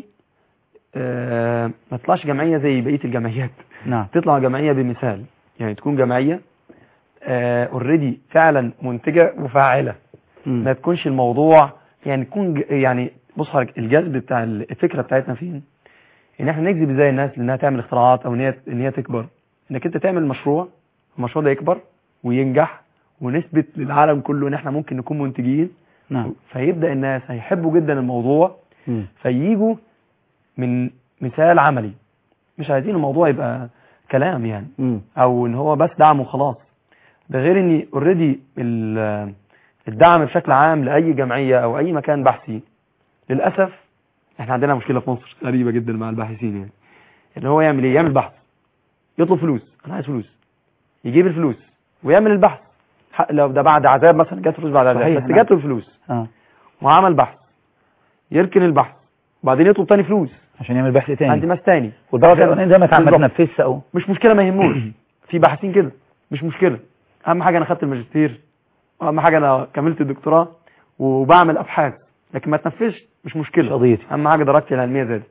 آه ما تطلعش جمعيه زي بقيه الجمعيات
نعم
تطلع جمعيه بمثال يعني تكون جمعيه اوريدي فعلا منتجه وفاعله
مم.
ما تكونش الموضوع يعني تكون ج- يعني بص حضرتك الجذب بتاع ال- الفكره بتاعتنا فين ان احنا نجذب ازاي الناس لانها تعمل اختراعات او ان هي ان هي تكبر انك انت تعمل مشروع المشروع ده يكبر وينجح ونثبت للعالم كله ان احنا ممكن نكون منتجين
نعم
فيبدا الناس هيحبوا جدا الموضوع
مم.
فييجوا من مثال عملي مش عايزين الموضوع يبقى كلام يعني
مم.
او ان هو بس دعم وخلاص ده غير ان اوريدي الدعم بشكل عام لاي جمعيه او اي مكان بحثي للاسف احنا عندنا مشكله في مصر غريبه جدا مع الباحثين يعني اللي هو يعمل ايه يعمل بحث يطلب فلوس انا عايز فلوس يجيب الفلوس ويعمل البحث ح- لو ده بعد عذاب مثلا جات فلوس بعد عذاب
صحيح،
بس
نعم.
جات له الفلوس
اه
وعمل بحث يركن البحث وبعدين يطلب تاني فلوس
عشان يعمل بحث
عند
تاني
ناس تاني
والبحث الاولاني ده ما اتعمل
بالظبط.
تنفذش او
مش مشكله ما يهموش في باحثين كده مش مشكله اهم حاجه انا خدت الماجستير واهم حاجه انا كملت الدكتوراه وبعمل ابحاث لكن ما تنفذش مش مشكله
مش قضيتي.
اهم حاجه درجتي العلميه زادت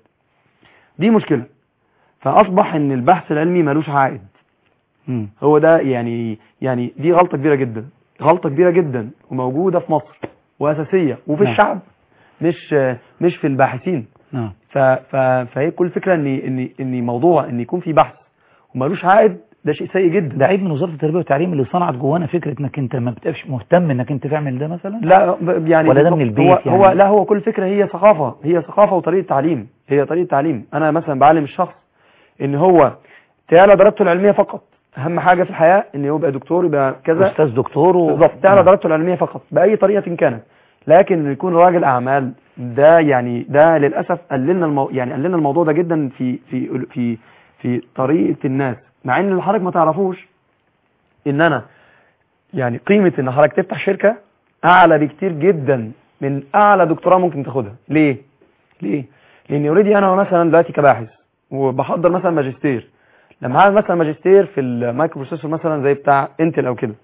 دي مشكله فاصبح ان البحث العلمي ملوش عائد
مم.
هو ده يعني يعني دي غلطه كبيره جدا غلطه كبيره جدا وموجوده في مصر واساسيه وفي
نعم.
الشعب مش مش في الباحثين
نعم
ف... ف... فهي كل فكره ان ان ان موضوع ان يكون في بحث ومالوش عائد ده شيء سيء جدا
ده عيب من وزاره التربيه والتعليم اللي صنعت جوانا فكره انك انت ما بتبقاش مهتم انك انت تعمل ده مثلا
لا ب- يعني
ولا ده من
بالضبط.
البيت
هو,
يعني؟
هو لا هو كل فكره هي ثقافه هي ثقافه وطريقه تعليم هي طريقه تعليم انا مثلا بعلم الشخص ان هو تعلى درجته العلميه فقط اهم حاجه في الحياه ان هو يبقى دكتور يبقى كذا
استاذ دكتور و...
بالظبط تعلى
نعم.
درجته العلميه فقط باي طريقه كانت لكن انه يكون راجل اعمال ده يعني ده للاسف قللنا المو... يعني قللنا الموضوع ده جدا في في في في طريقه الناس مع ان اللي حضرتك ما تعرفوش ان انا يعني قيمه ان حضرتك تفتح شركه اعلى بكتير جدا من اعلى دكتوراه ممكن تاخدها ليه ليه لان اوريدي انا مثلا دلوقتي كباحث وبحضر مثلا ماجستير لما هعمل مثلا ماجستير في المايكرو بروسيسور مثلا زي بتاع انتل او كده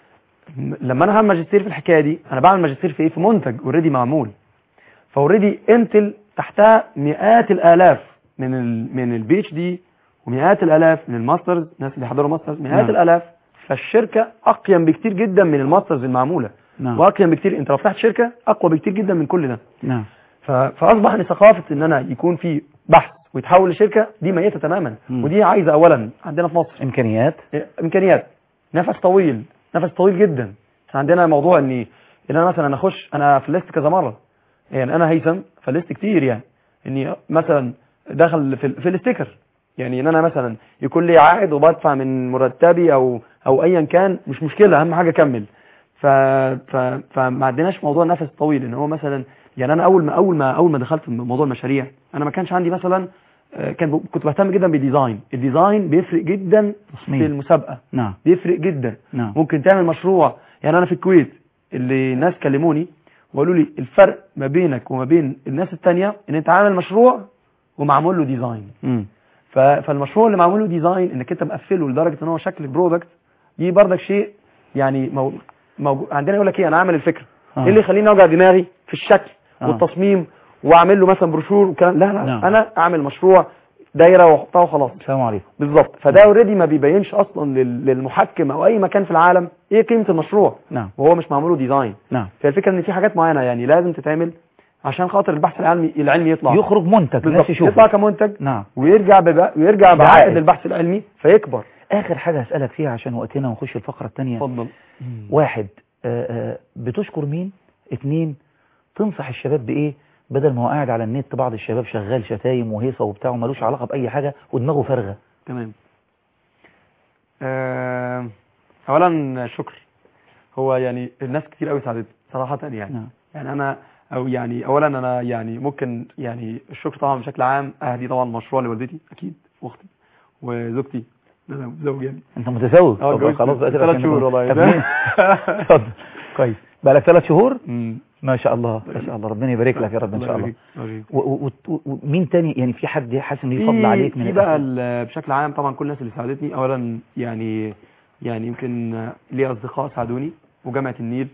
م- لما انا هعمل ماجستير في الحكايه دي انا بعمل ماجستير في ايه في منتج اوريدي معمول فاوريدي انتل تحتها مئات الالاف من ال من البي اتش دي ومئات الالاف من الماسترز الناس اللي حضروا ماسترز مئات
نعم.
الالاف فالشركه اقيم بكتير جدا من الماسترز المعموله
نعم
واقيم بكتير انت لو فتحت شركه اقوى بكتير جدا من كل ده
نعم
ف- فاصبح ان ثقافه ان انا يكون في بحث ويتحول لشركه دي ميته تماما
مم.
ودي عايزه اولا عندنا في مصر
امكانيات
امكانيات نفس طويل نفس طويل جدا إحنا عندنا موضوع اني ان انا مثلا اخش انا فلست كذا مره يعني انا هيثم فلست كتير يعني اني مثلا دخل في, ال- في الاستيكر يعني ان انا مثلا يكون لي عائد وبدفع من مرتبي او او ايا كان مش مشكله اهم حاجه اكمل ف ف فما عندناش موضوع النفس الطويل ان هو مثلا يعني انا اول ما اول ما اول ما دخلت في موضوع المشاريع انا ما كانش عندي مثلا آه، كان ب- كنت بهتم جدا بالديزاين الديزاين بيفرق جدا
تصميم.
في المسابقه
نعم
بيفرق جدا
نعم
ممكن تعمل مشروع يعني انا في الكويت اللي ناس كلموني وقالوا لي الفرق ما بينك وما بين الناس التانية ان انت عامل مشروع ومعمول له ديزاين
مم.
ف- فالمشروع اللي معمول له ديزاين انك انت مقفله لدرجه ان هو شكل برودكت دي بردك شيء يعني مو... موجو... عندنا يقول لك ايه انا عامل الفكره
آه.
ايه اللي يخليني اوجع دماغي في الشكل
آه.
والتصميم واعمل له مثلا بروشور وكلام لا لا
نعم.
انا اعمل مشروع دايره واحطها وخلاص
السلام عليكم
بالظبط فده اوريدي ما بيبينش اصلا لل- للمحكم او اي مكان في العالم ايه قيمه المشروع
نعم
وهو مش معمول له ديزاين
نعم
فالفكره ان في حاجات معينه يعني لازم تتعمل عشان خاطر البحث العلمي العلمي يطلع
يخرج منتج الناس
بالظبط
يشوفه
يطلع كمنتج
نعم
ويرجع ببقى ويرجع
بعائد.
بعائد البحث العلمي فيكبر
اخر حاجه هسالك فيها عشان وقتنا ونخش الفقره الثانيه
اتفضل
واحد آه، آه، بتشكر مين اتنين تنصح الشباب بايه بدل ما هو قاعد على النت بعض الشباب شغال شتايم وهيصه وبتاع ومالوش علاقه باي حاجه ودماغه فارغه
تمام آه، اولا شكر هو يعني الناس كتير قوي ساعدتني صراحه يعني
نعم
يعني انا او يعني اولا انا يعني ممكن يعني الشكر طبعا بشكل عام اهدي طبعا مشروع لوالدتي اكيد واختي وزوجتي انا متزوج يعني
انت متزوج
اه
طب
اتجوزت
خلاص بقى
ثلاث شهور والله
طب مين؟ اتفضل كويس بقالك ثلاث شهور
مم.
ما شاء الله ما شاء الله ربنا يبارك لك يا رب ان شاء الله
يبارك- يبارك.
و- و- و- ومين تاني يعني في حد حاسس انه
في
يفضل عليك من
في بقى
الأخوة؟
ال- بشكل عام طبعا كل الناس اللي ساعدتني اولا يعني يعني يمكن لي اصدقاء ساعدوني وجامعه النيل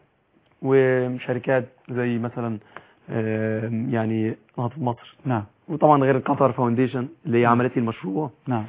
وشركات زي مثلا آم، يعني نهضه مصر
نعم
وطبعا غير قطر فاونديشن اللي هي عملت لي المشروع
نعم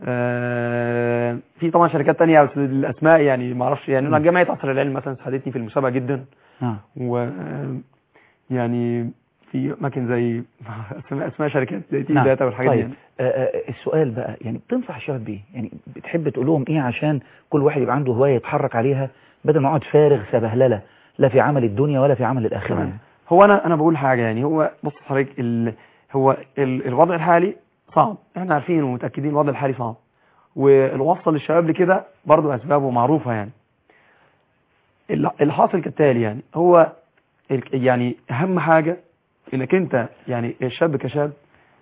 آه، في طبعا شركات تانية بس الاسماء يعني ما اعرفش يعني انا جامعه عصر العلم مثلا ساعدتني في المسابقه جدا
نعم
و آه، يعني في اماكن زي اسماء اسماء شركات زي تي
نعم.
داتا والحاجات دي
طيب
يعني.
آه، آه، السؤال بقى يعني بتنصح الشباب بايه يعني بتحب تقول لهم ايه عشان كل واحد يبقى عنده هوايه يتحرك عليها بدل ما يقعد فارغ سبهلله لا في عمل الدنيا ولا في عمل الاخره
تمام. هو انا انا بقول حاجه يعني هو بص حضرتك ال... هو ال... الوضع الحالي صعب احنا عارفين ومتاكدين الوضع الحالي صعب والوصل للشباب لكده برضه اسبابه معروفه يعني ال- الحاصل كالتالي يعني هو ال... يعني اهم حاجه انك انت يعني الشاب كشاب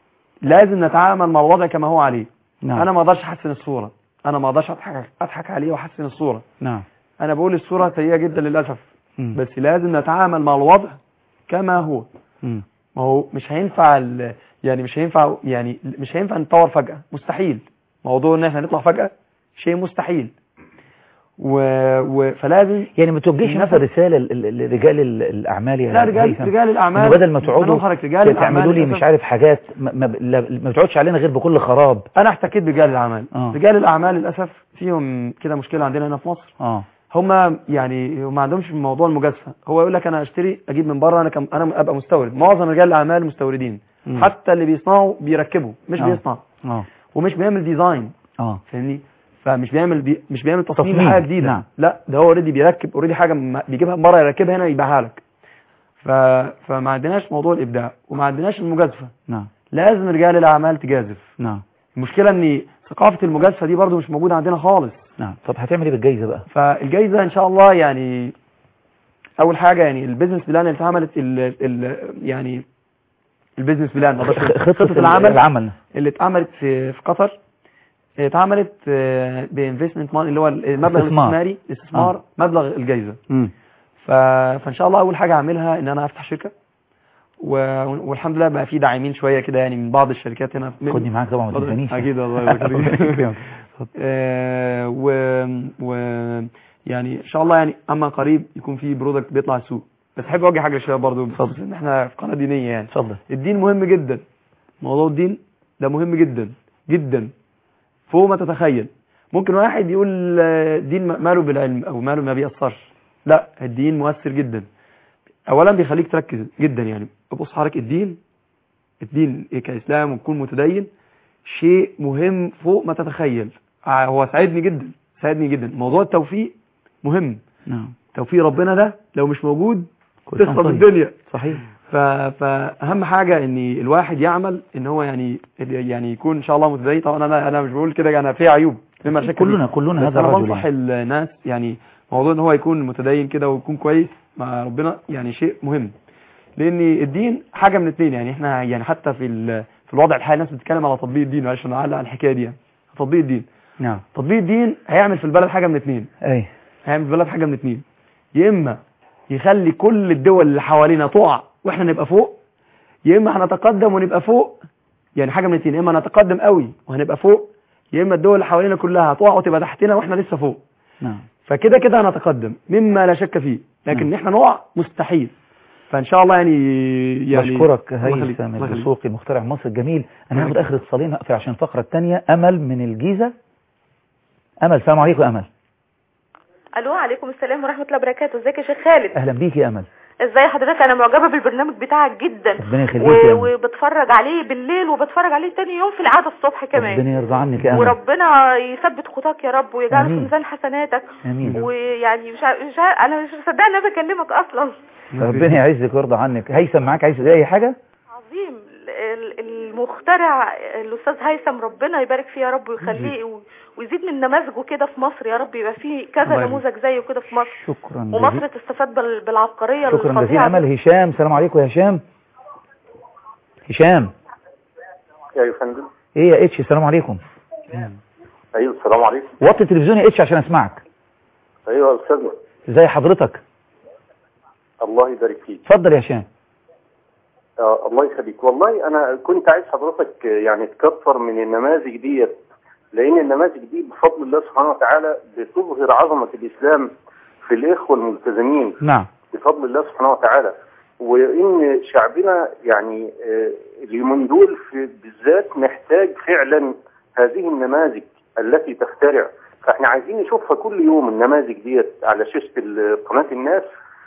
لازم نتعامل مع الوضع كما هو عليه
نعم
انا ما اقدرش احسن الصوره انا ما اقدرش اضحك اضحك عليه واحسن الصوره
نعم
انا بقول الصوره سيئه جدا للاسف
مم.
بس لازم نتعامل مع الوضع كما هو
مم.
ما هو مش هينفع ال- يعني مش هينفع يعني مش هينفع نتطور فجأة مستحيل موضوع ان احنا نطلع فجأة شيء مستحيل و... و... فلازم
يعني ما توجهش
النفس-
مثلا رساله ل- ل- لرجال ال- الاعمال يا
لا رجال
هيثم؟
رجال الاعمال
إنه بدل ما تقعدوا
هنخرج رجال الاعمال
تعملوا لي
للأسف.
مش عارف حاجات ما, ما, لا- ما بتقعدش علينا غير بكل خراب
انا احتكيت برجال الاعمال
آه.
رجال الاعمال للاسف فيهم كده مشكله عندنا هنا في مصر
اه
هم يعني ما عندهمش موضوع المجازفه هو يقول لك انا اشتري اجيب من بره انا كم انا ابقى مستورد معظم رجال الاعمال مستوردين
مم.
حتى اللي بيصنعوا بيركبوا مش
آه.
بيصنع
اه
ومش بيعمل ديزاين
اه
فاهمني فمش بيعمل بي مش بيعمل تصميم,
تصميم،
حاجه جديده
نعم.
لا ده هو اوريدي بيركب اوريدي حاجه م- بيجيبها من بره يركبها هنا يبيعها لك ف... فما عندناش موضوع الابداع وما عندناش المجازفه
نعم
لازم رجال الاعمال تجازف
نعم
المشكله ان ثقافه المجازفه دي برضو مش موجوده عندنا خالص
نعم طب هتعمل ايه بالجايزه بقى
فالجائزه ان شاء الله يعني اول حاجه يعني البيزنس بلان اللي اتعملت ال... ال... يعني البيزنس بلان ما أقدرش-
خطه
العمل
العمل
اللي اتعملت في في قطر اتعملت بانفستمنت ماني اللي هو المبلغ
استثمار.
الاستثماري استثمار
آه.
مبلغ الجائزه
مم.
ف... فان شاء الله اول حاجه اعملها ان انا افتح شركه و... والحمد لله بقى في داعمين شويه كده يعني من بعض الشركات هنا في-
خدني معاك طبعا ما
اتفضل.
تنسانيش
اكيد الله
الله
يبارك
يكرمك.
فيك آه، و... و يعني ان شاء الله يعني اما قريب يكون في برودكت بيطلع السوق بس احب اوجه حاجه للشباب برضه بخصوص ان احنا في قناه دينيه يعني
اتفضل
الدين مهم جدا موضوع الدين ده مهم جدا جدا فوق ما تتخيل ممكن واحد يقول آه، الدين ماله بالعلم او ماله ما بيأثرش لا الدين مؤثر جدا اولا بيخليك تركز جدا يعني بص حضرتك الدين الدين كاسلام وتكون متدين شيء مهم فوق ما تتخيل آه، هو ساعدني جدا ساعدني جدا موضوع التوفيق مهم
نعم
توفيق ربنا ده لو مش موجود
كل سنة
تخرب
طيب.
الدنيا
صحيح
ف... فاهم حاجه ان الواحد يعمل ان هو يعني يعني يكون ان شاء الله متدين طبعا انا انا مش بقول كده انا في عيوب مما شك
كلنا
فيه.
كلنا
بس
هذا
انا
الرجل
بنصح
يعني.
الناس يعني موضوع ان هو يكون متدين كده ويكون كويس مع ربنا يعني شيء مهم لان الدين حاجه من اتنين يعني احنا يعني حتى في ال... في الوضع الحالي الناس بتتكلم على تطبيق الدين معلش انا هعلق على الحكايه دي يعني. تطبيق الدين
نعم
تطبيق الدين هيعمل في البلد حاجه من اتنين
اي
هيعمل في البلد حاجه من اتنين يا اما يخلي كل الدول اللي حوالينا تقع واحنا نبقى فوق يا اما هنتقدم ونبقى فوق يعني حاجه من اتنين يا اما نتقدم قوي وهنبقى فوق يا اما الدول اللي حوالينا كلها هتقع وتبقى تحتنا واحنا لسه فوق
نعم
فكده كده هنتقدم مما لا شك فيه لكن ان احنا نقع مستحيل فان شاء الله يعني يعني
بشكرك
الله يخليك،
هيثم
الله يخليك.
الدسوقي مخترع مصر الجميل انا هاخد اخر اتصالين هقفل عشان الفقره الثانيه امل من الجيزه امل السلام عليكم يا امل
الو عليكم السلام ورحمه الله وبركاته ازيك يا شيخ خالد
اهلا بيك يا امل
ازاي حضرتك انا معجبه بالبرنامج بتاعك جدا
ربنا يخليك
و...
يا امل
وبتفرج عليه بالليل وبتفرج عليه تاني يوم في العاده الصبح كمان
ربنا يرضى عنك يا امل
وربنا يثبت خطاك يا رب ويجعله في
آمين.
ميزان حسناتك
امين
ويعني مش ع- مش ع- انا مش مصدقه ان انا بكلمك اصلا
ربنا يعزك ويرضى عنك هيثم معاك عايز تقول اي حاجه
عظيم ال- المخترع الاستاذ هيثم ربنا يبارك فيه يا رب ويخليه و- ويزيد من نماذجه كده في مصر يا رب يبقى فيه كذا
الله يبارك.
نموذج زيه كده في مصر
شكرا
ومصر
جزيلا
تستفاد بال- بالعبقريه
شكرا جزيلا
الفظيعه دي.
امل هشام السلام عليكم يا هشام هشام
ايوه يا فندم
ايه يا اتش السلام عليكم
ايوه السلام عليكم
وطي التلفزيون يا اتش عشان اسمعك
ايوه يا استاذنا
ازي حضرتك
الله يبارك فيك
اتفضل يا هشام
آه الله يخليك والله انا كنت عايز حضرتك آه، يعني تكثر من النماذج ديت لان النماذج دي بفضل الله سبحانه وتعالى بتظهر عظمه الاسلام في الاخوه الملتزمين
نعم
بفضل الله سبحانه وتعالى وان شعبنا يعني آه، اليومين دول في بالذات محتاج فعلا هذه النماذج التي تخترع فاحنا عايزين نشوفها كل يوم النماذج ديت على شاشه ال- قناه الناس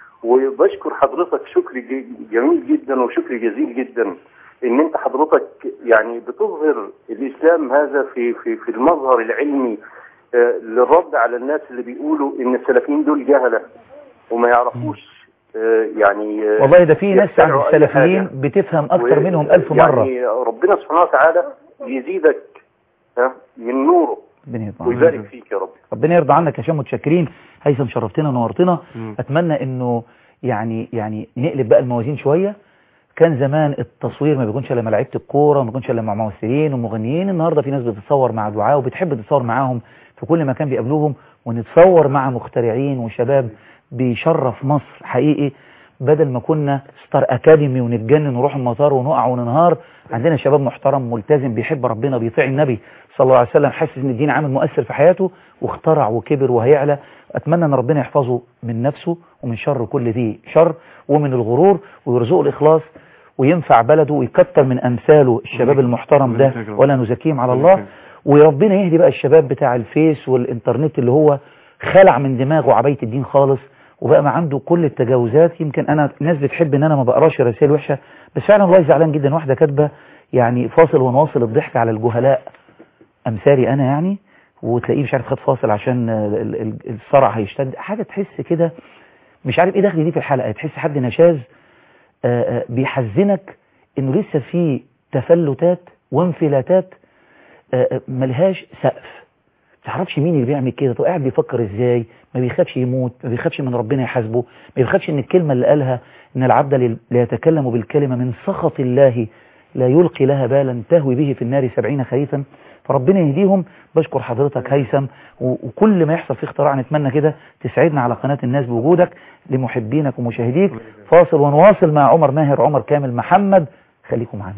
وبشكر حضرتك شكر ج- جميل جدا وشكر جزيل جدا ان انت حضرتك يعني بتظهر الاسلام هذا في في في المظهر العلمي آه، للرد على الناس اللي بيقولوا ان السلفيين دول جهله وما يعرفوش آه، يعني آه،
والله ده في ناس عند
يخترعوا أي
السلفيين
حاجة.
بتفهم اكتر
و-
منهم الف مرة
يعني ربنا سبحانه وتعالى يزيدك ها، من نوره
ربنا يرضى عنك.
ويبارك فيك يا رب
ربنا يرضى عنك يا هشام متشكرين هيثم شرفتنا ونورتنا اتمنى انه يعني يعني نقلب بقى الموازين شويه كان زمان التصوير ما بيكونش الا مع لعيبه الكوره وما بيكونش الا مع ممثلين ومغنيين النهارده في ناس بتتصور مع دعاه وبتحب تتصور معاهم في كل مكان بيقابلوهم ونتصور مع مخترعين وشباب بيشرف مصر حقيقي بدل ما كنا ستار اكاديمي ونتجنن ونروح المطار ونقع وننهار عندنا شباب محترم ملتزم بيحب ربنا بيطيع النبي صلى الله عليه وسلم حاسس ان الدين عامل مؤثر في حياته واخترع وكبر وهيعلى اتمنى ان ربنا يحفظه من نفسه ومن شر كل ذي شر ومن الغرور ويرزقه الاخلاص وينفع بلده ويكتر من امثاله الشباب المحترم ده ولا نزكيهم على الله وربنا يهدي بقى الشباب بتاع الفيس والانترنت اللي هو خلع من دماغه عباية الدين خالص وبقى ما عنده كل التجاوزات يمكن انا الناس بتحب ان انا ما بقراش رسائل وحشه بس فعلا والله زعلان جدا واحده كاتبه يعني فاصل ونواصل الضحك على الجهلاء امثالي انا يعني وتلاقيه مش عارف خد فاصل عشان ال- ال- الصرع هيشتد حاجه تحس كده مش عارف ايه دخل دي في الحلقه تحس حد نشاز آه، آه، بيحزنك انه لسه في تفلتات وانفلاتات آه، آه، ملهاش سقف تعرفش مين اللي بيعمل كده طب قاعد بيفكر ازاي ما بيخافش يموت ما بيخافش من ربنا يحاسبه ما بيخافش ان الكلمة اللي قالها ان العبد ل- لا يتكلم بالكلمة من سخط الله لا يلقي لها بالا تهوي به في النار سبعين خريفا فربنا يهديهم بشكر حضرتك هيثم و- وكل ما يحصل في اختراع نتمنى كده تسعدنا على قناة الناس بوجودك لمحبينك ومشاهديك فاصل ونواصل مع عمر ماهر عمر كامل محمد خليكم معنا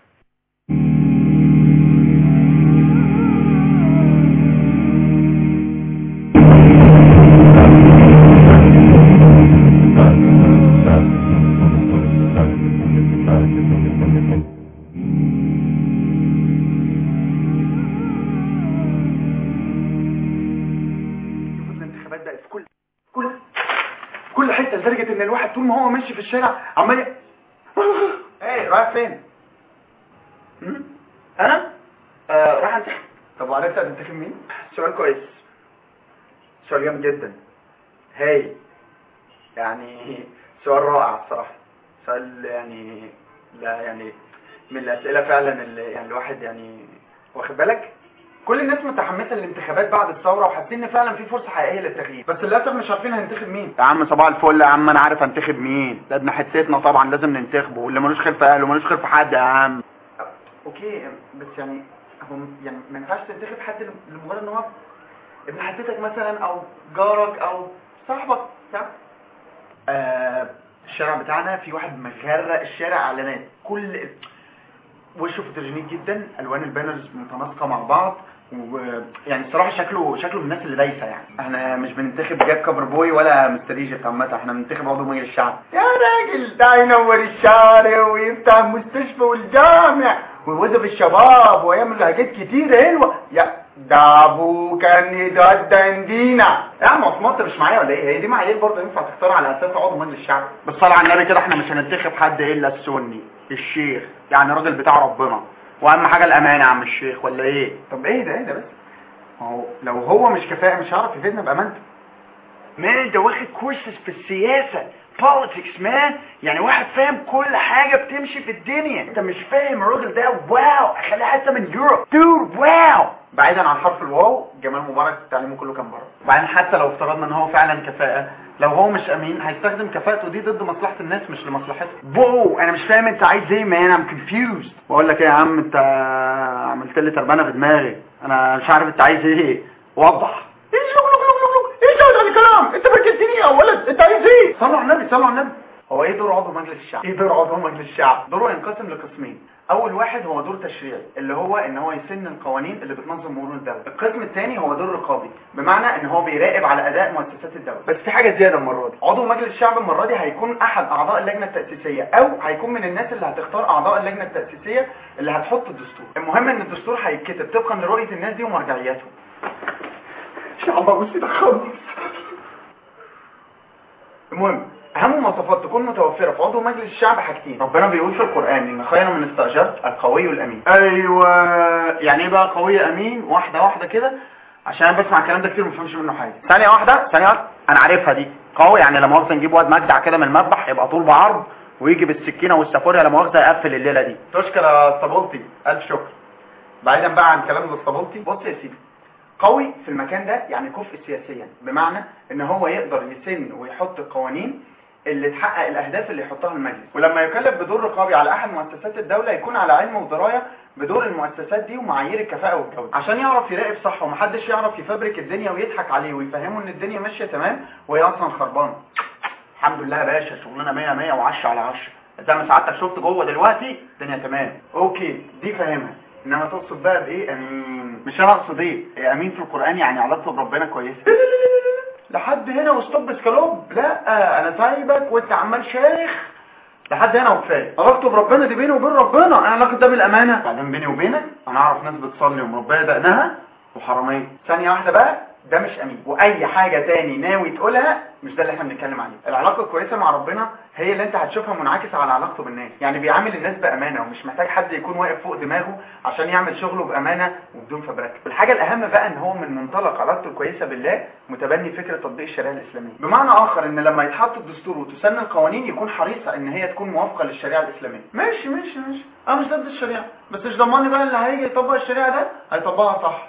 الانتخابات بقت في كل كل كل حته لدرجه ان الواحد طول ما هو ماشي في الشارع عمال ي- ايه رايح فين هم؟ انا آه رايح انتخب طب وعرفت هتنتخب مين سؤال كويس سؤال جامد جدا هاي يعني سؤال رائع بصراحه سؤال يعني لا يعني من الاسئله فعلا اللي يعني الواحد يعني واخد بالك كل الناس متحمسه للانتخابات بعد الثوره وحاسين ان فعلا في فرصه حقيقيه للتغيير بس للاسف مش عارفين هننتخب مين
يا عم صباح الفل يا عم انا عارف انتخب مين ده ابن حتتنا طبعا لازم ننتخبه واللي ملوش خير في اهله ملوش خير في حد يا عم
اوكي بس يعني هو يعني ما ينفعش تنتخب حد لمجرد ان هو ابن حتتك مثلا او جارك او صاحبك صح آه الشارع بتاعنا في واحد مغرق الشارع اعلانات كل وشه فوتوجينيك جدا الوان البانرز متناسقه مع بعض ويعني الصراحه شكله شكله من الناس اللي دايسه يعني احنا مش بننتخب جاب كفر بوي ولا مستر ايجيبت عامه احنا بننتخب عضو مجلس الشعب يا راجل ده ينور الشارع ويفتح مستشفى والجامع ويوظف الشباب ويعمل حاجات كتير حلوه يا ده ابو كان يتغدى دينا يا عم عثمان مش معايا ولا ايه هي دي معايير برضه ينفع تختار على اساس عضو مجلس الشعب
بالصلاه على النبي كده احنا مش هننتخب حد الا السني الشيخ يعني راجل بتاع ربنا واهم حاجه الامانه يا عم الشيخ ولا ايه
طب ايه ده ايه ده بس هو لو هو مش كفاءه مش هيعرف يفيدنا بامانته
مان انت واخد كورسز في السياسه politics مان يعني واحد فاهم كل حاجة بتمشي في الدنيا انت مش فاهم الراجل ده واو اخليه حتى من يوروب دود واو
بعيدا عن حرف الواو جمال مبارك تعليمه كله كان بره وبعدين حتى لو افترضنا ان هو فعلا كفاءة لو هو مش امين هيستخدم كفاءته دي ضد مصلحة الناس مش لمصلحته
واو انا مش فاهم انت عايز ايه مان ام confused بقول لك ايه يا عم انت عملت لي تربانة في دماغي انا مش عارف انت عايز ايه وضح
ايه لوك لوك لوك لوك لوك ايه ده الكلام انت بكتني يا ولد انت عايز ايه صلوا على النبي صلوا على النبي هو ايه دور عضو مجلس الشعب ايه دور عضو مجلس الشعب دوره ينقسم لقسمين اول واحد هو دور تشريعي اللي هو ان هو يسن القوانين اللي بتنظم مرور الدوله القسم الثاني هو دور رقابي بمعنى ان هو بيراقب على اداء مؤسسات الدوله بس في حاجه زياده المره دي عضو مجلس الشعب المره دي هيكون احد اعضاء اللجنه التاسيسيه او هيكون من الناس اللي هتختار اعضاء اللجنه التاسيسيه اللي هتحط الدستور المهم ان الدستور هيتكتب طبقا لرؤيه الناس دي ومرجعياتهم شعب بصي ده خالص المهم اهم مواصفات تكون متوفرة في عضو مجلس الشعب حاجتين ربنا بيقول في القرآن ان خير من استأجرت القوي الامين
ايوه يعني ايه بقى قوي امين واحدة واحدة كده عشان انا بسمع الكلام ده كتير ما بفهمش منه حاجة ثانية واحدة ثانية واحدة انا عارفها دي قوي يعني لما مؤاخذة نجيب واد مجدع كده من المذبح يبقى طول بعرض ويجي بالسكينة والسافوريا لما مؤاخذة يقفل الليلة دي
تشكر يا اسطبولتي الف شكر بعيدا بقى عن كلام الاسطبولتي بص يا سيدي قوي في المكان ده يعني كفء سياسيا بمعنى ان هو يقدر يسن ويحط القوانين اللي تحقق الاهداف اللي يحطها المجلس ولما يكلف بدور رقابي على احد مؤسسات الدولة يكون على علم ودراية بدور المؤسسات دي ومعايير الكفاءة والجودة عشان يعرف يراقب صح ومحدش يعرف يفبرك الدنيا ويضحك عليه ويفهمه ان الدنيا ماشية تمام وهي اصلا خربانة
الحمد لله يا باشا شغلنا 100 100 و10 على 10 زي ما سعادتك شفت جوه دلوقتي الدنيا تمام
اوكي دي فاهمها انما تقصد بقى بايه امين
مش انا اقصد ايه إيه امين في القرآن يعني علاقته بربنا كويسة
لحد هنا وستوب سكالوب لا انا سايبك وانت عمال شيخ لحد هنا وكفايه علاقته بربنا دي بيني وبين ربنا انا علاقه ده بالامانه بعدين بيني وبينك انا اعرف ناس بتصلي ومربيه دقنها وحراميه ثانيه واحده بقى ده مش امين واي حاجه تاني ناوي تقولها مش ده اللي احنا بنتكلم عليه العلاقه الكويسه مع ربنا هي اللي انت هتشوفها منعكسه على علاقته بالناس يعني بيعامل الناس بامانه ومش محتاج حد يكون واقف فوق دماغه عشان يعمل شغله بامانه وبدون فبركه والحاجه الاهم بقى ان هو من منطلق علاقته الكويسه بالله متبني فكره تطبيق الشريعه الاسلاميه بمعنى اخر ان لما يتحط الدستور وتسن القوانين يكون حريصه ان هي تكون موافقه للشريعه الاسلاميه ماشي ماشي ماشي انا مش ضد الشريعه بس مش ضماني بقى اللي هيجي يطبق الشريعه ده هيطبقها صح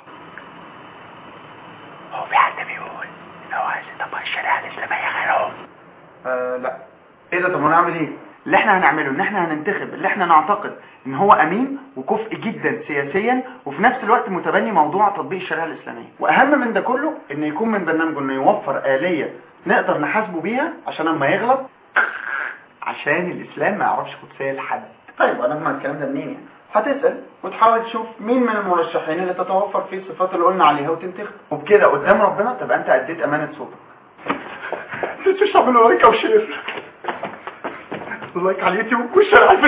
هو في حد بيقول ان هو عايز يطبق الشريعة الاسلامية غيره
آه لا ايه ده طب هنعمل ايه اللي احنا هنعمله ان احنا هننتخب اللي احنا نعتقد ان هو امين وكفء جدا سياسيا وفي نفس الوقت متبني موضوع تطبيق الشريعه الاسلاميه واهم من ده كله ان يكون من برنامجه انه يوفر اليه نقدر نحاسبه بيها عشان لما يغلط عشان الاسلام ما يعرفش قدسيه لحد طيب انا اسمع الكلام ده منين يعني هتسال وتحاول تشوف مين من المرشحين اللي تتوفر فيه الصفات اللي قلنا عليها وتنتخب وبكده قدام ربنا تبقى انت اديت امانه صوتك تنسوش تعملوا لايك او شير لايك على اليوتيوب وشير على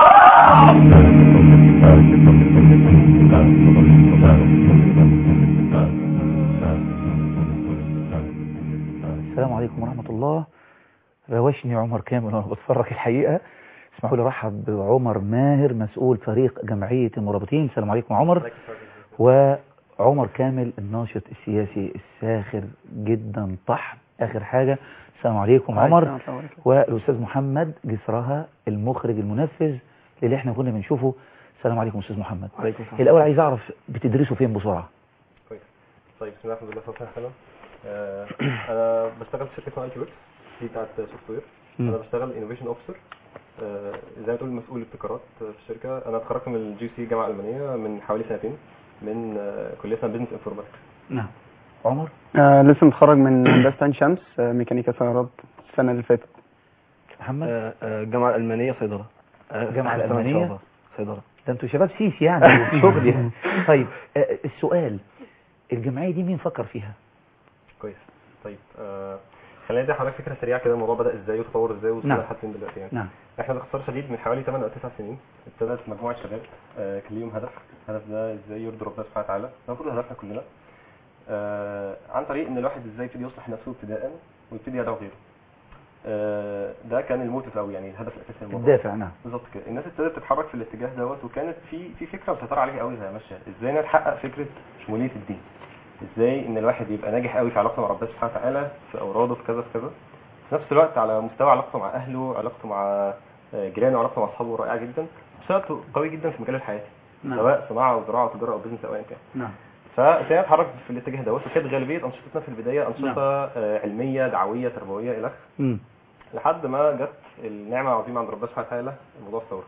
السلام عليكم ورحمة الله روشني عمر كامل وانا بتفرج الحقيقة اسمحوا لي ارحب بعمر ماهر مسؤول فريق جمعية المرابطين السلام عليكم عمر وعمر كامل الناشط السياسي الساخر جدا طحن اخر حاجه السلام عليكم
عليكم
عمر
السلام ورحمة
والاستاذ محمد جسرها المخرج المنفذ للي احنا كنا بنشوفه السلام عليكم استاذ محمد
عليكم السلام.
الاول عايز اعرف بتدرسوا فين بسرعه
كويس طيب بسم الله الرحمن الرحيم والصلاه والسلام آه، انا بشتغل في شركه مالتي وركس دي بتاعت سوفت وير
مم.
انا بشتغل انوفيشن اوفيسر زي ما تقول مسؤول ابتكارات في الشركه انا اتخرجت من الجي سي الجامعه الالمانيه من حوالي سنتين من آه، كليه اسمها بزنس انفورماتكس
نعم عمر
آه لسه متخرج من هندسه عين شمس آه ميكانيكا سيارات السنه اللي فاتت
محمد
آه، الجامعه الالمانيه صيدله
الجامعه الالمانيه
صيدله
ده انتوا شباب سيس يعني شغل يعني طيب آه، السؤال الجمعيه دي مين فكر فيها
كويس طيب آه، خلينا ندي حضرتك فكره سريعه كده الموضوع بدا ازاي وتطور ازاي وصلنا
نعم.
لحد فين دلوقتي يعني
نعم
احنا باختصار شديد من حوالي 8 او 9 سنين ابتدت مجموعه شباب آه، كان ليهم هدف الهدف ده ازاي يرضي ربنا سبحانه وتعالى ده المفروض هدفنا كلنا آه، عن طريق ان الواحد ازاي يبتدي يصلح نفسه ابتداء ويبتدي يدعو غيره آه، ده كان الموتيف او يعني الهدف الاساسي من الموضوع
الدافع نعم
بالظبط كده الناس ابتدت تتحرك في الاتجاه دوت وكانت في في فكره مسيطره عليها قوي زي ماشيه ازاي نحقق فكره شموليه الدين ازاي ان الواحد يبقى ناجح قوي في علاقته مع ربنا سبحانه وتعالى في اوراده في كذا في كذا في نفس الوقت على مستوى علاقته مع اهله علاقته مع آه، جيرانه علاقته مع اصحابه رائعه جدا في نفس الوقت قوي جدا في مجال الحياه
نعم.
سواء صناعه او زراعه او تجاره او بزنس او ايا كان
نعم
فابتدينا نتحرك في الاتجاه دوت وكانت غالبيه انشطتنا في البدايه انشطه آه، علميه دعويه تربويه الى اخره
مم.
لحد ما جت النعمه العظيمه عند ربنا سبحانه وتعالى موضوع الثوره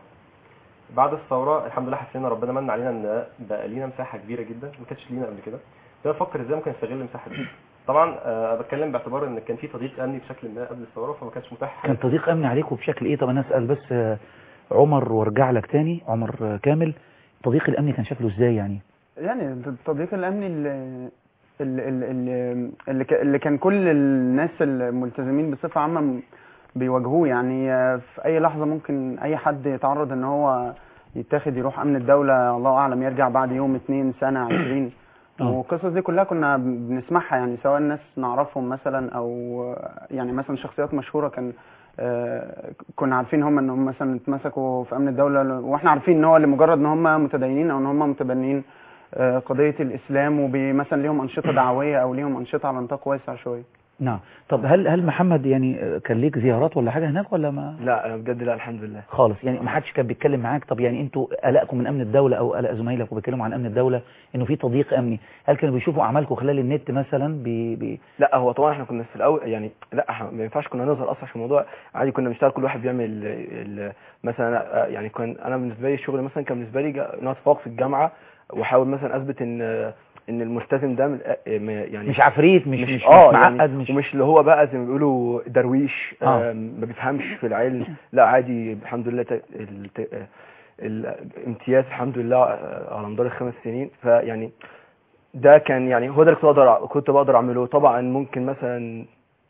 بعد الثوره الحمد لله حسينا ربنا من علينا ان بقى لينا مساحه كبيره جدا ما كانتش لينا قبل كده ده نفكر ازاي ممكن نستغل المساحه دي طبعا آه بتكلم باعتبار ان كان في تضييق امني بشكل ما قبل الثوره فما كانش متاح
كان تضييق امني عليكم بشكل ايه طب انا اسال بس آه، عمر وارجع لك تاني عمر آه، كامل التضييق الامني كان شكله ازاي يعني
يعني التضييق الامني اللي اللي, اللي, اللي, ك- اللي كان كل الناس الملتزمين بصفه عامه م- بيواجهوه يعني آه، في اي لحظه ممكن اي حد يتعرض ان هو يتاخد يروح امن الدوله الله اعلم يرجع بعد يوم اتنين سنه عشرين
آه.
والقصص دي كلها كنا بنسمعها يعني سواء الناس نعرفهم مثلا او آه، يعني مثلا شخصيات مشهوره كان آه، كنا عارفين هم ان هم مثلا اتمسكوا في امن الدوله واحنا عارفين ان هو لمجرد ان هم متدينين او ان هم متبنين آه، قضيه الاسلام ومثلا ليهم انشطه دعويه او ليهم انشطه على نطاق واسع شويه
نعم طب هل هل محمد يعني آه، كان ليك زيارات ولا حاجه هناك ولا ما
لا انا بجد لا الحمد لله
خالص يعني ما حدش كان بيتكلم معاك طب يعني انتوا قلقكم من امن الدوله او قلق زمايلك وبيتكلموا عن امن الدوله انه في تضييق امني هل كانوا بيشوفوا اعمالكم خلال النت مثلا بي بي
لا هو طبعا احنا كنا في الاول يعني لا احنا ما ينفعش كنا نظهر اصلا في الموضوع عادي كنا بنشتغل كل واحد بيعمل ال- ال- مثلا آه، يعني كان انا بالنسبه لي الشغل مثلا كان بالنسبه لي جا- ان انا اتفوق في الجامعه واحاول مثلا اثبت ان ان الملتزم ده من آه، ما- يعني
مش عفريت مش مش, مش
اه
معقد
يعني
مش
ومش اللي هو بقى زي ما بيقولوا درويش
آه.
آه. ما بيفهمش في العلم لا عادي الحمد لله ت- الت- آه، الامتياز الحمد لله آه، على مدار الخمس سنين فيعني ده كان يعني هو ده اللي كنت بقدر كنت بقدر اعمله طبعا ممكن مثلا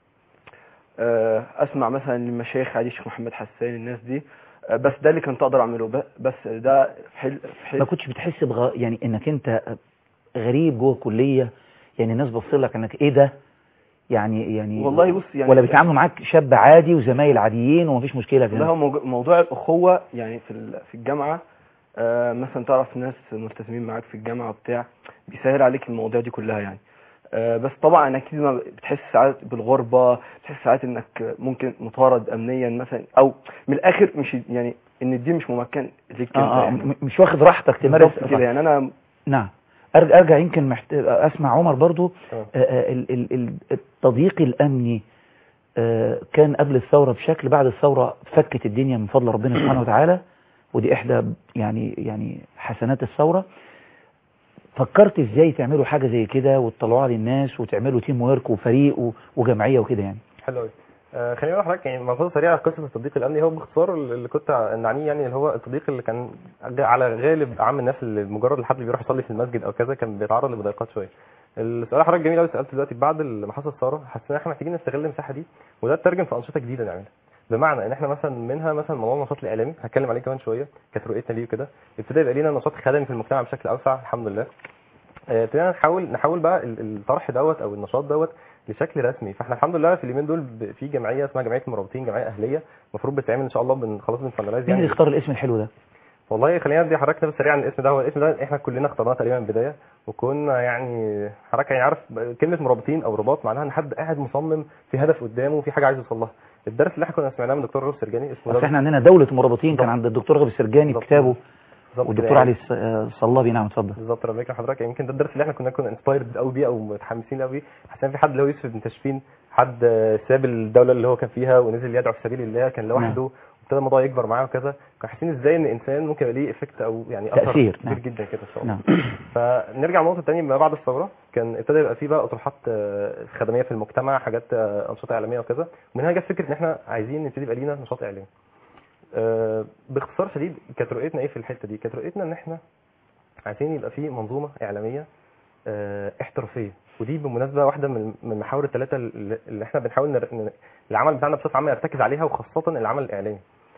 آه، اسمع مثلا للمشايخ عادي الشيخ محمد حسان الناس دي آه، بس ده اللي كنت اقدر اعمله ب- بس ده في حل في حل
ما كنتش بتحس بغ... يعني انك انت غريب جوه الكليه يعني الناس بص لك انك ايه ده يعني يعني
والله بص يعني
ولا بيتعاملوا معاك شاب عادي وزمايل عاديين ومفيش مشكله
لا هو موج- موضوع الأخوة يعني في ال- في الجامعة آه، مثلا تعرف ناس ملتزمين معاك في الجامعة وبتاع بيسهل عليك المواضيع دي كلها يعني آه، بس طبعا اكيد ما بتحس ساعات بالغربة بتحس ساعات انك ممكن مطارد امنيا مثلا او من الاخر مش يعني ان الدين مش ممكن ليك كده
آه آه
يعني.
م- مش واخد راحتك تمارس
بالظبط كده يعني انا
نعم ارجع ارجع يمكن محت... اسمع عمر برضو
آه.
آه، آه، ال- ال- ال- التضييق الامني آه، كان قبل الثوره بشكل بعد الثوره فكت الدنيا من فضل ربنا سبحانه وتعالى ودي احدى يعني يعني حسنات الثوره فكرت ازاي تعملوا حاجه زي كده وتطلعوها للناس وتعملوا تيم ويرك وفريق و- وجمعيه وكده يعني
حلو قوي آه خليني اقول لحضرتك يعني ملحوظه سريعه على قصه التضييق الامني هو باختصار اللي كنت نعنيه يعني اللي هو التضييق اللي كان على غالب عام الناس اللي مجرد الحد اللي بيروح يصلي في المسجد او كذا كان بيتعرض لمضايقات شويه السؤال حضرتك جميل قوي سالته دلوقتي بعد ما حصل الثوره حسينا ان احنا محتاجين نستغل المساحه دي وده اترجم في انشطه جديده نعملها بمعنى ان احنا مثلا منها مثلا موضوع النشاط الاعلامي هتكلم عليه كمان شويه كانت رؤيتنا ليه وكده ابتدى يبقى لينا نشاط خدمي في المجتمع بشكل اوسع الحمد لله آه، ابتدينا نحاول نحاول بقى ال- الطرح دوت او النشاط دوت لشكل رسمي فاحنا الحمد لله في اليومين دول ب- في جمعيه اسمها جمعيه المرابطين جمعيه اهليه المفروض بتتعمل ان شاء الله بن خلاص بنفنلايز
مين اللي
يعني
اختار الاسم الحلو ده
والله خلينا ندي حضرتك نبذه سريعه عن الاسم ده هو الاسم ده احنا كلنا اخترناه تقريبا من البدايه وكنا يعني حضرتك يعني عارف كلمه مرابطين او رباط معناها ان حد قاعد مصمم في هدف قدامه وفي حاجه عايز يوصل لها الدرس اللي احنا كنا سمعناه من الدكتور رؤوف سرجاني اسمه
بس احنا عندنا دولة مرابطين كان عند الدكتور غبي السرجاني في كتابه
بالظبط
والدكتور
كده
علي الص- آه، الصلابي نعم اتفضل
بالظبط ربنا يكرم حضرتك يمكن ده الدرس اللي احنا كنا كنا انسبايرد قوي بيه او متحمسين قوي بيه حسينا في حد اللي هو يوسف بن تشفين حد آه، ساب الدوله اللي هو كان فيها ونزل يدعو في سبيل الله كان لوحده وابتدى الموضوع يكبر معاه وكذا كنا حاسين ازاي ان الانسان ممكن يبقى ليه افكت او يعني اثر
تأثير،
كبير
نعم.
جدا كده ان شاء الله
نعم
فنرجع للنقطه الثانيه ما بعد الثوره كان ابتدى يبقى فيه بقى اطروحات آه، خدميه في المجتمع حاجات آه، انشطه اعلاميه وكذا ومنها جت فكره ان احنا عايزين نبتدي يبقى لينا نشاط اعلامي آه، باختصار شديد كانت رؤيتنا ايه في الحته دي كانت رؤيتنا ان احنا عايزين يبقى في منظومه اعلاميه آه، احترافيه ودي بالمناسبه واحده من من المحاور الثلاثه اللي اللي احنا بنحاول نر... ن- العمل بتاعنا بصفه عامه يرتكز عليها وخاصه العمل الاعلامي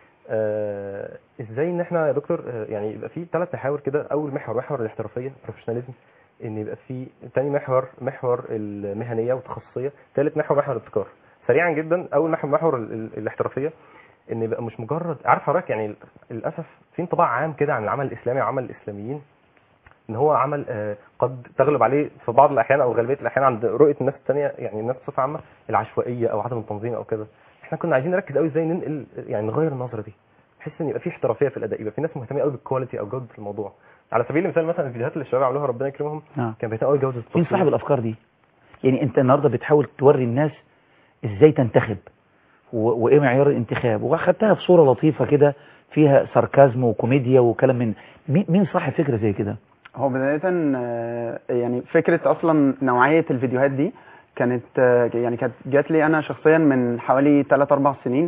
آه، ازاي ان احنا يا دكتور آه، يعني يبقى في ثلاث محاور كده اول محور محور الاحترافيه بروفيشناليزم ان يبقى في تاني محور محور المهنيه والتخصصيه ثالث محور محور الابتكار سريعا جدا اول محور محور ال- ال- الاحترافيه ان يبقى مش مجرد عارف حضرتك يعني للاسف في انطباع عام كده عن العمل الاسلامي وعمل الاسلاميين ان هو عمل آه، قد تغلب عليه في بعض الاحيان او غالبيه الاحيان عند رؤيه الناس الثانيه يعني الناس بصفه عامه العشوائيه او عدم التنظيم او كده احنا كنا عايزين نركز قوي ازاي ننقل يعني نغير النظره دي بحيث ان يبقى في احترافيه في الاداء يبقى في ناس مهتمه قوي بالكواليتي او جوده الموضوع على سبيل المثال مثلا الفيديوهات اللي الشباب عملوها ربنا يكرمهم
نعم
كان بيهتم قوي بجوده
مين
التصوير
صاحب الافكار دي يعني انت النهارده بتحاول توري الناس ازاي تنتخب و- وايه معيار الانتخاب واخدتها بصوره لطيفه كده فيها ساركازم وكوميديا وكلام من مين مين صاحب فكره زي كده
هو بداية آه، يعني فكرة أصلا نوعية الفيديوهات دي كانت آه، يعني كانت جات لي أنا شخصيا من حوالي 3 4 سنين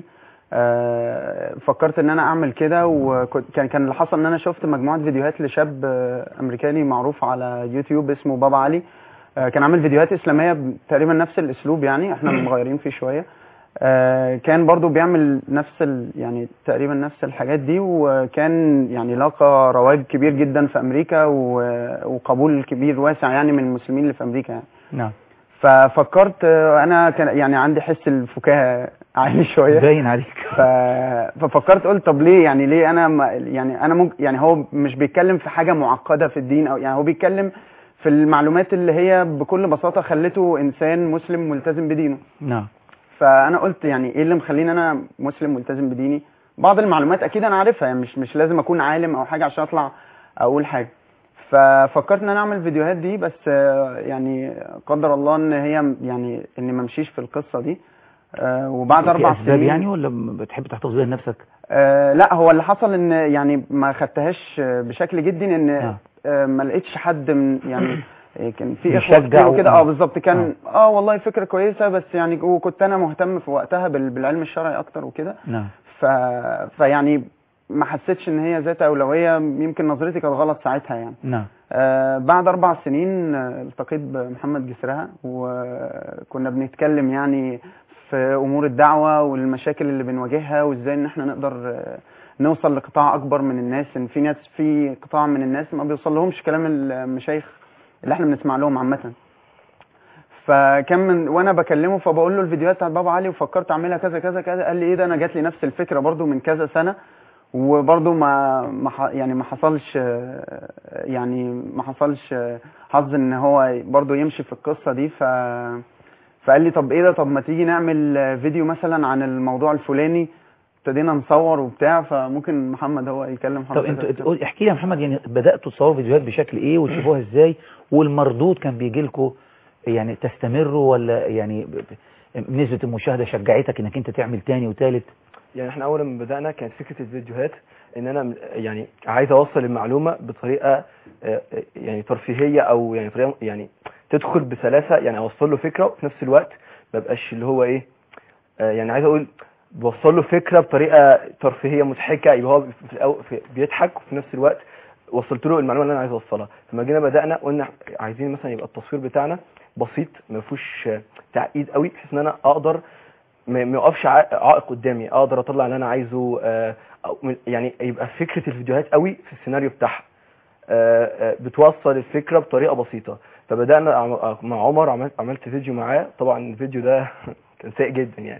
آه، فكرت إن أنا أعمل كده وكان كان كان اللي حصل إن أنا شفت مجموعة فيديوهات لشاب آه، أمريكاني معروف على يوتيوب اسمه بابا علي آه، كان عامل فيديوهات إسلامية ب- تقريبا نفس الأسلوب يعني إحنا مغيرين فيه شوية آه، كان برضو بيعمل نفس ال يعني تقريبا نفس الحاجات دي وكان يعني لاقى رواج كبير جدا في امريكا و- وقبول كبير واسع يعني من المسلمين اللي في امريكا يعني
نعم
ففكرت آه، انا كان يعني عندي حس الفكاهه عالي شويه
باين عليك
ف... ففكرت قلت طب ليه يعني ليه انا ما يعني انا ممكن يعني هو مش بيتكلم في حاجه معقده في الدين او يعني هو بيتكلم في المعلومات اللي هي بكل بساطه خلته انسان مسلم ملتزم بدينه
نعم
فانا قلت يعني ايه اللي مخليني انا مسلم ملتزم بديني بعض المعلومات اكيد انا عارفها يعني مش مش لازم اكون عالم او حاجه عشان اطلع اقول حاجه ففكرت ان انا اعمل الفيديوهات دي بس آه، يعني قدر الله ان هي يعني اني ما امشيش في القصه دي آه، وبعد
في
اربع
اسباب
سنين
يعني ولا م- بتحب تحتفظ بيها لنفسك
آه لا هو اللي حصل ان يعني ما خدتهاش آه، بشكل جدي ان آه ما لقيتش حد من يعني آه، كان في اخوه
بيشجع
كتير وكده
و-
اه بالظبط كان اه والله فكره كويسه بس يعني وكنت انا مهتم في وقتها بال- بالعلم الشرعي اكتر وكده
نعم
ف فيعني ما حسيتش ان هي ذات اولويه يمكن نظرتي كانت غلط ساعتها يعني
نعم
آه بعد اربع سنين آه، التقيت بمحمد جسرها وكنا بنتكلم يعني في امور الدعوه والمشاكل اللي بنواجهها وازاي ان احنا نقدر آه، نوصل لقطاع اكبر من الناس ان في ناس في قطاع من الناس ما بيوصل لهمش كلام المشايخ اللي احنا بنسمع لهم عامه فكان من وانا بكلمه فبقول له الفيديوهات بتاعت بابا علي وفكرت اعملها كذا كذا كذا قال لي ايه ده انا جات لي نفس الفكره برضو من كذا سنه وبرضو ما ما ح- يعني ما حصلش آه، يعني ما حصلش آه، حظ ان هو برضو يمشي في القصه دي ف فقال لي طب ايه ده طب ما تيجي نعمل آه، فيديو مثلا عن الموضوع الفلاني ابتدينا نصور وبتاع فممكن محمد هو يكلم
طب
حضرتك
انت تقول احكي لي يا محمد يعني بداتوا تصوروا فيديوهات بشكل ايه وتشوفوها ازاي والمردود كان بيجي لكم يعني تستمروا ولا يعني ب- ب- نسبه المشاهده شجعتك انك انت تعمل تاني وتالت
يعني احنا اول ما بدانا كانت فكره الفيديوهات ان انا م- يعني عايز اوصل المعلومه بطريقه آه، آه، يعني ترفيهيه او يعني طريقه يعني تدخل بسلاسه يعني اوصل له فكره وفي نفس الوقت ما بقاش اللي هو ايه آه، يعني عايز اقول بوصل له فكره بطريقه ترفيهيه مضحكه يبقى هو في الأول في بيضحك وفي نفس الوقت وصلت له المعلومه اللي انا عايز اوصلها فلما جينا بدانا قلنا عايزين مثلا يبقى التصوير بتاعنا بسيط ما فيهوش آه، تعقيد قوي بحيث ان انا اقدر ما ما يقفش عائق عائق قدامي اقدر اطلع اللي انا عايزه آه، أو من- يعني يبقى فكره الفيديوهات قوي في السيناريو بتاعها آه، آه، بتوصل الفكره بطريقه بسيطه فبدانا عم- مع عمر عملت عملت فيديو معاه طبعا الفيديو ده كان سيء جدا يعني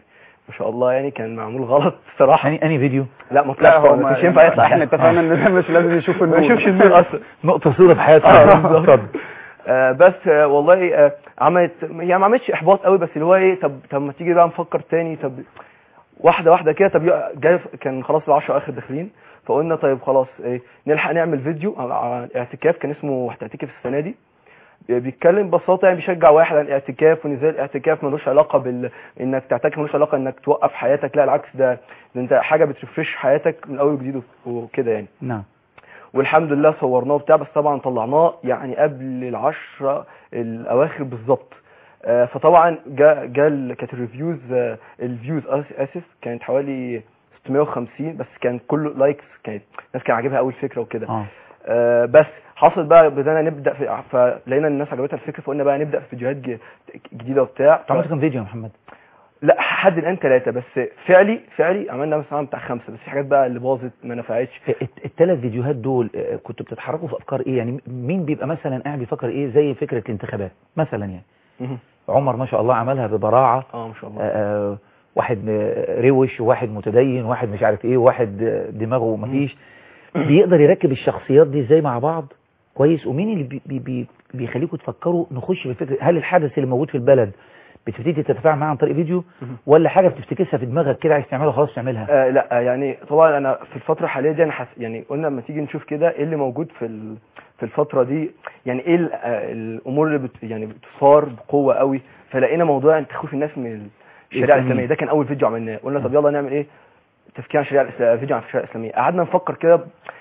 ما شاء الله يعني كان معمول غلط الصراحه
اني اني فيديو
لا ما
لا
طلعش
هو
ما
ما
كانش ينفع يطلع
احنا اتفقنا ان ده مش لازم يشوف النور
ما يشوفش النور اصلا
نقطه سوداء في حياتك
آه،
اتفضل
آه، بس آه، والله آه، عملت يعني ما عملتش احباط قوي بس اللي هو ايه طب طب ما تيجي بقى نفكر تاني طب واحده واحده كده طب يق- جاي كان خلاص العشرة اخر داخلين فقلنا طيب خلاص ايه نلحق نعمل فيديو عن- عن اعتكاف كان اسمه واحد اعتكف السنه دي بيتكلم ببساطه يعني بيشجع واحد عن الاعتكاف وان ازاي الاعتكاف ملوش علاقه بال انك تعتكف ملوش علاقه انك توقف حياتك لا العكس ده ده انت حاجه بترفرش حياتك من اول وجديد وكده يعني
نعم
والحمد لله صورناه وبتاع بس طبعا طلعناه يعني قبل العشرة الاواخر بالظبط آه، فطبعا جا جا ال- كانت الريفيوز آه، الفيوز آس- اسف كانت حوالي 650 بس كان كله لايكس كانت الناس كان عاجبها قوي الفكره وكده
اه
آه، بس حصل بقى بدأنا نبدا في فلقينا الناس عجبتها الفكره فقلنا بقى نبدا في فيديوهات ج- جديده وبتاع
انت عملت كام فيديو يا محمد
لا لحد الان ثلاثه بس فعلي فعلي عملنا مثلا بتاع خمسه بس في حاجات بقى اللي باظت ما نفعتش
الثلاث فيديوهات دول آه، كنتوا بتتحركوا في افكار ايه يعني مين بيبقى مثلا قاعد بيفكر ايه زي فكره الانتخابات مثلا يعني
مهم.
عمر ما شاء الله عملها ببراعه
اه ما شاء الله
آه، آه، واحد آه، روش وواحد متدين وواحد مش عارف ايه وواحد آه، دماغه مفيش بيقدر يركب الشخصيات دي ازاي مع بعض كويس ومين اللي بي بي بي بيخليكم تفكروا نخش في الفكره هل الحدث اللي موجود في البلد بتبتدي تتفاعل معاه عن طريق فيديو ولا حاجه بتفتكسها في دماغك كده عايز تعملها خلاص تعملها
آه لا آه، يعني طبعا انا في الفتره الحاليه دي انا حس يعني قلنا لما تيجي نشوف كده ايه اللي موجود في ال- في الفتره دي يعني ايه ال- آه، الامور اللي بت يعني بتثار بقوه قوي فلقينا موضوع ان تخوف الناس من الشريعه
الإسلامية.
الاسلاميه ده كان اول فيديو عملناه قلنا طب يلا نعمل ايه تفكير عن الشريعه الإسلامية فيديو عن الشريعه الاسلاميه قعدنا نفكر كده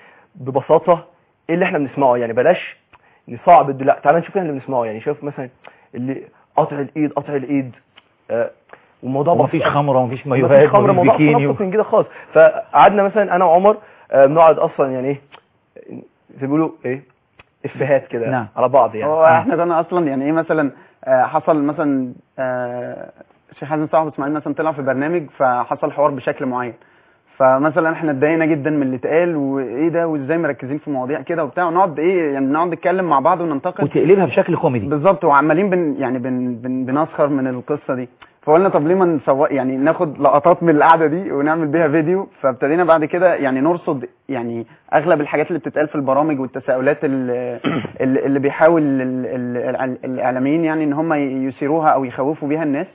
ببساطه ايه اللي احنا بنسمعه يعني بلاش نصعب الد- لا تعالى نشوف احنا اللي بنسمعه يعني شوف مثلا اللي قطع الايد قطع الايد آه والموضوع
ومفيش
بسيط.
خمره ومفيش
مفيش
مايوهات
خمره
ومفيش
موضوع
بيكيني
تنطط من كده خالص فقعدنا مثلا انا وعمر آه، بنقعد اصلا يعني ايه زي ما بيقولوا ايه افيهات كده
نعم.
على بعض يعني
هو احنا كنا اصلا يعني ايه مثلا آه، حصل مثلا آه، الشيخ حازم صاحب اسماعيل مثلا طلع في برنامج فحصل حوار بشكل معين فمثلا احنا اتضايقنا جدا من اللي اتقال وايه ده وازاي مركزين في مواضيع كده وبتاع ونقعد ايه يعني نقعد نتكلم مع بعض وننتقد
وتقلبها بشكل كوميدي
بالظبط وعمالين بن يعني بن بن بنسخر من القصه دي فقلنا طب ليه ما نسوق يعني ناخد لقطات من القعده دي ونعمل بيها فيديو فابتدينا بعد كده يعني نرصد يعني اغلب الحاجات اللي بتتقال في البرامج والتساؤلات اللي, اللي بيحاول ال- ال- ال- الاعلاميين يعني ان هم يثيروها او يخوفوا بيها الناس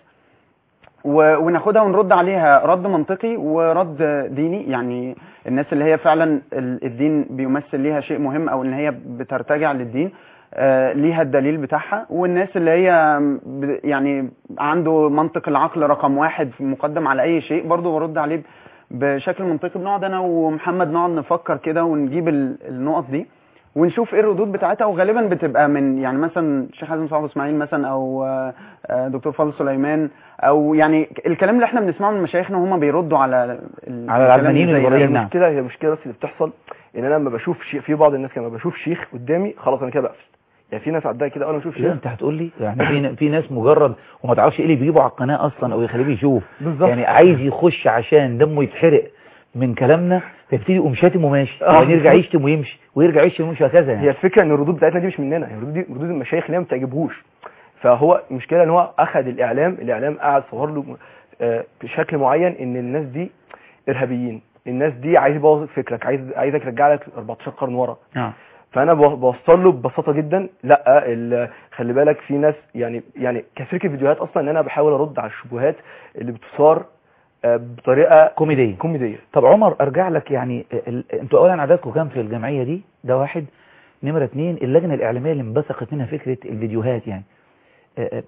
و- وناخدها ونرد عليها رد منطقي ورد ديني يعني الناس اللي هي فعلا ال- الدين بيمثل ليها شيء مهم او ان هي بترتجع للدين آه، ليها الدليل بتاعها والناس اللي هي ب- يعني عنده منطق العقل رقم واحد مقدم على اي شيء برضه برد عليه بشكل منطقي بنقعد انا ومحمد نقعد نفكر كده ونجيب ال- النقط دي ونشوف ايه الردود بتاعتها وغالبا بتبقى من يعني مثلا الشيخ حازم صاحب اسماعيل مثلا او آه، آه، دكتور فاضل سليمان او يعني الكلام اللي احنا بنسمعه من مشايخنا وهم بيردوا على ال-
على
الكلام
العلمانيين
اللي زي ده.
البريئين،
هي
نعم.
المشكله هي المشكله بس اللي بتحصل ان انا لما بشوف شيخ في بعض الناس لما بشوف شيخ قدامي خلاص انا كده بقفل يعني في ناس عندها كده اول ما اشوف
لا
شيخ
انت هتقول لي يعني في في ناس مجرد وما تعرفش ايه اللي بيجيبه على القناه اصلا او يخليه يشوف
بالظبط.
يعني عايز يخش عشان دمه يتحرق من كلامنا فيبتدي يقوم شاتم وماشي
آه.
وبعدين يرجع يشتم ويمشي ويرجع يشتم ويمشي وهكذا يعني
هي الفكره ان الردود بتاعتنا دي مش مننا هي الردود دي ردود المشايخ اللي هي ما بتعجبهوش فهو المشكله ان هو اخذ الاعلام الاعلام قعد صور له آه، بشكل معين ان الناس دي ارهابيين الناس دي عايز يبوظ فكرك عايز عايزك يرجع لك 14 قرن ورا
اه
فانا بو- بوصل له ببساطه جدا لا ال- خلي بالك في ناس يعني يعني كفكره فيديوهات اصلا ان انا بحاول ارد على الشبهات اللي بتثار آه، بطريقه
كوميديه
كوميديه
طب عمر ارجع لك يعني ال- انتوا اولا عددكم كام في الجمعيه دي ده واحد نمره اتنين اللجنه الاعلاميه اللي انبثقت منها فكره الفيديوهات يعني آه، آه،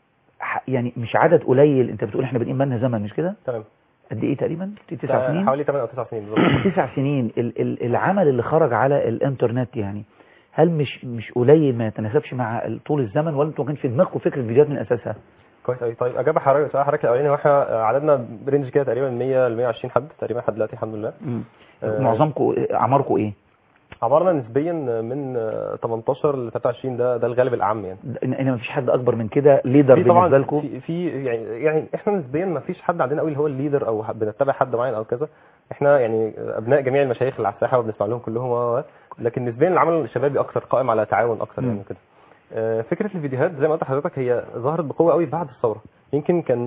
ح- يعني مش عدد قليل انت بتقول احنا بادئين بالنا زمن مش كده
تمام
قد ايه تقريبا تسع
ده
سنين
حوالي 8 او 9 سنين بالظبط
تسع سنين ال- ال- العمل اللي خرج على الانترنت يعني هل مش مش قليل ما يتناسبش مع ال- طول الزمن ولا انتوا ما كانش في دماغكم فكره فيديوهات من اساسها
كويس قوي طيب اجابه حضرتك سؤال حضرتك الاولاني هو احنا عددنا رينج كده تقريبا 100 ل 120 حد تقريبا لحد دلوقتي الحمد لله آه،
معظمكم اعماركم ايه
عبارنا نسبيا من آه، 18 ل 23 ده ده الغالب الاعم يعني
ده- ان ان ما فيش حد اكبر من كده ليدر
في طبعا
بالنسبه لكم
في, في يعني يعني احنا نسبيا ما فيش حد عندنا قوي اللي هو الليدر او ح- بنتبع حد معين او كذا احنا يعني ابناء جميع المشايخ اللي على الساحه وبنسمع لهم كلهم و- و- لكن نسبيا العمل الشبابي اكثر قائم على تعاون اكثر يعني
مم.
كده آه، فكره الفيديوهات زي ما قلت لحضرتك هي ظهرت بقوه قوي بعد الثوره يمكن كان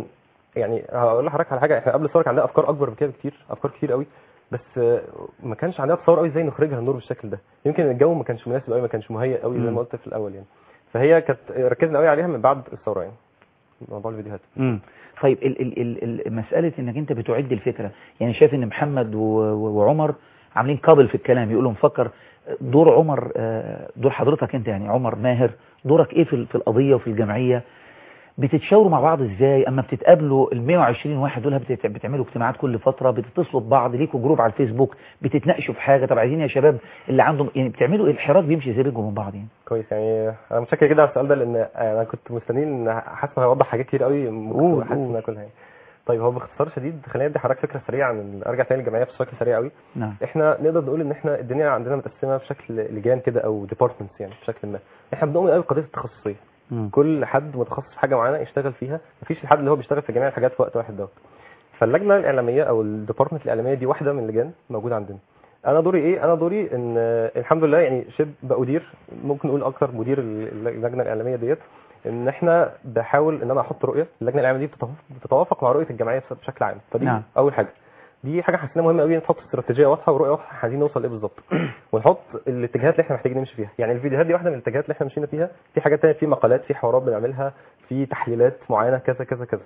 يعني هقول لحضرتك على حاجه احنا قبل الثوره كان عندنا افكار اكبر من كده بكتير افكار كتير قوي بس آه، ما كانش عندنا تصور قوي ازاي نخرجها النور بالشكل ده يمكن الجو ما كانش مناسب قوي ما كانش مهيئ قوي زي
مم.
ما قلت في الاول يعني فهي كانت ركزنا قوي عليها من بعد الثوره يعني موضوع الفيديوهات
امم طيب ال ال ال ال مسألة انك انت بتعد الفكرة يعني شايف ان محمد و- و- وعمر عاملين قابل في الكلام يقولوا مفكر دور عمر آه، دور حضرتك انت يعني عمر ماهر دورك ايه في ال- في القضية وفي الجمعية بتتشاوروا مع بعض ازاي اما بتتقابلوا ال 120 واحد دول بتت- بتعملوا اجتماعات كل فترة بتتصلوا ببعض ليكوا جروب على الفيسبوك بتتناقشوا في حاجة طب عايزين يا شباب اللي عندهم يعني بتعملوا إيه؟ الحراك بيمشي ازاي بينكم وبين بعض يعني
كويس يعني انا متشكر جدا على السؤال ده لان انا كنت مستني ان حاسس انه هيوضح حاجات كتير قوي
قول،
حاسس انها كلها يعني طيب هو باختصار شديد خلينا ندي حضرتك فكره سريعه عن ال- ارجع تاني للجمعيه بشكل سريع قوي
نعم
احنا نقدر نقول ان احنا الدنيا عندنا متقسمه بشكل لجان كده او ديبارتمنتس يعني بشكل ما احنا بنؤمن قوي بقضيه التخصصيه
مم.
كل حد متخصص في حاجه معينه يشتغل فيها مفيش حد اللي هو بيشتغل في جميع الحاجات في وقت واحد دوت فاللجنه الاعلاميه او الديبارتمنت الاعلاميه دي واحده من اللجان موجوده عندنا انا دوري ايه انا دوري ان آه، الحمد لله يعني شبه بأدير ممكن نقول اكتر مدير ال- اللجنه الاعلاميه ديت ان احنا بحاول ان انا احط رؤيه اللجنه الاعلاميه دي بتتوافق- بتتوافق مع رؤيه الجمعيه بشكل عام فدي
نعم.
اول حاجه دي حاجه حاسسها مهمه قوي نحط استراتيجيه واضحه ورؤيه واضحه عايزين نوصل ايه بالظبط ونحط الاتجاهات اللي احنا محتاجين نمشي فيها يعني الفيديوهات دي واحده من الاتجاهات اللي احنا مشينا فيها في حاجات تانية في مقالات في حوارات بنعملها في تحليلات معينه كذا كذا كذا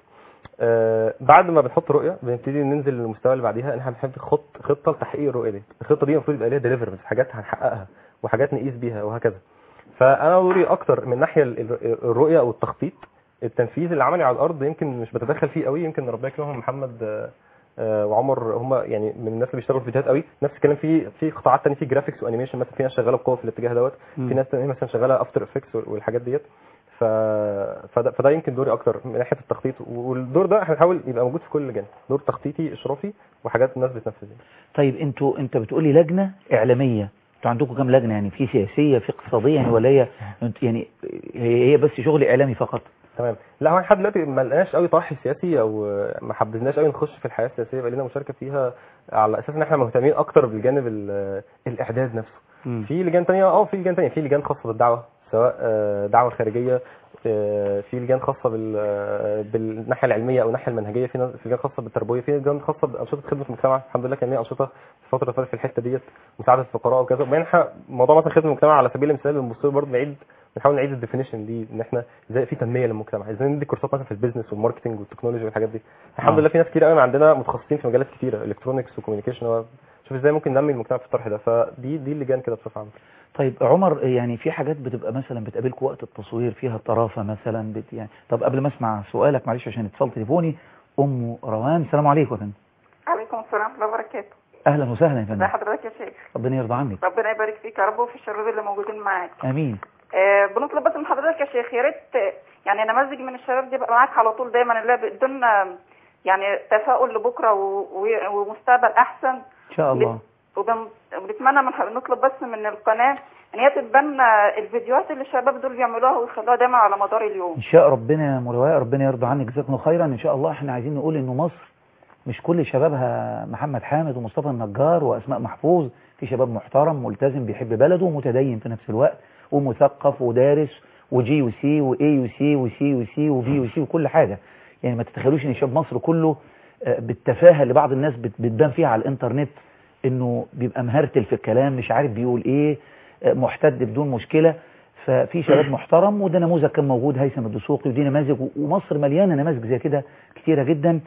آه بعد ما بنحط رؤيه بنبتدي ننزل للمستوى اللي بعديها ان احنا بنحب خط خطه لتحقيق الرؤيه دي الخطه دي المفروض يبقى ليها ديليفرز حاجات هنحققها وحاجات نقيس بيها وهكذا فانا دوري اكتر من ناحيه ال- ال- الرؤيه او التخطيط التنفيذ العملي على الارض يمكن مش بتدخل فيه قوي يمكن ربنا يكرمهم محمد آه، آه، وعمر هم يعني من الناس اللي بيشتغلوا في فيديوهات قوي نفس الكلام في في قطاعات تانية في جرافيكس وانيميشن مثلا في ناس شغاله بقوه في الاتجاه دوت
مم.
في ناس تانية مثلا شغاله افتر افكتس والحاجات ديت ف... فده, فده يمكن دوري اكتر من ناحيه التخطيط والدور ده احنا بنحاول يبقى موجود في كل لجان دور تخطيطي اشرافي وحاجات الناس بتنفذ
طيب انتوا انت بتقولي لجنة اعلامية انتوا عندكم كام لجنة يعني في سياسية في اقتصادية يعني ولا هي انت- يعني هي هي بس شغل اعلامي فقط
تمام لا هو لحد دلوقتي ما لقيناش قوي طرح سياسي او ما حبذناش قوي نخش في الحياه السياسيه يبقى لنا مشاركه فيها على اساس ان احنا مهتمين اكتر بالجانب ال- الاعداد نفسه في لجان تانية اه في لجان تانية في لجان خاصه بالدعوه سواء آه، دعوه خارجيه آه، في لجان خاصه بال آه، بالناحيه العلميه او الناحيه المنهجيه في ناس- في لجان خاصه بالتربويه في لجان خاصه بانشطه خدمه المجتمع الحمد لله كان ليها انشطه في الفتره اللي فاتت في الحته ديت مساعده الفقراء وكذا وبعدين احنا موضوع مثلا خدمه المجتمع على سبيل المثال بنبص له برضه نعيد بنحاول نعيد الديفينيشن دي ان احنا ازاي في تنميه للمجتمع ازاي ندي كورسات مثلا في البيزنس والماركتنج والتكنولوجي والحاجات دي الحمد
آه.
لله في ناس كتير قوي عندنا متخصصين في مجالات كتيره الكترونكس وكوميونيكيشن شوف ازاي ممكن ننمي المجتمع في الطرح ده فدي دي اللجان كده بصفه عامه
طيب عمر يعني في حاجات بتبقى مثلا بتقابلكم وقت التصوير فيها طرافة مثلا بت يعني طب قبل ما اسمع سؤالك معلش عشان اتصال تليفوني ام روان السلام عليكم يا فندم
عليكم السلام ورحمه الله وبركاته
اهلا وسهلا يا
ازي
فندم
حضرتك يا شيخ
ربنا يرضى عنك
ربنا يبارك فيك يا رب وفي الشباب اللي موجودين معاك
امين
آه بنطلب بس من حضرتك يا شيخ يا ريت آه، يعني نماذج من الشباب دي يبقى معاك على طول دايما اللي بيدونا يعني تفاؤل لبكره و... و... ومستقبل احسن
ان شاء الله
وبن- وبنتمنى من ح- نطلب بس من القناه ان هي تتبنى الفيديوهات اللي الشباب دول بيعملوها ويخلوها دايما على مدار اليوم
ان شاء ربنا يا مرواء ربنا يرضى عنك جزاكم الله خيرا ان شاء الله احنا عايزين نقول انه مصر مش كل شبابها محمد حامد ومصطفى النجار واسماء محفوظ في شباب محترم ملتزم بيحب بلده ومتدين في نفس الوقت ومثقف ودارس وجي وسي واي وسي وسي وسي وبي وسي وكل حاجه يعني ما تتخيلوش ان شباب مصر كله آه، بالتفاهه اللي بعض الناس بت- بتبان فيها على الانترنت انه بيبقى مهرتل في الكلام مش عارف بيقول ايه آه، محتد بدون مشكله ففي شباب محترم وده نموذج كان موجود هيثم الدسوقي ودي نماذج و- ومصر مليانه نماذج زي كده كتيره جدا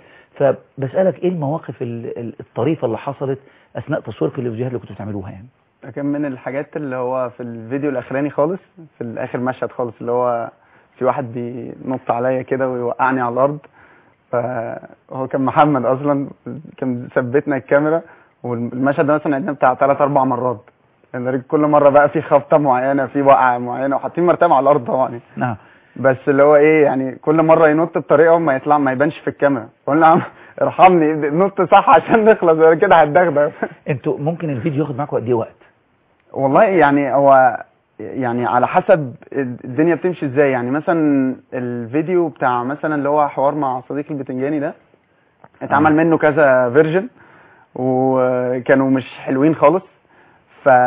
فبسالك ايه المواقف ال- ال- الطريفه اللي حصلت اثناء تصويرك للفيديوهات اللي كنتوا بتعملوها يعني
كان من الحاجات اللي هو في الفيديو الاخراني خالص في الاخر مشهد خالص اللي هو في واحد بينط عليا كده ويوقعني على الارض فهو كان محمد اصلا كان ثبتنا الكاميرا والمشهد ده مثلا عندنا بتاع ثلاث اربع مرات يعني كل مره بقى في خبطه معينه في وقعه معينه وحاطين مرتبه على الارض طبعا يعني.
نعم
بس اللي هو ايه يعني كل مره ينط بطريقه ما يطلع ما يبانش في الكاميرا قلنا يا عم ارحمني نط صح عشان نخلص غير كده هتدغدغ
انتوا ممكن الفيديو ياخد معاكم قد ايه وقت
والله يعني هو يعني على حسب الدنيا بتمشي ازاي يعني مثلا الفيديو بتاع مثلا اللي هو حوار مع صديقي البتنجاني ده اتعمل منه كذا فيرجن وكانوا مش حلوين خالص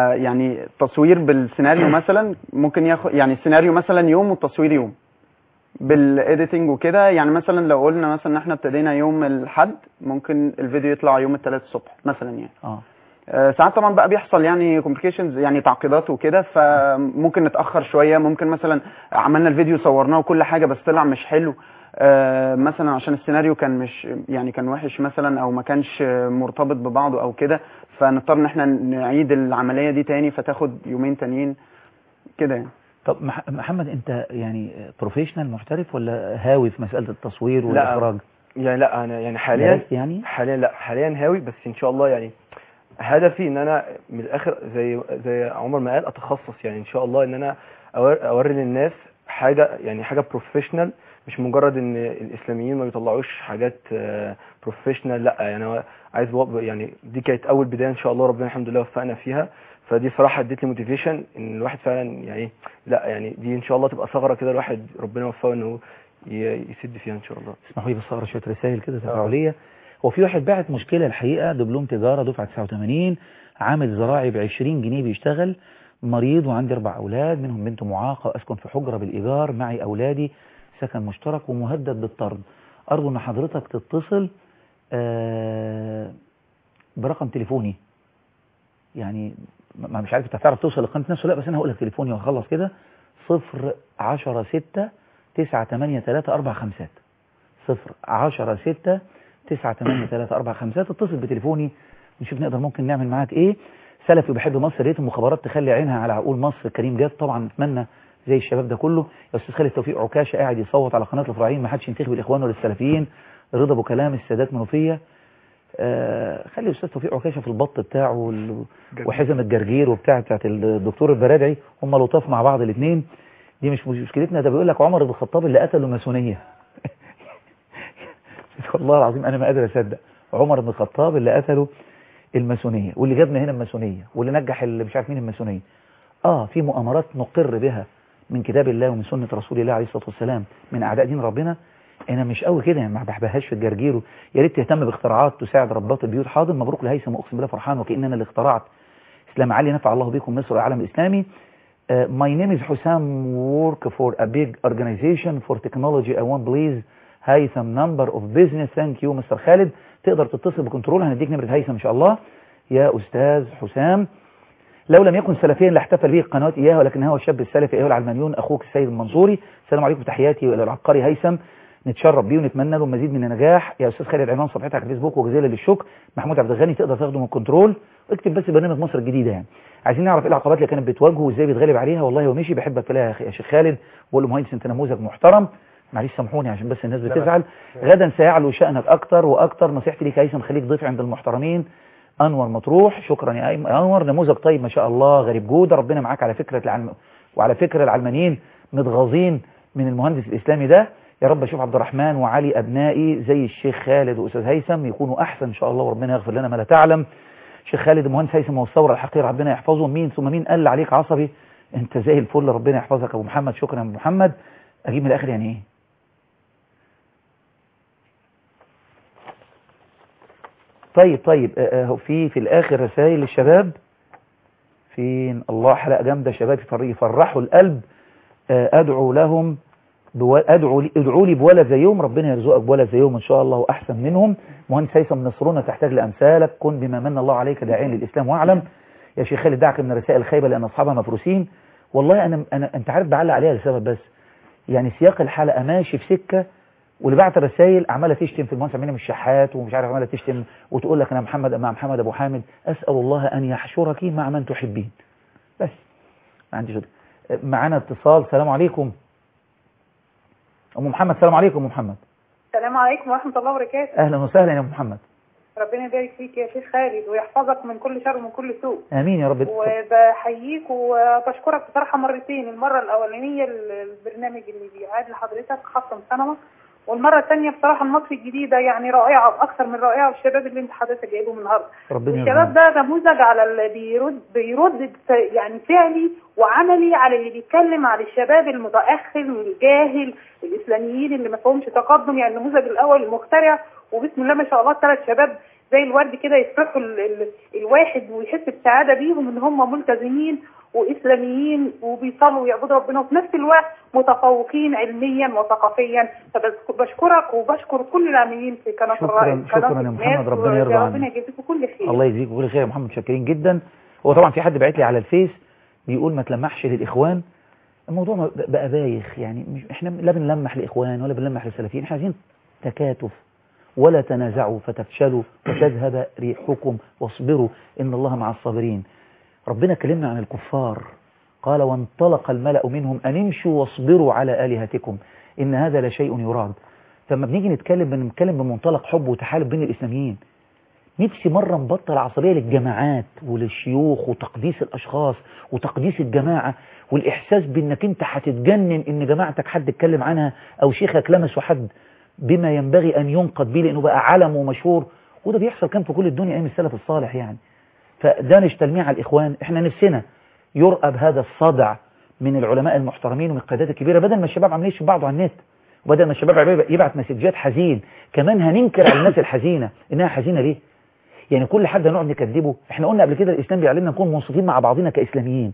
فيعني التصوير بالسيناريو مثلا ممكن ياخد يعني السيناريو مثلا يوم والتصوير يوم بالايديتنج وكده يعني مثلا لو قلنا مثلا ان احنا ابتدينا يوم الاحد ممكن الفيديو يطلع يوم الثلاث الصبح مثلا يعني
اه
آه، ساعات طبعا بقى بيحصل يعني كومبليكيشنز يعني تعقيدات وكده فممكن نتاخر شويه ممكن مثلا عملنا الفيديو صورناه وكل حاجه بس طلع مش حلو آه، مثلا عشان السيناريو كان مش يعني كان وحش مثلا او ما كانش مرتبط ببعضه او كده فنضطر ان احنا نعيد العمليه دي تاني فتاخد يومين تانيين كده يعني
طب مح- محمد انت يعني بروفيشنال محترف ولا هاوي في مساله التصوير والاخراج
يعني لا انا يعني حاليا
درست يعني
حاليا لا حاليا هاوي بس ان شاء الله يعني هدفي ان انا من الاخر زي زي عمر ما قال اتخصص يعني ان شاء الله ان انا أور- اوري للناس حاجه يعني حاجه بروفيشنال مش مجرد ان الاسلاميين ما بيطلعوش حاجات بروفيشنال لا يعني أنا عايز بو- يعني دي كانت اول بدايه ان شاء الله ربنا الحمد لله وفقنا فيها فدي صراحه ادت لي موتيفيشن ان الواحد فعلا يعني لا يعني دي ان شاء الله تبقى ثغره كده الواحد ربنا يوفقه انه ي- يسد فيها ان شاء الله
اسمحوا لي بس اقرا شويه رسائل كده تفاعليه هو في واحد باعت مشكله الحقيقه دبلوم تجاره دفعه 89 عامل زراعي ب 20 جنيه بيشتغل مريض وعندي اربع اولاد منهم بنت معاقه واسكن في حجره بالايجار معي اولادي سكن مشترك ومهدد بالطرد ارجو ان حضرتك تتصل آه، برقم تليفوني يعني ما مش عارف انت هتعرف توصل لقناه نفسه لا بس انا هقول لك تليفوني وهخلص كده 0 10 6 9 8 3 4 5 0 10 6 9 8 3 4 5 اتصل بتليفوني نشوف نقدر ممكن نعمل معاك ايه سلفي وبحب مصر ريت المخابرات تخلي عينها على عقول مصر كريم جاد طبعا نتمنى زي الشباب ده كله يا استاذ خالد توفيق عكاشه قاعد يصوت على قناه الفراعين ما حدش ينتخب الاخوان ولا السلفيين رضا ابو كلام السادات منوفيه آه خلي الاستاذ توفيق عكاشه في البط بتاعه وال- وحزم الجرجير وبتاع بتاعت الدكتور البرادعي هم لطاف مع بعض الاثنين دي مش مش مشكلتنا ده بيقول لك عمر بن الخطاب اللي قتله ماسونيه والله العظيم انا ما قادر اصدق عمر بن الخطاب اللي قتله الماسونيه واللي جابنا هنا الماسونيه واللي نجح اللي مش عارف مين الماسونيه اه في مؤامرات نقر بها من كتاب الله ومن سنه رسول الله عليه الصلاه والسلام من اعداء دين ربنا انا مش قوي كده يعني ما بحبهاش في الجرجير يا ريت تهتم باختراعات تساعد رباط البيوت حاضر مبروك لهيثم اقسم بالله فرحان وكأن انا اللي اخترعت اسلام علي نفع الله بكم مصر والعالم الاسلامي Uh, my name is Hussam work for a big organization for technology I want please هيثم number of business thank you مستر خالد تقدر تتصل بكنترول هنديك نمرة هيثم ان شاء الله يا استاذ حسام لو لم يكن سلفيا لاحتفل به القنوات اياه ولكن هو الشاب السلفي ايها العلمانيون اخوك السيد المنصوري السلام عليكم تحياتي الى العبقري هيثم نتشرف بيه ونتمنى له مزيد من النجاح يا استاذ خالد عنوان صفحتك على الفيسبوك وجزيلا للشكر محمود عبد الغني تقدر تاخده من الكنترول اكتب بس برنامج مصر الجديده يعني عايزين نعرف ايه العقبات اللي كانت بتواجهه وازاي بيتغلب عليها والله هو مشي بحبك في الله يا أخي- يا شيخ خالد بقول له مهندس انت نموذج محترم معلش سامحوني عشان بس الناس
لا، لا.
بتزعل غدا سيعلو شأنك اكتر واكتر نصيحتي ليك يا هيثم خليك ضيف عند المحترمين انور مطروح شكرا يا أيمن- انور نموذج طيب ما شاء الله غريب جوده ربنا معاك على فكره العلم وعلى فكره العلمانيين متغاظين من المهندس الاسلامي ده يا رب اشوف عبد الرحمن وعلي ابنائي زي الشيخ خالد واستاذ هيثم يكونوا احسن ان شاء الله وربنا يغفر لنا ما لا تعلم شيخ خالد المهندس هيثم هو الثوره الحقيقيه ربنا يحفظه مين ثم مين قال عليك عصبي انت زي الفل ربنا يحفظك يا ابو محمد شكرا يا ابو محمد اجيب من الاخر يعني ايه طيب طيب آه، آه، في في الاخر رسائل للشباب فين الله حلقه جامده شباب يفر- يفرحوا القلب آه، ادعو لهم بو... ادعو لي ادعوا لي بولد زيهم ربنا يرزقك بولد زيهم ان شاء الله واحسن منهم مهندس هيثم نصرنا تحتاج لامثالك كن بما من الله عليك داعيا للاسلام واعلم يا شيخ خالد دعك من الرسائل الخايبه لان اصحابها مفروسين والله انا انا انت عارف بعلق عليها لسبب بس يعني سياق الحلقه ماشي في سكه واللي بعت الرسائل عماله تشتم في المهندس امين الشحات ومش عارف عماله تشتم وتقول لك انا محمد مع محمد ابو حامد اسال الله ان يحشرك مع من تحبين بس ما عنديش غير- معانا اتصال السلام عليكم ام محمد السلام عليكم ام محمد
السلام عليكم ورحمة الله وبركاته
اهلا وسهلا يا ام محمد
ربنا يبارك فيك يا شيخ خالد ويحفظك من كل شر ومن كل سوء
امين يا رب
وبحييك وبشكرك بصراحة مرتين المرة الأولانية البرنامج اللي بيعاد لحضرتك خاصة ثانوي والمرة الثانية بصراحة المصري الجديدة يعني رائعة وأكثر من رائعة والشباب اللي أنت حضرتك جايبهم النهاردة
ربنا
الشباب
يرحمه
ده نموذج على اللي بيرد بيرد ف- يعني فعلي وعملي على اللي بيتكلم على الشباب المتأخر والجاهل الإسلاميين اللي ما فيهمش تقدم يعني النموذج الأول المخترع وبسم الله ما شاء الله ثلاث شباب زي الورد كده يفرحوا ال ال الواحد ويحس بسعاده بيهم ان هم ملتزمين واسلاميين وبيصلوا ويعبدوا ربنا وفي نفس الوقت متفوقين علميا وثقافيا فبشكرك وبشكر كل العاملين في قناه
شكراً-
الرائد
شكراً
قناة
يا محمد،
الناس،
ربنا يرضى
وربنا
عنك.
يجزيكم كل خير
الله يجزيك كل خير يا محمد متشكرين جدا هو طبعا في حد بعت لي على الفيس بيقول ما تلمحش للاخوان الموضوع ما- بقى بايخ يعني مش احنا لا بنلمح لاخوان ولا بنلمح للسلفيين احنا عايزين تكاتف ولا تنازعوا فتفشلوا وتذهب ريحكم واصبروا ان الله مع الصابرين ربنا كلمنا عن الكفار قال وانطلق الملأ منهم أن امشوا واصبروا على آلهتكم إن هذا لشيء يراد فلما بنيجي نتكلم بنتكلم بمنطلق حب وتحالف بين الإسلاميين نفسي مرة نبطل عصبية للجماعات وللشيوخ وتقديس الأشخاص وتقديس الجماعة والإحساس بأنك أنت هتتجنن إن جماعتك حد اتكلم عنها أو شيخك لمسه حد بما ينبغي أن ينقد به لأنه بقى علم ومشهور وده بيحصل كان في كل الدنيا أيام السلف الصالح يعني فده مش تلميع على الإخوان إحنا نفسنا يرأب هذا الصدع من العلماء المحترمين ومن القيادات الكبيرة بدل ما الشباب عاملين يشوف بعضه على النت وبدل ما الشباب عمال يبعت مسجات حزين كمان هننكر على الناس الحزينة إنها حزينة ليه يعني كل حد هنقعد نكذبه احنا قلنا قبل كده الإسلام بيعلمنا نكون منصفين مع بعضنا كإسلاميين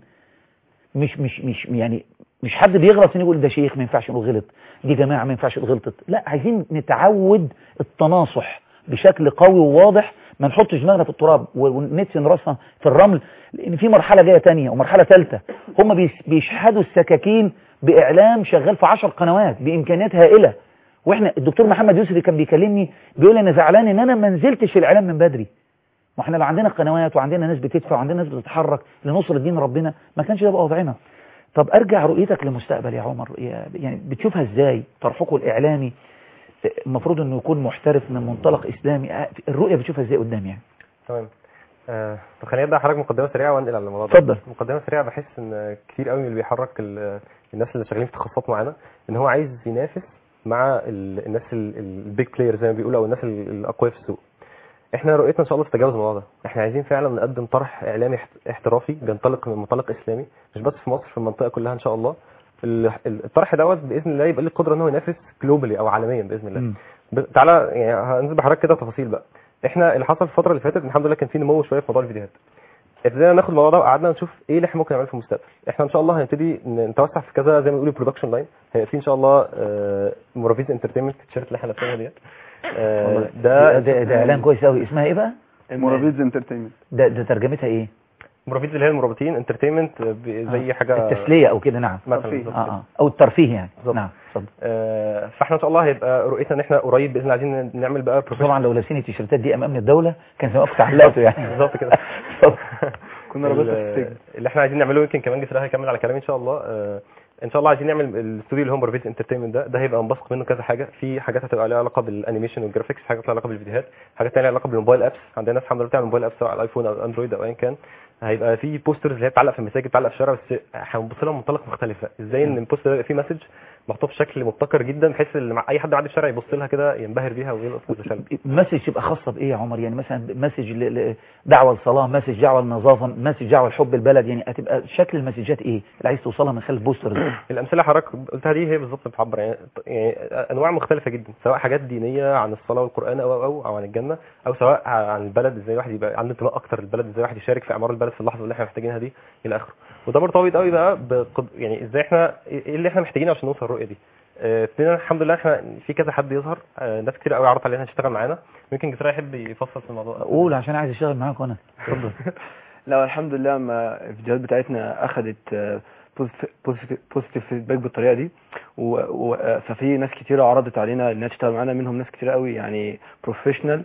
مش مش مش يعني مش حد بيغلط عشان يقول ده شيخ ما ينفعش نقول غلط دي جماعة ما ينفعش تقول غلطت لا عايزين نتعود التناصح بشكل قوي وواضح ما نحطش دماغنا في التراب وندفن راسنا في الرمل لان في مرحله جايه تانية ومرحله ثالثه هم بيس- بيشحدوا السكاكين باعلام شغال في 10 قنوات بامكانيات هائله واحنا الدكتور محمد يوسف كان بيكلمني بيقول لي انا زعلان ان انا ما نزلتش في الاعلام من بدري ما احنا لو عندنا قنوات وعندنا ناس بتدفع وعندنا ناس بتتحرك لنصر دين ربنا ما كانش ده بقى وضعنا طب ارجع رؤيتك للمستقبل يا عمر يا- يعني بتشوفها ازاي طرحكم الاعلامي المفروض انه يكون محترف من منطلق اسلامي اه، الرؤيه بتشوفها ازاي قدام يعني
تمام آه، طب خليني ابدا حضرتك مقدمه سريعه وانقل على الموضوع ده
اتفضل.
مقدمه سريعه بحس ان كتير قوي من اللي بيحرك ال- الناس اللي شغالين في تخصصات معينه ان هو عايز ينافس مع ال- الناس البيج بلاير زي ما بيقولوا او الناس ال- الاقوياء في السوق احنا رؤيتنا ان شاء الله في تجاوز الموضوع ده احنا عايزين فعلا نقدم طرح اعلامي احت- احترافي بينطلق من منطلق اسلامي مش بس في مصر في المنطقه كلها ان شاء الله ال- ال- الطرح دوت باذن الله يبقى له القدره ان هو ينافس جلوبالي او عالميا باذن الله ب- تعالى يعني هنزل بحضرتك كده تفاصيل بقى احنا اللي حصل الفتره اللي فاتت الحمد لله كان في نمو شويه في موضوع الفيديوهات ابتدينا ناخد الموضوع ده وقعدنا نشوف ايه اللي احنا ممكن نعمله في المستقبل احنا ان شاء الله هنبتدي ن- نتوسع في كذا زي ما بيقولوا برودكشن لاين هيبقى في ان شاء الله مورافيز انترتينمنت التيشيرت اللي احنا لابسينها ديت آه،
ده ده, ده اعلان كويس قوي اسمها ايه بقى
مورابيدز انترتينمنت
ده ده ترجمتها ايه
مورافيز اللي هي المرابطين انترتينمنت زي حاجه
التسليه او كده نعم
مثلا بالظبط
اه
كده.
اه او الترفيه يعني نعم اتفضل
آه، فاحنا ان شاء الله هيبقى رؤيتنا ان احنا قريب باذن الله عايزين نعمل بقى
طبعا لو لابسين التيشيرتات دي امام الدوله كان زمان كنت علقته يعني
بالظبط كده
كنا
ال-
ربطنا في السجن.
اللي احنا عايزين نعمله يمكن كمان جسر هيكمل على كلامي ان شاء الله آه، ان شاء الله عايزين نعمل الاستوديو اللي هو بروفيت انترتينمنت ده ده هيبقى منبثق منه كذا حاجه في حاجات هتبقى لها علاقه بالانيميشن والجرافيكس حاجات لها علاقه بالفيديوهات حاجات ثانيه لها علاقه بالموبايل ابس عندنا ناس الحمد لله بتعمل موبايل ابس سواء على الايفون او الاندرويد او ايا كان هيبقى في بوسترز اللي هي بتعلق في المساجد بتعلق في الشارع بس هنبص لها من منطلق مختلف بقى. ازاي ان البوستر ده يبقى فيه مسج محطوط بشكل مبتكر جدا بحيث ان مع اي حد معدي في الشارع يبص لها كده ينبهر بيها ويلقط متشابه
مسج تبقى خاصه بايه يا عمر يعني مثلا مسج ل- ل- دعوه للصلاه مسج دعوه للنظافه مسج دعوه لحب البلد يعني هتبقى شكل المسجات ايه اللي عايز توصلها من خلال البوستر ده
الامثله اللي حضرتك قلتها دي هي بالظبط بتعبر يعني يعني انواع مختلفه جدا سواء حاجات دينيه عن الصلاه والقران او او او عن الجنه او سواء عن البلد ازاي الواحد يبقى عنده انتماء اكتر للبلد ازاي الواحد يشارك في اعمار البلد في اللحظه اللي احنا محتاجينها دي الى اخره وده مرتبط قوي بقى بقد... يعني ازاي احنا ايه اللي احنا محتاجينه عشان نوصل للرؤيه دي آه، ابتدينا الحمد لله احنا في كذا حد يظهر آه، ناس كتير قوي عرضت علينا تشتغل معانا ممكن جسرا يحب يفصل في الموضوع ده
قول عشان عايز اشتغل معاك وانا اتفضل
لا الحمد لله لما الفيديوهات بتاعتنا اخذت بوزيتيف فيدباك بالطريقه دي و... و... ففي ناس كتيره عرضت علينا انها تشتغل معانا منهم ناس كتيره قوي يعني بروفيشنال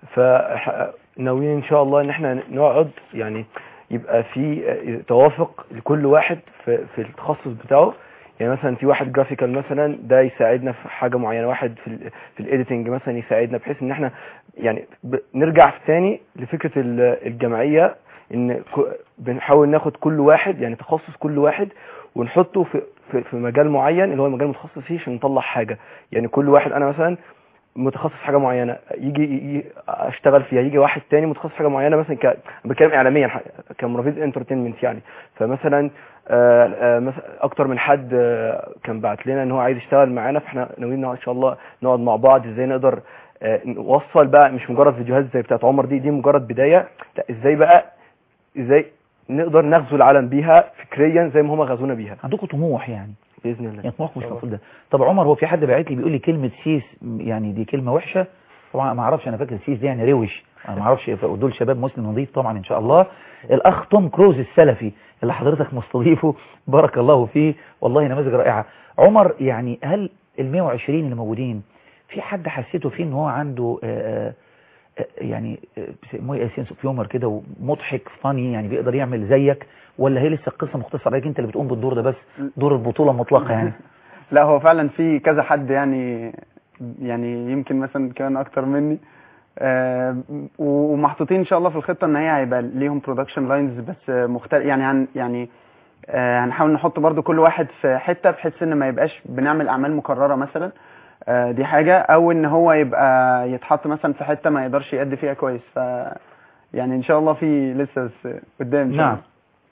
فناويين ان شاء الله ان احنا نقعد يعني يبقى في توافق لكل واحد في, في التخصص بتاعه يعني مثلا في واحد جرافيكال مثلا ده يساعدنا في حاجه معينه واحد في ال في الايديتنج مثلا يساعدنا بحيث ان احنا يعني ب- نرجع في تاني لفكره ال- الجمعيه ان ك- بنحاول ناخد كل واحد يعني تخصص كل واحد ونحطه في في, في مجال معين اللي هو المجال المتخصص فيه عشان نطلع حاجه يعني كل واحد انا مثلا متخصص في حاجه معينه يجي, يجي اشتغل فيها يجي واحد تاني متخصص في حاجه معينه مثلا ك... بتكلم اعلاميا ح- كمرافيز انترتينمنت يعني فمثلا آه، آه، مثلا اكتر من حد آه، كان بعت لنا ان هو عايز يشتغل معانا فاحنا ناويين ان شاء الله نقعد مع بعض ازاي نقدر آه، نوصل بقى مش مجرد فيديوهات زي بتاعت عمر دي دي مجرد بدايه لا ازاي بقى ازاي نقدر نغزو العالم بيها فكريا زي ما هم غزونا بيها
عندكم طموح يعني
باذن الله
يعني طموحكم مش المفروض ده طب عمر هو في حد باعت لي بيقول لي كلمه سيس يعني دي كلمه وحشه طبعا ما اعرفش انا فاكر سيس دي يعني روش انا ما اعرفش دول شباب مسلم نظيف طبعا ان شاء الله الاخ توم كروز السلفي اللي حضرتك مستضيفه بارك الله فيه والله نماذج رائعه عمر يعني هل ال 120 اللي موجودين في حد حسيته فيه ان هو عنده آآ آآ يعني بيسموه ايه سينس اوف هيومر كده ومضحك فاني يعني بيقدر يعمل زيك ولا هي لسه القصه مختصره عليك انت اللي بتقوم بالدور ده بس دور البطوله المطلقه يعني
لا هو فعلا في كذا حد يعني يعني يمكن مثلا كان اكتر مني آه ومحطوطين ان شاء الله في الخطه ان هي هيبقى ليهم برودكشن لاينز بس مختلف يعني عن يعني آه هنحاول نحط برضو كل واحد في حته بحيث ان ما يبقاش بنعمل اعمال مكرره مثلا آه دي حاجه او ان هو يبقى يتحط مثلا في حته ما يقدرش يأدي فيها كويس ف يعني ان شاء الله في لسه قدام إن شاء
نعم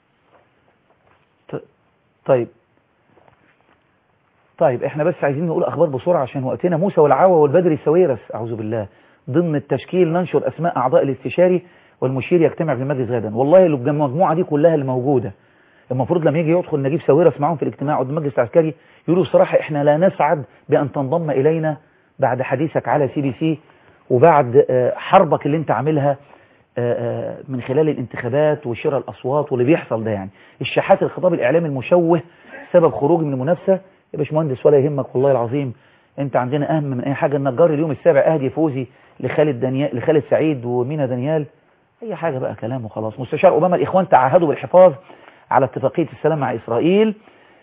طيب طيب احنا بس عايزين نقول اخبار بسرعه عشان وقتنا موسى والعوا والبدري سويرس اعوذ بالله ضمن التشكيل ننشر اسماء اعضاء الاستشاري والمشير يجتمع في المجلس غدا والله لو المجموعه دي كلها اللي موجوده المفروض لما يجي يدخل نجيب ساويرس معاهم في الاجتماع قدام المجلس العسكري يقولوا الصراحه احنا لا نسعد بان تنضم الينا بعد حديثك على سي بي سي وبعد حربك اللي انت عاملها من خلال الانتخابات وشراء الاصوات واللي بيحصل ده يعني الشحات الخطاب الاعلامي المشوه سبب خروج من المنافسه يا باشمهندس ولا يهمك والله العظيم انت عندنا اهم من اي حاجه النجار اليوم السابع اهدي فوزي لخالد دانيال لخالد سعيد ومينا دانيال اي حاجه بقى كلام وخلاص مستشار اوباما الاخوان تعهدوا بالحفاظ على اتفاقيه السلام مع اسرائيل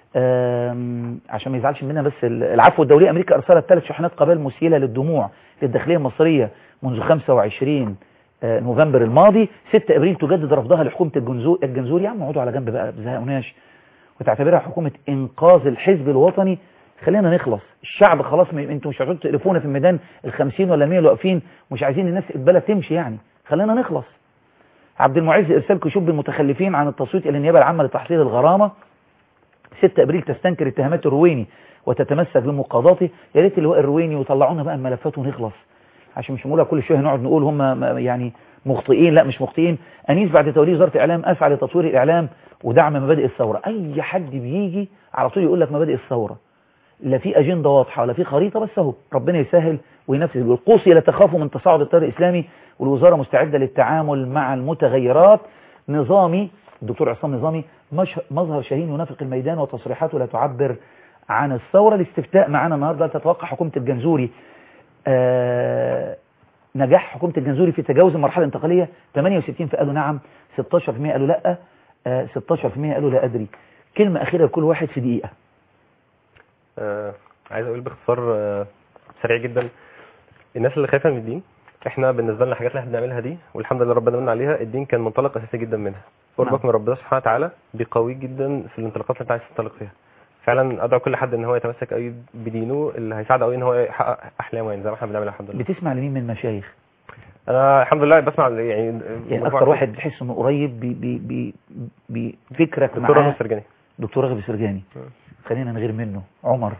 عشان ما يزعلش مننا بس العفو الدولي امريكا ارسلت ثلاث شحنات قبائل مسيله للدموع للداخليه المصريه منذ 25 نوفمبر الماضي 6 ابريل تجدد رفضها لحكومه الجنزور الجنزور يا عم اقعدوا على جنب بقى بزهقوناش وتعتبرها حكومه انقاذ الحزب الوطني خلينا نخلص الشعب خلاص انتوا مش هتقعدوا تقرفونا في الميدان ال50 ولا 100 اللي واقفين مش عايزين الناس البلد تمشي يعني خلينا نخلص عبد المعز ارسال كشوف بالمتخلفين عن التصويت الى النيابه العامه لتحصيل الغرامه 6 ابريل تستنكر اتهامات الرويني وتتمسك بمقاضاته يا ريت اللواء الرويني وطلعونا بقى الملفات ونخلص عشان مش نقولها كل شويه نقعد نقول هم يعني مخطئين لا مش مخطئين انيس بعد توليه وزاره الاعلام اسعى لتطوير الاعلام ودعم مبادئ الثوره اي حد بيجي على طول يقول لك مبادئ الثوره لا في اجنده واضحه ولا في خريطه بس اهو ربنا يسهل وينفذ والقوسي لا تخافوا من تصاعد التيار الاسلامي والوزاره مستعده للتعامل مع المتغيرات نظامي الدكتور عصام نظامي مش مظهر شاهين ينافق الميدان وتصريحاته لا تعبر عن الثوره الاستفتاء معانا النهارده تتوقع حكومه الجنزوري آه نجاح حكومه الجنزوري في تجاوز المرحله الانتقاليه 68 قالوا نعم 16% قالوا لا آه 16% قالوا لا ادري كلمه اخيره لكل واحد في دقيقه
آه عايز اقول باختصار آه سريع جدا الناس اللي خايفه من الدين احنا بالنسبه لنا الحاجات اللي احنا بنعملها دي والحمد لله ربنا من عليها الدين كان منطلق اساسي جدا منها قربك من ربنا سبحانه وتعالى بيقويك جدا في الانطلاقات اللي انت عايز تنطلق فيها فعلا ادعو كل حد ان هو يتمسك قوي بدينه اللي هيساعده قوي ان هو يحقق احلامه يعني زي ما احنا بنعمل الحمد لله
بتسمع لمين من المشايخ
انا الحمد لله بسمع يعني
يعني اكتر واحد بتحس انه قريب بي بي بي بفكرك
دكتور
معاه
رغم السرجاني
دكتور رغب السرجاني خلينا نغير منه عمر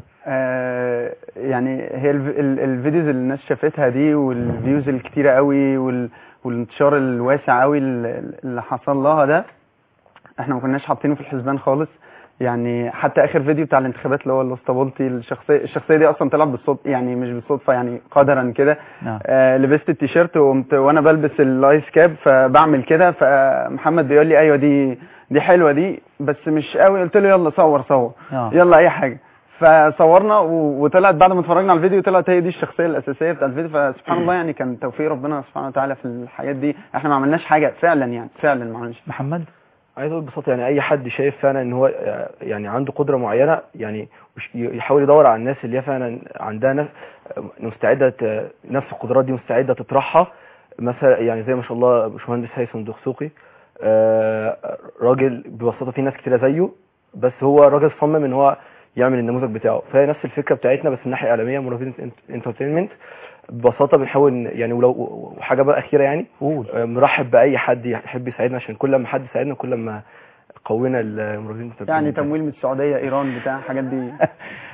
آه يعني هي الف- ال- الفيديوز اللي الناس شافتها دي والفيوز الكتيرة قوي وال- والانتشار الواسع قوي ال- اللي حصل لها ده احنا ما كناش حاطينه في الحسبان خالص يعني حتى اخر فيديو بتاع الانتخابات اللي هو الاسطبولتي الشخصيه الشخصيه دي اصلا طلعت بالصدفه يعني مش بالصدفه يعني قدرا كده
نعم
آه لبست التيشيرت وقمت وانا بلبس الايس كاب فبعمل كده فمحمد بيقول لي ايوه دي دي حلوه دي بس مش قوي قلت له يلا صور صور
آه.
يلا اي حاجه فصورنا و- وطلعت بعد ما اتفرجنا على الفيديو طلعت هي دي الشخصيه الاساسيه بتاع الفيديو فسبحان الله يعني كان توفيق ربنا سبحانه وتعالى في الحاجات دي احنا ما عملناش حاجه فعلا يعني فعلا ما عملناش
محمد
عايز اقول ببساطه يعني اي حد شايف فعلا ان هو آه، يعني عنده قدره معينه يعني وش- يحاول يدور على الناس اللي هي فعلا عندها نفس آه، مستعده ت- نفس القدرات دي مستعده تطرحها مثلا يعني زي ما شاء الله باشمهندس هيثم دخسوقي آه، راجل ببساطه في ناس كتيره زيه بس هو راجل صمم ان هو يعمل النموذج بتاعه فهي نفس الفكره بتاعتنا بس من الناحيه الاعلاميه مورفين انترتينمنت ببساطه بنحاول ن- يعني ولو وحاجه بقى اخيره يعني
قول
مرحب باي حد يحب يساعدنا عشان كل ما حد يساعدنا كل ما قوينا المورفين
يعني تمويل من السعوديه ايران بتاع الحاجات دي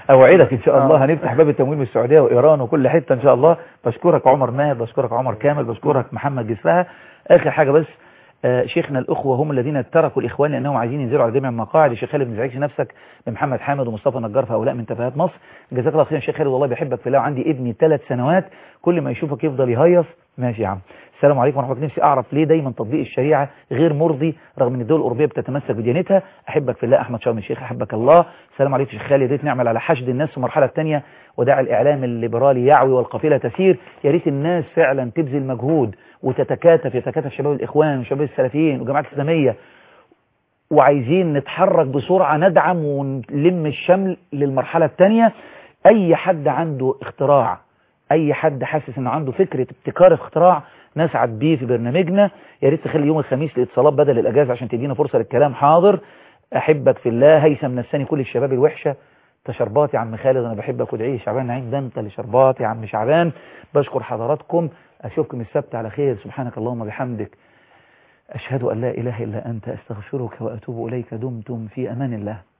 اوعدك ان شاء الله هنفتح باب التمويل من السعوديه وايران وكل حته ان شاء الله بشكرك عمر ماهر بشكرك عمر كامل بشكرك محمد جسرها اخر حاجه بس آه، شيخنا الأخوة هم الذين تركوا الإخوان لأنهم عايزين ينزلوا على جميع المقاعد الشيخ خالد ما تزعجش نفسك بمحمد حامد ومصطفى نجار في هؤلاء من تفاهات مصر جزاك الله خير يا شيخ خالد والله بحبك في الله وعندي ابني ثلاث سنوات كل ما يشوفك يفضل يهيص ماشي يا عم السلام عليكم ورحمة الله نفسي أعرف ليه دايما تطبيق الشريعة غير مرضي رغم أن الدول الأوروبية بتتمسك بديانتها أحبك في الله أحمد شرم الشيخ أحبك الله السلام عليكم شيخ خالد يا ريت نعمل على حشد الناس في المرحلة الثانية وداعي الإعلام الليبرالي يعوي والقافلة تسير يا ريت الناس فعلا تبذل مجهود وتتكاتف يتكاتف شباب الإخوان وشباب السلفيين وجماعة الإسلامية وعايزين نتحرك بسرعة ندعم ونلم الشمل للمرحلة الثانية أي حد عنده اختراع أي حد حاسس إنه عنده فكرة ابتكار اختراع نسعد بيه في برنامجنا يا ريت تخلي يوم الخميس الاتصالات بدل الأجازة عشان تدينا فرصة للكلام حاضر أحبك في الله هيثم نساني كل الشباب الوحشة تشربات يا عم خالد أنا بحبك وادعي شعبان نعيم ده أنت اللي شربات يا عم شعبان بشكر حضراتكم أشوفكم السبت على خير سبحانك اللهم بحمدك أشهد أن لا إله إلا أنت أستغفرك وأتوب إليك دمتم في أمان الله